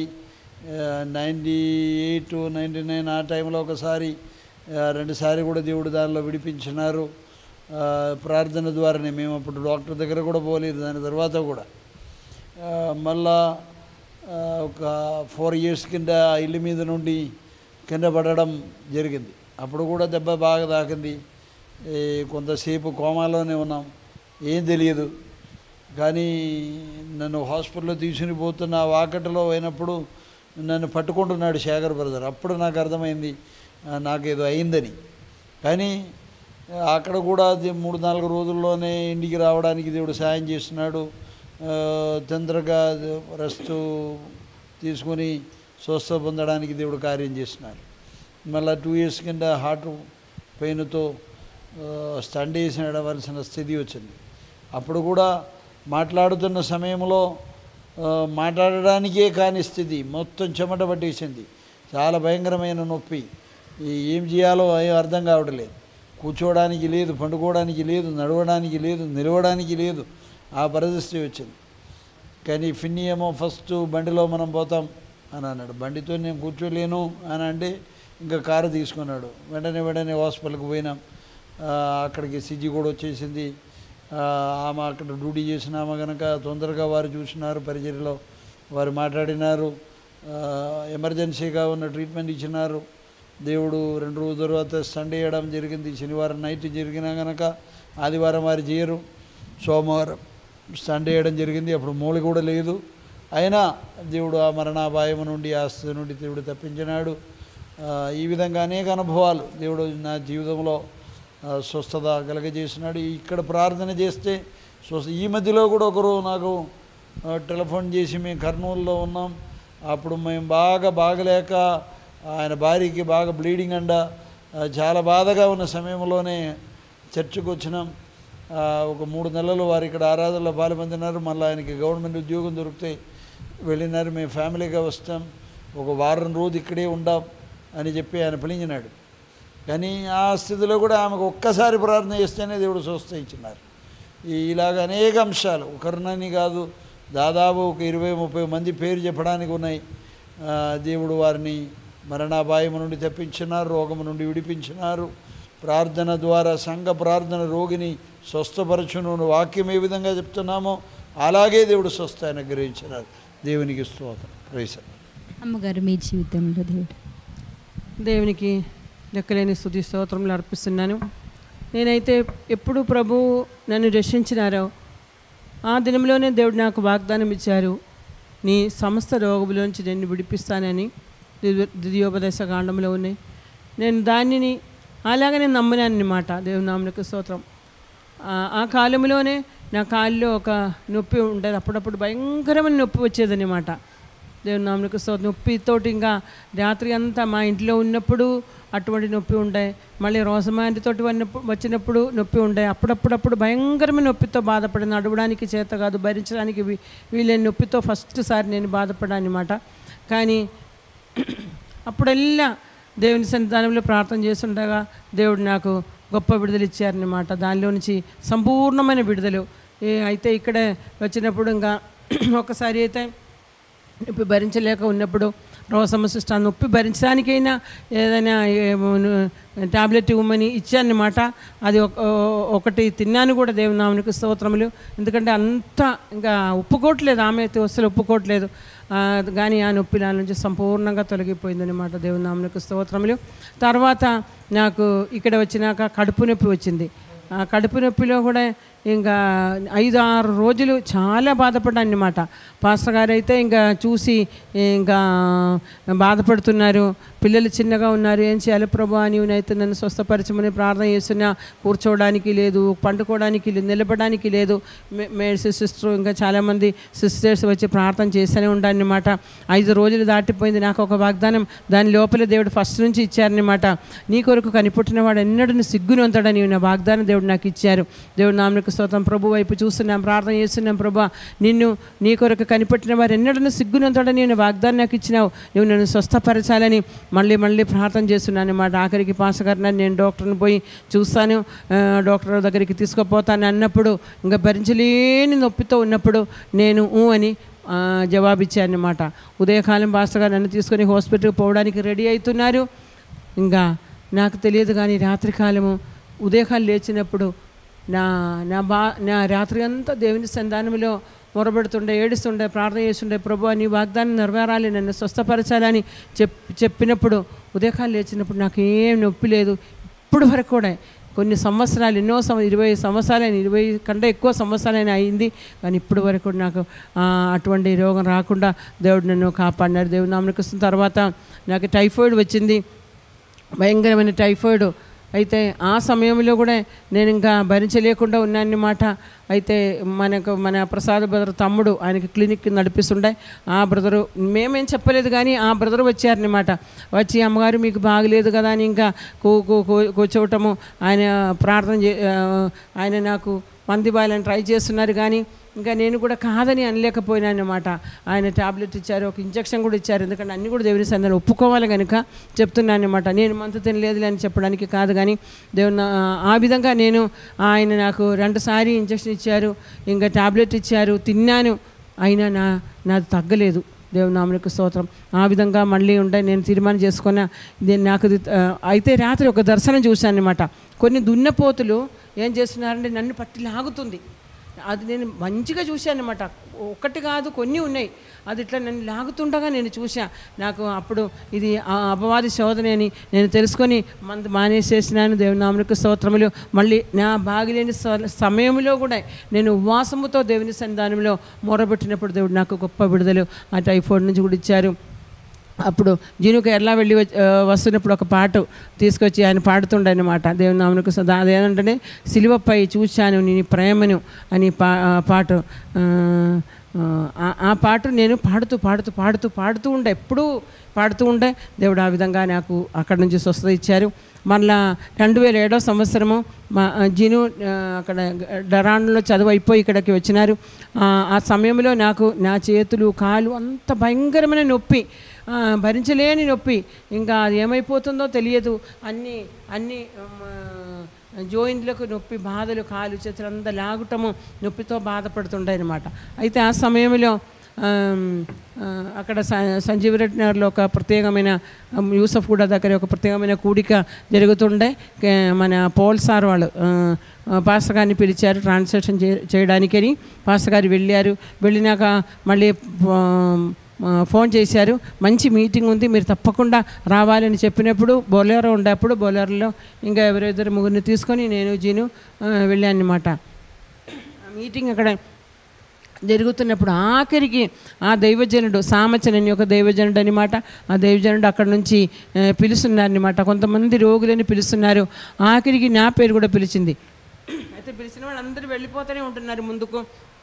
నైంటీ ఎయిట్ నైంటీ నైన్ ఆ టైంలో ఒకసారి ఆ, రెండుసారి కూడా దేవుడు దానిలో విడిపించినారు ఆ, ప్రార్థన ద్వారానే మేము అప్పుడు డాక్టర్ దగ్గర కూడా పోలేదు దాని తర్వాత కూడా ఆ, మళ్ళా ఆ, ఒక ఫోర్ ఇయర్స్ కింద ఆ ఇల్లు మీద నుండి కింద పడడం జరిగింది అప్పుడు కూడా దెబ్బ బాగా తాకింది ఏ, కొంతసేపు కోమాలోనే ఉన్నాం ఏం తెలియదు కానీ నన్ను హాస్పిటల్లో తీసుకుని పోతున్న ఆ వాకట్లో అయినప్పుడు నన్ను పట్టుకుంటున్నాడు శేఖర్ బ్రదర్ అప్పుడు నాకు అర్థమైంది ఆ, నాకేదో అయిందని కానీ అక్కడ కూడా అది మూడు నాలుగు రోజుల్లోనే ఇంటికి రావడానికి దేవుడు సాయం చేస్తున్నాడు ఆ, తొందరగా రెస్ట్ తీసుకొని స్వస్థ పొందడానికి దేవుడు కార్యం చేస్తున్నాడు మళ్ళీ టూ ఇయర్స్ కింద హార్ట్ పెయిన్తో స్టండ్ వేసి నడవలసిన స్థితి వచ్చింది అప్పుడు కూడా మాట్లాడుతున్న సమయంలో ఆ, మాట్లాడడానికే కాని స్థితి మొత్తం చెమట పట్టేసింది చాలా భయంకరమైన నొప్పి ఈ ఏం చేయాలో ఏం అర్థం కావట్లేదు కూర్చోవడానికి లేదు పండుకోవడానికి లేదు నడవడానికి లేదు నిలవడానికి లేదు ఆ పరిస్థితి వచ్చింది కానీ ఫిన్ని ఏమో ఫస్ట్ బండిలో మనం పోతాం అని అన్నాడు బండితో నేను కూర్చోలేను అని అంటే ఇంకా కారు తీసుకున్నాడు వెంటనే వెంటనే హాస్పిటల్కి పోయినాం ఆ, అక్కడికి సిజి కూడా వచ్చేసింది ఆ, ఆమె అక్కడ డ్యూటీ చేసిన ఆమె కనుక తొందరగా వారు చూసినారు పరిచర్యలో వారు మాట్లాడినారు ఆ, ఎమర్జెన్సీగా ఉన్న ట్రీట్మెంట్ ఇచ్చినారు దేవుడు రెండు రోజుల తర్వాత సండే వేయడం జరిగింది శనివారం నైట్ జరిగినా కనుక ఆదివారం వారు చేయరు సోమవారం సండే వేయడం జరిగింది అప్పుడు మూలి కూడా లేదు అయినా దేవుడు ఆ మరణాపాయం నుండి ఆ స్థితి నుండి దేవుడు తప్పించినాడు ఆ, ఈ విధంగా అనేక అనుభవాలు దేవుడు నా జీవితంలో ఆ, స్వస్థత కలగజేసినాడు ఇక్కడ ప్రార్థన చేస్తే స్వస్థ ఈ మధ్యలో కూడా ఒకరు నాకు ఆ, టెలిఫోన్ చేసి మేము కర్నూలులో ఉన్నాం అప్పుడు మేము బాగా బాగలేక ఆయన భార్యకి బాగా బ్లీడింగ్ అండ ఆ, చాలా బాధగా ఉన్న సమయంలోనే చర్చికి వచ్చినాం ఆ, ఒక మూడు నెలలు వారు ఇక్కడ ఆరాధనలో పాల్పొందినారు మళ్ళీ ఆయనకి గవర్నమెంట్ ఉద్యోగం దొరికితే వెళ్ళినారు మేము ఫ్యామిలీగా వస్తాం ఒక వారం రోజు ఇక్కడే ఉండాం అని చెప్పి ఆయన పిలిచినాడు కానీ ఆ స్థితిలో కూడా ఆమెకు ఒక్కసారి ప్రార్థన చేస్తేనే దేవుడు స్వస్థ ఇచ్చినారు ఈ ఇలాగ అనేక అంశాలు ఒకరినని కాదు దాదాపు ఒక ఇరవై ముప్పై మంది పేరు చెప్పడానికి ఉన్నాయి ఆ, దేవుడు వారిని మరణాపాయం నుండి తప్పించినారు రోగము నుండి విడిపించినారు ప్రార్థన ద్వారా సంఘ ప్రార్థన రోగిని స్వస్థపరచును అని వాక్యం ఏ విధంగా చెప్తున్నామో అలాగే దేవుడు స్వస్థ అనుగ్రహించినారు దేవునికి స్తోత్రం ప్రైసర్ అమ్మగారు మీ జీవితంలో దేవుడు దేవునికి లెక్కలేని స్థుతి స్తోత్రములు అర్పిస్తున్నాను నేనైతే ఎప్పుడు ప్రభు నన్ను రక్షించినారో ఆ దినంలోనే దేవుడు నాకు వాగ్దానం ఇచ్చారు నీ సమస్త రోగములోంచి నేను విడిపిస్తానని ద్వితీయ- ద్వితీయోపదేశ కాండంలో ఉన్నాయి నేను దానిని అలాగనే నమ్మినానమాట దేవుని నామనికి స్తోత్రం ఆ- ఆ కాలంలోనే నా కాళ్ళలో ఒక నొప్పి ఉండేది అప్పుడప్పుడు భయంకరమైన నొప్పి వచ్చేదన్నమాట దేవుని నామనికి స్తోత్రం నొప్పితోటి ఇంకా రాత్రి అంతా మా ఇంట్లో ఉన్నప్పుడు అటువంటి నొప్పి ఉండే మళ్ళీ రోసమాంటితోటి ఉన్నప్పుడు వచ్చినప్పుడు నొప్పి ఉండే అప్పుడప్పుడప్పుడు భయంకరమైన నొప్పితో బాధపడి నడవడానికి చేత కాదు భరించడానికి వీ- వీలైన నొప్పితో ఫస్ట్ సారి నేను బాధపడానమాట కానీ అప్పుడల్లా దేవుని సన్నిధానంలో ప్రార్థన చేస్తుండగా దేవుడు నాకు గొప్ప విడుదల ఇచ్చారనమాట దానిలో నుంచి సంపూర్ణమైన విడుదల ఏ అయితే ఇక్కడే వచ్చినప్పుడు ఇంకా ఒకసారి అయితే నొప్పి భరించలేక ఉన్నప్పుడు రోసమ్మ సిస్టర్ ఆ నొప్పి భరించడానికైనా ఏదైనా టాబ్లెట్ ఇవ్వమని ఇచ్చానమాట అది ఒక ఒకటి తిన్నాను కూడా దేవునామునికి స్తోత్రములు ఎందుకంటే అంత ఇంకా ఒప్పుకోవట్లేదు ఆమె అయితే అసలు ఒప్పుకోవట్లేదు ఆ, కానీ ఆ నొప్పి నా నుంచి సంపూర్ణంగా తొలగిపోయిందనమాట దేవునామునికి స్తోత్రములు తర్వాత నాకు ఇక్కడ వచ్చినాక కడుపు నొప్పి వచ్చింది ఆ కడుపు నొప్పిలో కూడా ఇంకా ఐదు ఆరు రోజులు చాలా బాధపడ్డాను అనమాట పాస్టర్ గారు అయితే ఇంకా చూసి ఇంకా బాధపడుతున్నారు పిల్లలు చిన్నగా ఉన్నారు ఏం చేయాలి ప్రభా నీవునైతే నన్ను స్వస్థపరచమని ప్రార్థన చేస్తున్నా కూర్చోవడానికి లేదు పండుకోవడానికి లేదు నిలబడడానికి లేదు మేడ్స్ సిస్టర్ ఇంకా చాలామంది సిస్టర్స్ వచ్చి ప్రార్థన చేస్తూనే ఉండాలన్నమాట ఐదు రోజులు దాటిపోయింది నాకు ఒక వాగ్దానం దాని లోపల దేవుడు ఫస్ట్ నుంచి ఇచ్చారనమాట నీ కొరకు కనిపుట్టిన వాడు ఎన్నడూ సిగ్గును అంతాడని నా వాగ్దానం దేవుడు నాకు ఇచ్చారు దేవుడు నామకు స్తోత్రం ప్రభు వైపు చూస్తున్నాం ప్రార్థన చేస్తున్నాం ప్రభా నిన్ను నీ కొరకు కనిపెట్టిన వారు ఎన్నడూ సిగ్గునంతోడని నేను వాగ్దానం నాకు ఇచ్చినావు నువ్వు నన్ను స్వస్థపరచాలని మళ్ళీ మళ్ళీ ప్రార్థన చేస్తున్నాను అన్నమాట ఆఖరికి పాస్ గారిని నేను డాక్టర్ని పోయి చూస్తాను ఆ, డాక్టర్ దగ్గరికి తీసుకుపోతాను అన్నప్పుడు ఇంకా భరించలేని నొప్పితో ఉన్నప్పుడు నేను ఊ అని ఆ, జవాబిచ్చానమాట ఉదయకాలం పాస్టర్ గారు నన్ను తీసుకొని హాస్పిటల్కి పోవడానికి రెడీ అవుతున్నారు ఇంకా నాకు తెలియదు కానీ రాత్రికాలము ఉదయకాలం లేచినప్పుడు నా నా బా నా రాత్రి అంతా దేవుని సంధానంలో మొరబెడుతుండే ఏడుస్తుండే ప్రార్థన చేస్తుండే ప్రభు నీ వాగ్దానం నెరవేరాలి నన్ను స్వస్థపరచాలని చెప్ చెప్పినప్పుడు ఉదయకాలం లేచినప్పుడు నాకు ఏం నొప్పి లేదు ఇప్పుడు వరకు కూడా కొన్ని సంవత్సరాలు ఎన్నో సంవ ఇరవై సంవత్సరాలైన ఇరవై కంటే ఎక్కువ సంవత్సరాలైనా అయింది కానీ ఇప్పుడు వరకు కూడా నాకు ఆ, అటువంటి రోగం రాకుండా దేవుడు నన్ను కాపాడినాడు దేవుడు నామనికి తర్వాత నాకు టైఫాయిడ్ వచ్చింది భయంకరమైన టైఫాయిడ్ అయితే ఆ సమయంలో కూడా నేను ఇంకా భరించలేకుండా ఉన్నానన్నమాట అయితే మనకు మన ప్రసాద్ బ్రదర్ తమ్ముడు ఆయనకి క్లినిక్ నడిపిస్తుండే ఆ బ్రదరు మేమేం చెప్పలేదు కానీ ఆ బ్రదర్ వచ్చారనమాట వచ్చి అమ్మగారు మీకు బాగలేదు కదా అని ఇంకా కూ కూ కూ- కూర్చోవటము ఆయన ప్రార్థన చే ఆ, ఆయన నాకు మంది బాయాలని ట్రై చేస్తున్నారు కానీ ఇంకా నేను కూడా కాదని అనలేకపోయినా అనమాట ఆయన టాబ్లెట్ ఇచ్చారు ఒక ఇంజక్షన్ కూడా ఇచ్చారు ఎందుకంటే అన్ని కూడా దేవుని సందని ఒప్పుకోవాలి కనుక చెప్తున్నాను అనమాట నేను మంత తినలేదులే అని చెప్పడానికి కాదు కానీ దేవుని ఆ విధంగా నేను ఆయన నాకు రెండుసారి ఇంజక్షన్ ఇచ్చారు ఇంకా టాబ్లెట్ ఇచ్చారు తిన్నాను అయినా నా నాది తగ్గలేదు దేవుని నామనికి స్తోత్రం ఆ విధంగా మళ్ళీ ఉండే నేను తీర్మానం చేసుకున్న నేను నాకు ఇది, ఆ, అయితే రాత్రి ఒక దర్శనం చూశాను అనమాట కొన్ని దున్నపోతులు ఏం చేస్తున్నారంటే నన్ను పట్టి లాగుతుంది అది నేను మంచిగా చూశాను అనమాట ఒక్కటి కాదు కొన్ని ఉన్నాయి అది ఇట్లా నన్ను లాగుతుండగా నేను చూసా నాకు అప్పుడు ఇది ఆ అపవాది శోధన అని నేను తెలుసుకొని మంది మానేసేసినాను దేవుని నామనికి స్తోత్రములు మళ్ళీ నా బాగిలేని స- సమయంలో కూడా నేను ఉపవాసముతో దేవుని సంధానంలో మొరబెట్టినప్పుడు దేవుడు నాకు గొప్ప విడుదల ఆ టైఫాయిడ్ నుంచి కూడా ఇచ్చారు అప్పుడు జీను కేరళ వెళ్ళి వచ్చి- ఆ, వస్తున్నప్పుడు ఒక పాట తీసుకొచ్చి ఆయన పాడుతుండే అనమాట దేవుని నామనకు సదా అదేంటంటే సిలువపై చూశాను నీ ప్రేమను అని పా ఆ పాట ఆ, ఆ, ఆ పాట నేను పాడుతూ పాడుతూ పాడుతూ పాడుతూ ఉండే ఎప్పుడూ పాడుతూ ఉండే దేవుడు ఆ విధంగా నాకు అక్కడ నుంచి స్వస్థత ఇచ్చారు మళ్ళా రెండు వేల ఏడో సంవత్సరము మా ఆ, జిను ఆ, అక్కడ డరాన్లో చదువు అయిపోయి ఇక్కడికి వచ్చినారు ఆ, ఆ సమయంలో నాకు నా చేతులు కాలు అంత భయంకరమైన నొప్పి ఆ, భరించలేని నొప్పి ఇంకా అది ఏమైపోతుందో తెలియదు అన్ని అన్ని ఉమ్, జోయింట్లకు నొప్పి బాధలు కాలు చేతులు అంతా లాగటము నొప్పితో బాధపడుతుండే అనమాట అయితే ఆ సమయంలో ఆమ్, ఆ, అక్కడ స- సంజీవ్ రెడ్డి నగర్లో ఒక ప్రత్యేకమైన ఆమ్, యూసఫ్ కూడా దగ్గర ఒక ప్రత్యేకమైన కూడిక జరుగుతుండే కే- మన పోల్ సార్ వాళ్ళు ఆ, ఆ, పాస్టర్ గారిని పిలిచారు ట్రాన్సాక్షన్ చే చేయడానికని పాస్టర్ గారు వెళ్ళారు వెళ్ళినాక మళ్ళీ ఆ, ఆ, ఫోన్ చేశారు మంచి మీటింగ్ ఉంది మీరు తప్పకుండా రావాలని చెప్పినప్పుడు బొలేరో ఉండేప్పుడు బొలేరోలో ఇంకా ఎవరిద్దరు ముగ్గురిని తీసుకొని నేను జీను వెళ్ళాను అనమాట ఆ మీటింగ్ అక్కడ జరుగుతున్నప్పుడు ఆఖరికి ఆ దైవజనుడు సామచనని ఒక దైవజనుడు అనమాట ఆ దైవజనుడు అక్కడ నుంచి ఆ, పిలుస్తున్నారనమాట కొంతమంది రోగులని పిలుస్తున్నారు ఆఖరికి నా పేరు కూడా పిలిచింది అయితే పిలిచిన వాళ్ళందరూ వెళ్ళిపోతూనే ఉంటున్నారు ముందుకు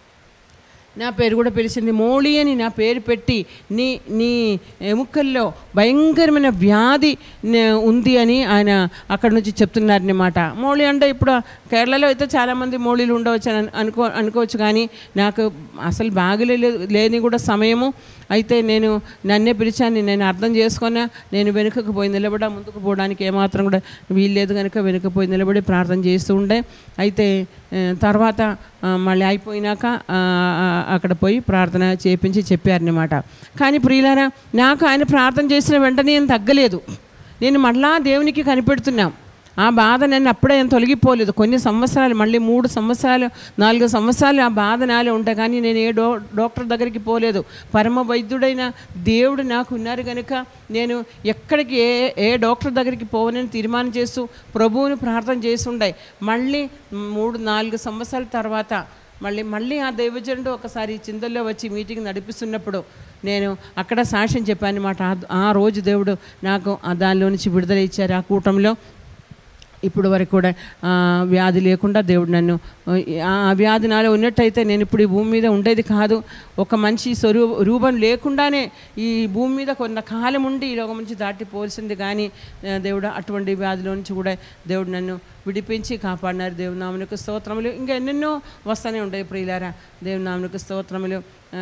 నా పేరు కూడా పిలిచింది మోళి అని నా పేరు పెట్టి నీ నీ ఎముకల్లో భయంకరమైన వ్యాధి నే- ఉంది అని ఆయన అక్కడ నుంచి చెప్తున్నారనమాట మోళి అంటే ఇప్పుడు కేరళలో అయితే చాలామంది మోళీలు ఉండవచ్చు అని అనుకో అనుకోవచ్చు కానీ నాకు అసలు బాగలే లేని కూడా సమయము అయితే నేను నన్నే పిలిచాను నేను అర్థం చేసుకున్నా నేను వెనుకకు పోయి నిలబడా ముందుకు పోవడానికి ఏమాత్రం కూడా వీల్లేదు కనుక వెనుక పోయి నిలబడి ప్రార్థన చేస్తూ ఉండే అయితే ఆ, తర్వాత ఆ, మళ్ళీ అయిపోయినాక ఆ, ఆ, అక్కడ పోయి ప్రార్థన చేపించి చెప్పారనమాట కానీ ప్రియులారా నాకు ఆయన ప్రార్థన చేసిన వెంటనే ఏం తగ్గలేదు నేను మళ్ళా దేవునికి కనిపెడుతున్నాం ఆ బాధ నన్ను అప్పుడే ఏం తొలగిపోలేదు కొన్ని సంవత్సరాలు మళ్ళీ మూడు సంవత్సరాలు నాలుగు సంవత్సరాలు ఆ బాధ నాలో ఉంటాయి కానీ నేను ఏ డో డాక్టర్ దగ్గరికి పోలేదు పరమ వైద్యుడైన దేవుడు నాకు ఉన్నారు కనుక నేను ఎక్కడికి ఏ ఏ డాక్టర్ దగ్గరికి పోవనని తీర్మానం చేస్తూ ప్రభువుని ప్రార్థన చేస్తుండే మళ్ళీ మూడు నాలుగు సంవత్సరాల తర్వాత మళ్ళీ మళ్ళీ ఆ దైవజనుడు ఒకసారి చింతల్లో వచ్చి మీటింగ్ నడిపిస్తున్నప్పుడు నేను అక్కడ సాక్ష్యం చెప్పాను అనమాట ఆ రోజు దేవుడు నాకు ఆ దానిలో నుంచి విడుదల ఇచ్చారు ఆ కూటంలో ఇప్పుడు వరకు కూడా ఆ, వ్యాధి లేకుండా దేవుడు నన్ను ఆ వ్యాధి నాలో ఉన్నట్టయితే నేను ఇప్పుడు ఈ భూమి మీద ఉండేది కాదు ఒక మనిషి స్వరూ రూపం లేకుండానే ఈ భూమి మీద కొంతకాలం ఉండి ఈ లోకం నుంచి దాటిపోవాల్సింది కానీ ఆ, దేవుడు అటువంటి వ్యాధిలో నుంచి కూడా దేవుడు నన్ను విడిపించి కాపాడినారు దేవుని నామనికి స్తోత్రములు ఇంకా ఎన్నెన్నో వస్తూనే ఉంటాయి ప్రియులారా దేవుని నామనికి స్తోత్రములు ఆ,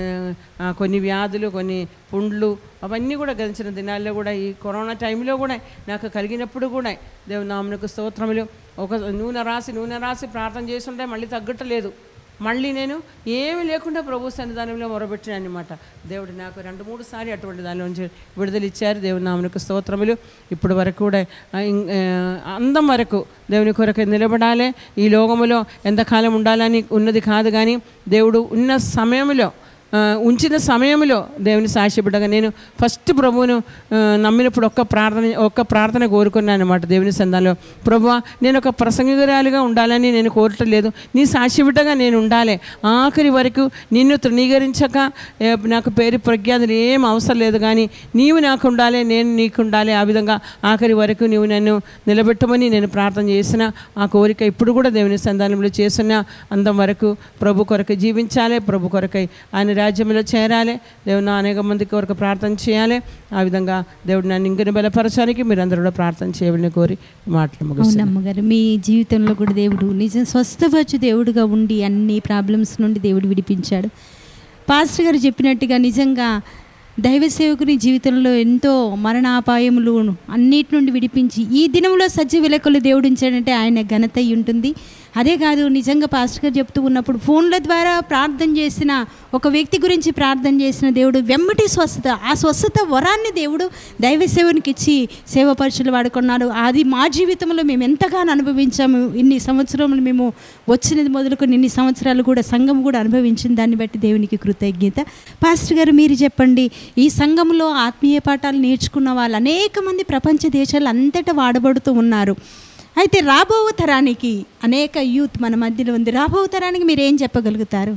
ఆ, కొన్ని వ్యాధులు కొన్ని పుండ్లు అవన్నీ కూడా గడిచిన దినాల్లో కూడా ఈ కరోనా టైంలో కూడా నాకు కలిగినప్పుడు కూడా దేవుని నామనికి స్తోత్రములు ఒక నూనె రాసి నూనె రాసి ప్రార్థన చేస్తుంటే మళ్ళీ తగ్గట్లేదు మళ్ళీ నేను ఏమీ లేకుండా ప్రభు సన్నిధానంలో మొరబెట్టిన అనమాట దేవుడు నాకు రెండు మూడు సారి అటువంటి దానిలోంచి విడుదల ఇచ్చారు దేవుని నామనికి స్తోత్రములు ఇప్పుడు వరకు కూడా ఆ, ఇం- ఆ, అందం వరకు దేవుని కొరకు నిలబడాలి ఈ లోకములో ఎంతకాలం ఉండాలని ఉన్నది కాదు కానీ దేవుడు ఉన్న సమయంలో ఆ, ఉంచిన సమయంలో దేవుని సాక్ష్యపడ్డగా నేను ఫస్ట్ ప్రభువును ఆ, నమ్మినప్పుడు ఒక్క ప్రార్థన ఒక్క ప్రార్థన కోరుకున్నాను అనమాట దేవుని సందాలో ప్రభు నేను ఒక ప్రసంగికురాలుగా ఉండాలని నేను కోరటం లేదు నీ సాక్ష్యబిడ్డగా నేను ఉండాలి ఆఖరి వరకు నిన్ను తృణీకరించక ఏ, నాకు పేరు ప్రఖ్యాతులు ఏం అవసరం లేదు కానీ నీవు నాకు ఉండాలి నేను నీకు ఉండాలి ఆ విధంగా ఆఖరి వరకు నీవు నన్ను నిలబెట్టమని నేను ప్రార్థన చేసిన ఆ కోరిక ఇప్పుడు కూడా దేవుని సంధానంలో చేస్తున్న అందం వరకు ప్రభు కొరకు జీవించాలి ప్రభు కొరకై ఆయన రాజ్యంలో చేరాలి దేవుని అనేక మంది కొరకు ప్రార్థన చేయాలి ఆ విధంగా దేవుడు నన్ను ఇంకని బలపరచడానికి మీరందరూ కూడా ప్రార్థన చేయాలని కోరి ఈ మాటలు ముగిస్తున్నాను. అవునమ్మగారు మీ జీవితంలో కూడా దేవుడు నిజం స్వస్థపరచు దేవుడుగా ఉండి అన్ని ప్రాబ్లమ్స్ నుండి దేవుడు విడిపించాడు పాస్టర్ గారు చెప్పినట్టుగా నిజంగా దైవ సేవకుని జీవితంలో ఎంతో మరణాపాయములు అన్నిటి నుండి విడిపించి ఈ దినంలో సజీవ లెక్కలు దేవుడు ఉంచాడంటే ఆయన ఘనత అయి ఉంటుంది అదే కాదు నిజంగా పాస్టర్ గారు చెప్తూ ఉన్నప్పుడు ఫోన్ల ద్వారా ప్రార్థన చేసిన ఒక వ్యక్తి గురించి ప్రార్థన చేసిన దేవుడు వెమ్మటి స్వస్థత ఆ స్వస్థత వరాన్ని దేవుడు దైవ సేవనికి ఇచ్చి సేవ పరీక్షలు వాడుకున్నాడు అది మా జీవితంలో మేము ఎంతగానో అనుభవించాము ఇన్ని సంవత్సరములు మేము వచ్చినది మొదలుకొని ఇన్ని సంవత్సరాలు కూడా సంఘం కూడా అనుభవించిన దాన్ని బట్టి దేవునికి కృతజ్ఞత పాస్టర్ గారు మీరు చెప్పండి ఈ సంఘంలో ఆత్మీయ పాఠాలు నేర్చుకున్న వాళ్ళు అనేక మంది ప్రపంచ దేశాలు అంతటా వాడబడుతూ ఉన్నారు అయితే రాబో తరానికి అనేక యూత్ మన మధ్యలో ఉంది రాబో తరానికి మీరు ఏం చెప్పగలుగుతారు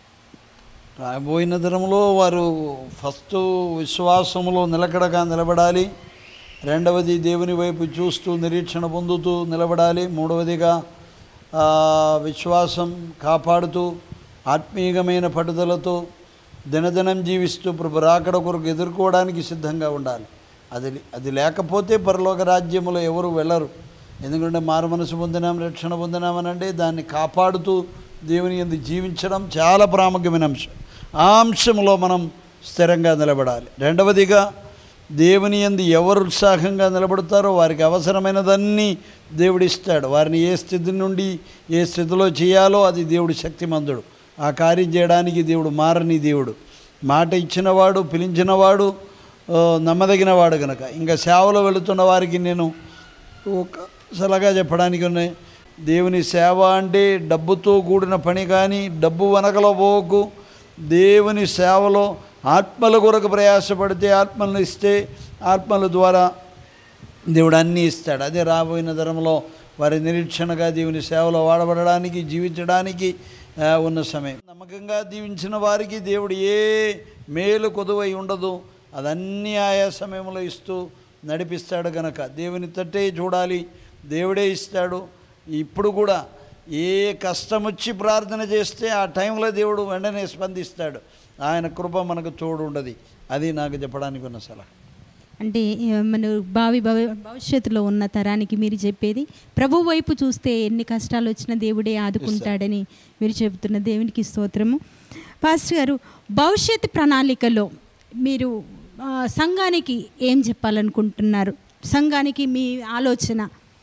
రాబోయిన దినంలో వారు ఫస్ట్ విశ్వాసములో నిలకడగా నిలబడాలి రెండవది దేవుని వైపు చూస్తూ నిరీక్షణ పొందుతూ నిలబడాలి మూడవదిగా ఆ, విశ్వాసం కాపాడుతూ ఆత్మీయమైన పట్టుదలతో దినదినం జీవిస్తూ ప్రభు రాకడ కొరకు ఎదుర్కోవడానికి సిద్ధంగా ఉండాలి అది అది లేకపోతే పరలోక రాజ్యములో ఎవరు వెళ్ళరు ఎందుకంటే మారు మనసు పొందినాం రక్షణ పొందినామనంటే దాన్ని కాపాడుతూ దేవుని ఎందు జీవించడం చాలా ప్రాముఖ్యమైన అంశం ఆ అంశంలో మనం స్థిరంగా నిలబడాలి రెండవదిగా దేవుని ఎందు ఎవరు ఉత్సాహంగా నిలబడతారో వారికి అవసరమైనదన్నీ దేవుడు ఇస్తాడు వారిని ఏ స్థితి నుండి ఏ స్థితిలో చేయాలో అది దేవుడు శక్తిమంతుడు ఆ కార్యం చేయడానికి దేవుడు మారని దేవుడు మాట ఇచ్చినవాడు పిలిచినవాడు ఆ, నమ్మదగినవాడు గనక ఇంకా సేవలో వెళుతున్న వారికి నేను ఒక సలహా చెప్పడానికి ఉన్నాయి దేవుని సేవ అంటే డబ్బుతో కూడిన పని కానీ డబ్బు వనకలో పోకు దేవుని సేవలో ఆత్మల కొరకు ప్రయాసపడితే ఆత్మలను ఇస్తే ఆత్మల ద్వారా దేవుడు అన్నీ ఇస్తాడు అదే రాబోయిన తరంలో వారి నిరీక్షణగా దేవుని సేవలో వాడబడడానికి జీవించడానికి ఆ, ఉన్న సమయం నమ్మకంగా దీవించిన వారికి దేవుడు ఏ మేలు కొదువై ఉండదు అదన్నీ ఆయా సమయంలో ఇస్తూ నడిపిస్తాడు గనక దేవుని తట్టే చూడాలి దేవుడే ఇస్తాడు ఇప్పుడు కూడా ఏ కష్టం వచ్చి ప్రార్థన చేస్తే ఆ టైంలో దేవుడు వెంటనే స్పందిస్తాడు ఆయన కృప మనకు తోడు ఉండదు అది నాకు చెప్పడానికి ఉన్న సలహా అంటే ఏ, మన భావి భవి- భవిష్యత్తులో ఉన్న తరానికి మీరు చెప్పేది ప్రభు వైపు చూస్తే ఎన్ని కష్టాలు వచ్చినా దేవుడే ఆదుకుంటాడని మీరు చెబుతున్న దేవునికి స్తోత్రము పాస్టర్ గారు భవిష్యత్ ప్రణాళికలో మీరు ఆ, సంఘానికి ఏం చెప్పాలనుకుంటున్నారు సంఘానికి మీ ఆలోచన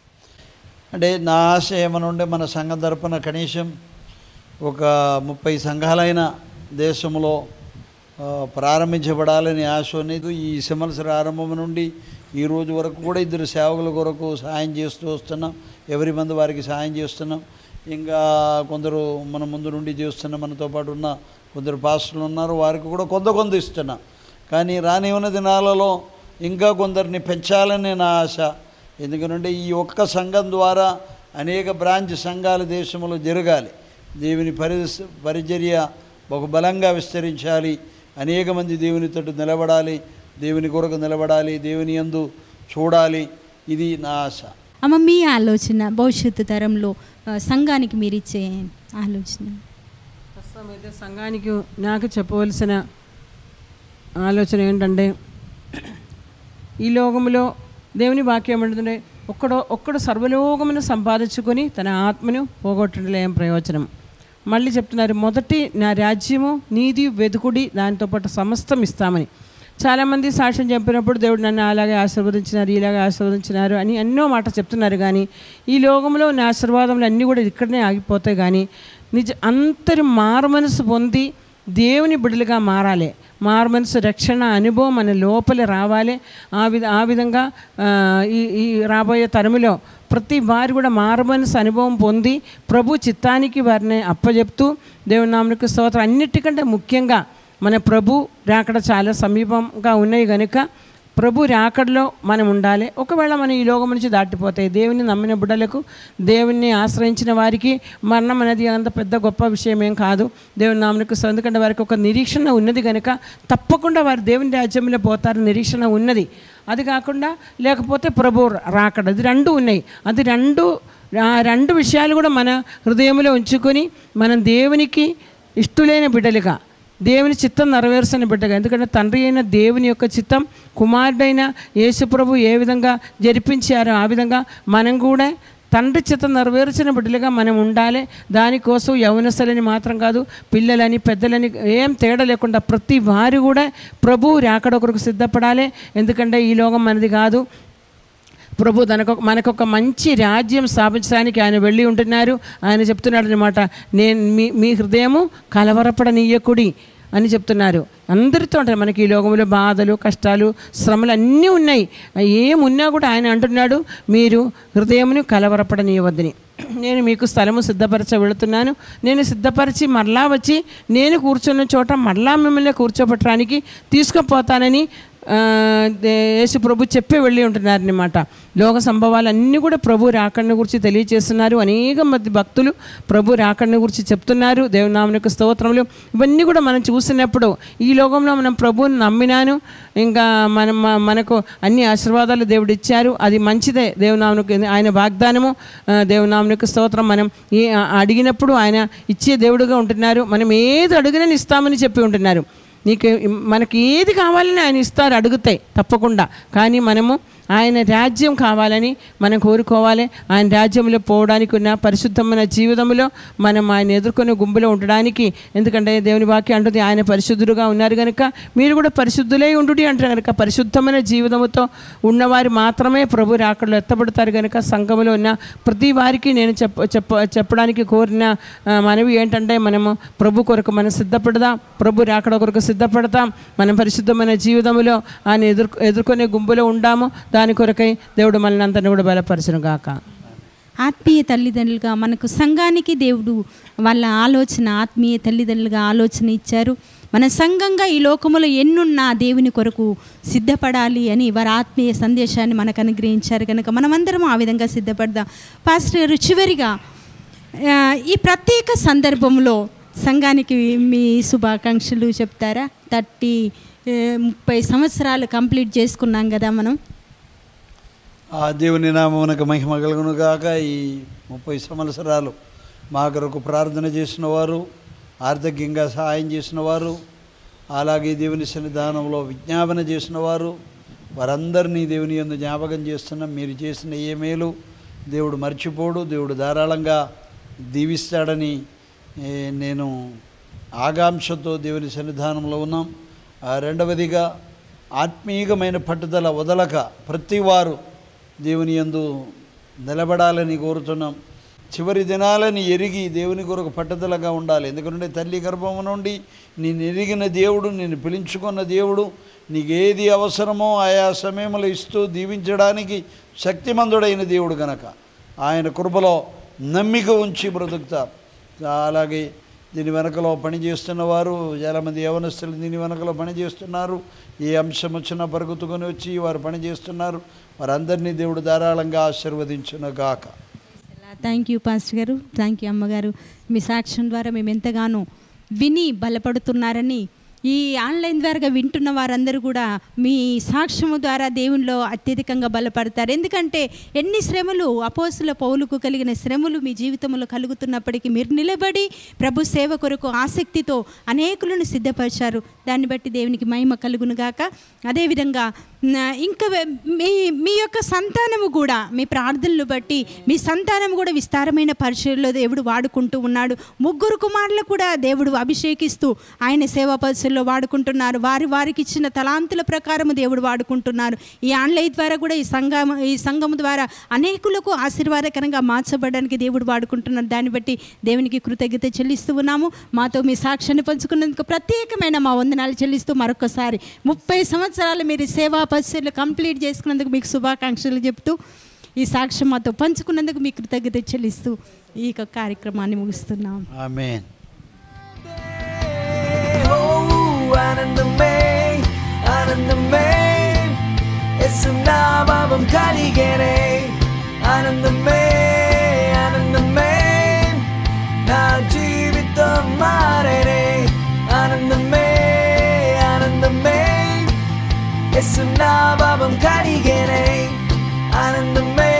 అంటే నా ఆశ ఏమైనా ఉంటే మన సంఘం తరపున కనీసం ఒక ముప్పై సంఘాలైన దేశంలో ఆ, ప్రారంభించబడాలని ఆశ అనేది ఈ సంవత్సర ఆరంభం నుండి ఈ రోజు వరకు కూడా ఇద్దరు సేవకుల కొరకు సహాయం చేస్తూ వస్తున్నాం ఎవరి మంది వారికి సహాయం చేస్తున్నాం ఇంకా కొందరు మన ముందు నుండి చేస్తున్నాం మనతో పాటు ఉన్న కొందరు పాస్టర్లు ఉన్నారు వారికి కూడా కొంత కొంత ఇస్తున్నాం కానీ రానివ్వని దినాలలో ఇంకా కొందరిని పెంచాలని నా ఆశ ఎందుకంటే ఈ ఒక్క సంఘం ద్వారా అనేక బ్రాంచ్ సంఘాలు దేశంలో జరగాలి దేవుని పరి పరిచర్య బహు బలంగా విస్తరించాలి అనేక మంది దేవుని తోటి నిలబడాలి దేవుని కొరకు నిలబడాలి దేవుని యందు చూడాలి ఇది నా ఆశ అమ్మ మీ ఆలోచన భవిష్యత్తు తరంలో ఆ, సంఘానికి మీరు ఇచ్చే ఆలోచన ప్రస్తుతం అయితే సంఘానికి నాకు చెప్పవలసిన ఆలోచన ఏంటంటే ఈ లోకంలో దేవుని వాక్యం ఏమంటుందంటే ఒక్కడో ఒక్కడు సర్వలోకమును సంపాదించుకొని తన ఆత్మను పోగొట్టడంలో ఏం ప్రయోజనం మళ్ళీ చెప్తున్నారు మొదటి నా రాజ్యము నీది వెతుకుడి దానితో పాటు సమస్తం ఇస్తామని చాలామంది సాక్ష్యం చెప్పినప్పుడు దేవుడు నన్ను అలాగే ఆశీర్వదించినారు ఇలాగే ఆశీర్వదించినారు అని ఎన్నో మాట చెప్తున్నారు కానీ ఈ లోకంలో నా ఆశీర్వాదములు అన్నీ కూడా ఇక్కడనే ఆగిపోతాయి కానీ నిజ అంతరి మారుమనసు పొంది దేవుని బిడ్డలుగా మారాలి మారుమనసు రక్షణ అనుభవం మన లోపల రావాలి ఆ విధ ఆ విధంగా ఆ, ఈ ఈ రాబోయే తరములో ప్రతి వారు కూడా మారుమనసు అనుభవం పొంది ప్రభు చిత్తానికి వారిని అప్పచెప్తూ దేవుని నామనికి స్తోత్రం అన్నిటికంటే ముఖ్యంగా మన ప్రభు రాకడ చాలా సమీపంగా ఉన్నాయి కనుక ప్రభు రాకడలో మనం ఉండాలి ఒకవేళ మనం ఈ లోకం నుంచి దాటిపోతాయి దేవుని నమ్మిన బిడ్డలకు దేవుణ్ణి ఆశ్రయించిన వారికి మరణం అనేది అంత పెద్ద గొప్ప విషయం ఏం కాదు దేవుని నామనికి ఎందుకంటే వారికి ఒక నిరీక్షణ ఉన్నది కనుక తప్పకుండా వారు దేవుని రాజ్యంలో పోతారు నిరీక్షణ ఉన్నది అది కాకుండా లేకపోతే ప్రభు రాకడ అది రెండు ఉన్నాయి అది రెండు ఆ రెండు విషయాలు కూడా మన హృదయంలో ఉంచుకొని మనం దేవునికి ఇష్టలైన బిడ్డలుగా దేవుని చిత్తం నెరవేర్చిన బిడ్డగా ఎందుకంటే తండ్రి అయిన దేవుని యొక్క చిత్తం కుమారుడైన యేసుప్రభు ఏ విధంగా జరిపించారో ఆ విధంగా మనం కూడా తండ్రి చిత్తం నెరవేర్చిన బిడ్డలుగా మనం ఉండాలి దానికోసం యవనస్తులని మాత్రం కాదు పిల్లలని పెద్దలని ఏం తేడా లేకుండా ప్రతి వారు కూడా ప్రభు రాకడ కొరకు సిద్ధపడాలి ఎందుకంటే ఈ లోకం మనది కాదు ప్రభు తనకు మనకొక మంచి రాజ్యం స్థాపించడానికి ఆయన వెళ్ళి ఉంటున్నారు ఆయన చెప్తున్నాడు అనమాట నేను మీ మీ హృదయము కలవరపడనీయకుడి అని చెప్తున్నారు అందరితో ఉంటారు మనకి ఈ లోకంలో బాధలు కష్టాలు శ్రమలు అన్నీ ఉన్నాయి ఏమున్నా కూడా ఆయన అంటున్నాడు మీరు హృదయమును కలవరపడనీయవద్దని నేను మీకు స్థలము సిద్ధపరచ వెళుతున్నాను నేను సిద్ధపరిచి మరలా వచ్చి నేను కూర్చున్న చోట మరలా మిమ్మల్ని కూర్చోబెట్టడానికి తీసుకుపోతానని ఆ, దే- యేసు ప్రభు చెప్పి వెళ్ళి ఉంటున్నారనమాట లోక సంభవాలన్నీ కూడా ప్రభు రాకడిని గురించి తెలియజేస్తున్నారు అనేక మంది భక్తులు ప్రభు రాకడిని గురించి చెప్తున్నారు దేవునామనికి స్తోత్రములు ఇవన్నీ కూడా మనం చూసినప్పుడు ఈ లోకంలో మనం ప్రభువుని నమ్మినాను ఇంకా మనం మ- మనకు అన్ని ఆశీర్వాదాలు దేవుడు ఇచ్చారు అది మంచిదే దేవునామనికి ఆయన వాగ్దానము ఆ, దేవునామనికి స్తోత్రం మనం ఏ అడిగినప్పుడు ఆయన ఇచ్చే దేవుడుగా ఉంటున్నారు మనం ఏది అడిగినా ఇస్తామని చెప్పి ఉంటున్నారు నీకు మనకి ఏది కావాలని ఆయన ఇస్తారు అడుగుతాయి తప్పకుండా కానీ మనము ఆయన రాజ్యం కావాలని మనం కోరుకోవాలి ఆయన రాజ్యంలో పోవడానికి ఉన్న పరిశుద్ధమైన జీవితంలో మనం ఆయన ఎదుర్కొనే గుంపులో ఉండడానికి ఎందుకంటే దేవుని వాక్యం అంటుంది ఆయన పరిశుద్ధుడుగా ఉన్నారు కనుక మీరు కూడా పరిశుద్ధులై ఉండు అంటారు కనుక పరిశుద్ధమైన జీవితంతో ఉన్నవారు మాత్రమే ప్రభు రాకడలో ఎత్తబడతారు కనుక సంఘంలో ఉన్న ప్రతి వారికి నేను చెప్ప చెప్ప చెప్పడానికి కోరిన ఆ, మనవి ఏంటంటే మనము ప్రభు కొరకు మనం సిద్ధపడదాం ప్రభు రాకడ కొరకు సిద్ధపడతాం మనం పరిశుద్ధమైన జీవితంలో ఆయన ఎదుర్కొ ఎదుర్కొనే గుంపులో ఉండాము దాని కొరకై దేవుడు మనల్ని అందరిని కూడా బలపరచును గాక ఆత్మీయ తల్లిదండ్రులుగా మనకు సంఘానికి దేవుడు వాళ్ళ ఆలోచన ఆత్మీయ తల్లిదండ్రులుగా ఆలోచన ఇచ్చారు మన సంఘంగా ఈ లోకములో ఎన్నున్నా దేవుని కొరకు సిద్ధపడాలి అని వారి ఆత్మీయ సందేశాన్ని మనకు అనుగ్రహించారు కనుక మనమందరం ఆ విధంగా సిద్ధపడదాం పాస్టర్ గారు చివరిగా ఆ, ఈ ప్రత్యేక సందర్భంలో సంఘానికి మీ శుభాకాంక్షలు చెప్తారా థర్టీ ముప్పై సంవత్సరాలు కంప్లీట్ చేసుకున్నాం కదా మనం ఆ దేవుని నామమునకు మహిమ కలుగును గాక ఈ ముప్పై సంవత్సరాలు మా కొరకు ప్రార్థన చేసిన వారు ఆర్థికంగా సహాయం చేసిన వారు అలాగే దేవుని సన్నిధానంలో విజ్ఞాపన చేసిన వారు వారందరినీ దేవుని యందు జ్ఞాపకం చేస్తున్నాం మీరు చేసిన ఏ మేలు దేవుడు మర్చిపోడు దేవుడు ధారాళంగా దీవిస్తాడని ఏ, నేను ఆకాంక్షతో దేవుని సన్నిధానంలో ఉన్నాం ఆ రెండవదిగా ఆత్మీయమైన పట్టుదల వదలక ప్రతి వారు దేవుని యందు నిలబడాలని కోరుతున్నాం చివరి దినాలని ఎరిగి దేవుని కొరకు పట్టుదలగా ఉండాలి ఎందుకంటే తల్లి గర్భం నుండి నేను ఎరిగిన దేవుడు నేను పిలుచుకున్న దేవుడు నీకు ఏది అవసరమో ఆయా సమయంలో ఇస్తూ దీవించడానికి శక్తిమంతుడైన దేవుడు గనక ఆయన కృపలో నమ్మిక ఉంచి బ్రతుకుతారు అలాగే దీని వెనకలో పని చేస్తున్న వారు చాలామంది యవనస్తులు దీని వెనకలో పని చేస్తున్నారు ఏ అంశం వచ్చినా పరుగుతుకొని వచ్చి వారు పని చేస్తున్నారు వారందరినీ దేవుడు ధారాళంగా ఆశీర్వదించును గాక థ్యాంక్ యూ పాస్టర్ గారు థ్యాంక్ యూ అమ్మగారు మీ సాక్ష్యం ద్వారా మేము ఎంతగానో విని బలపడుతున్నారని ఈ ఆన్లైన్ ద్వారా వింటున్న వారందరూ కూడా మీ సాక్ష్యము ద్వారా దేవునిలో అత్యధికంగా బలపడతారు ఎందుకంటే ఎన్ని శ్రమలు అపోసుల పౌలుకు కలిగిన శ్రమలు మీ జీవితంలో కలుగుతున్నప్పటికీ మీరు నిలబడి ప్రభు సేవ కొరకు ఆసక్తితో అనేకులను సిద్ధపరిచారు దాన్ని బట్టి దేవునికి మహిమ కలుగును గాక అదేవిధంగా నా- ఇంకా వే- మీ మీ యొక్క సంతానము కూడా మీ ప్రార్థనలు బట్టి మీ సంతానం కూడా విస్తారమైన పరిచయంలో దేవుడు వాడుకుంటూ ఉన్నాడు ముగ్గురు కుమారులు కూడా దేవుడు అభిషేకిస్తూ ఆయన సేవా పరిచయంలో వాడుకుంటున్నారు వారి వారికి ఇచ్చిన తలాంతుల ప్రకారం దేవుడు వాడుకుంటున్నారు ఈ ఆన్లైన్ ద్వారా కూడా ఈ సంఘం ఈ సంఘం ద్వారా అనేకులకు ఆశీర్వాదకరంగా మార్చబడడానికి దేవుడు వాడుకుంటున్నారు దాన్ని బట్టి దేవునికి కృతజ్ఞత చెల్లిస్తూ ఉన్నాము మాతో మీ సాక్ష్యాన్ని పంచుకున్నందుకు ప్రత్యేకమైన మా వందనాలు చెల్లిస్తూ మరొకసారి ముప్పై సంవత్సరాలు మీరు ఈ సేవా పరిచయలు కంప్లీట్ చేసుకున్నందుకు మీకు శుభాకాంక్షలు చెప్తూ ఈ సాక్ష్యం మాతో పంచుకున్నందుకు మీకు కృతజ్ఞత చెల్లిస్తూ ఈ యొక్క కార్యక్రమాన్ని ముగిస్తున్నాం ఆమెన్ Oh, ఆనందమే ఆనందమే ఎస్సునామం కలిగేనే ఆనందమే ఆనందమే నా జీవితం మారేనే ఆనందమే ఆనందమే ఎస్సునామం కలిగేనే ఆనందమే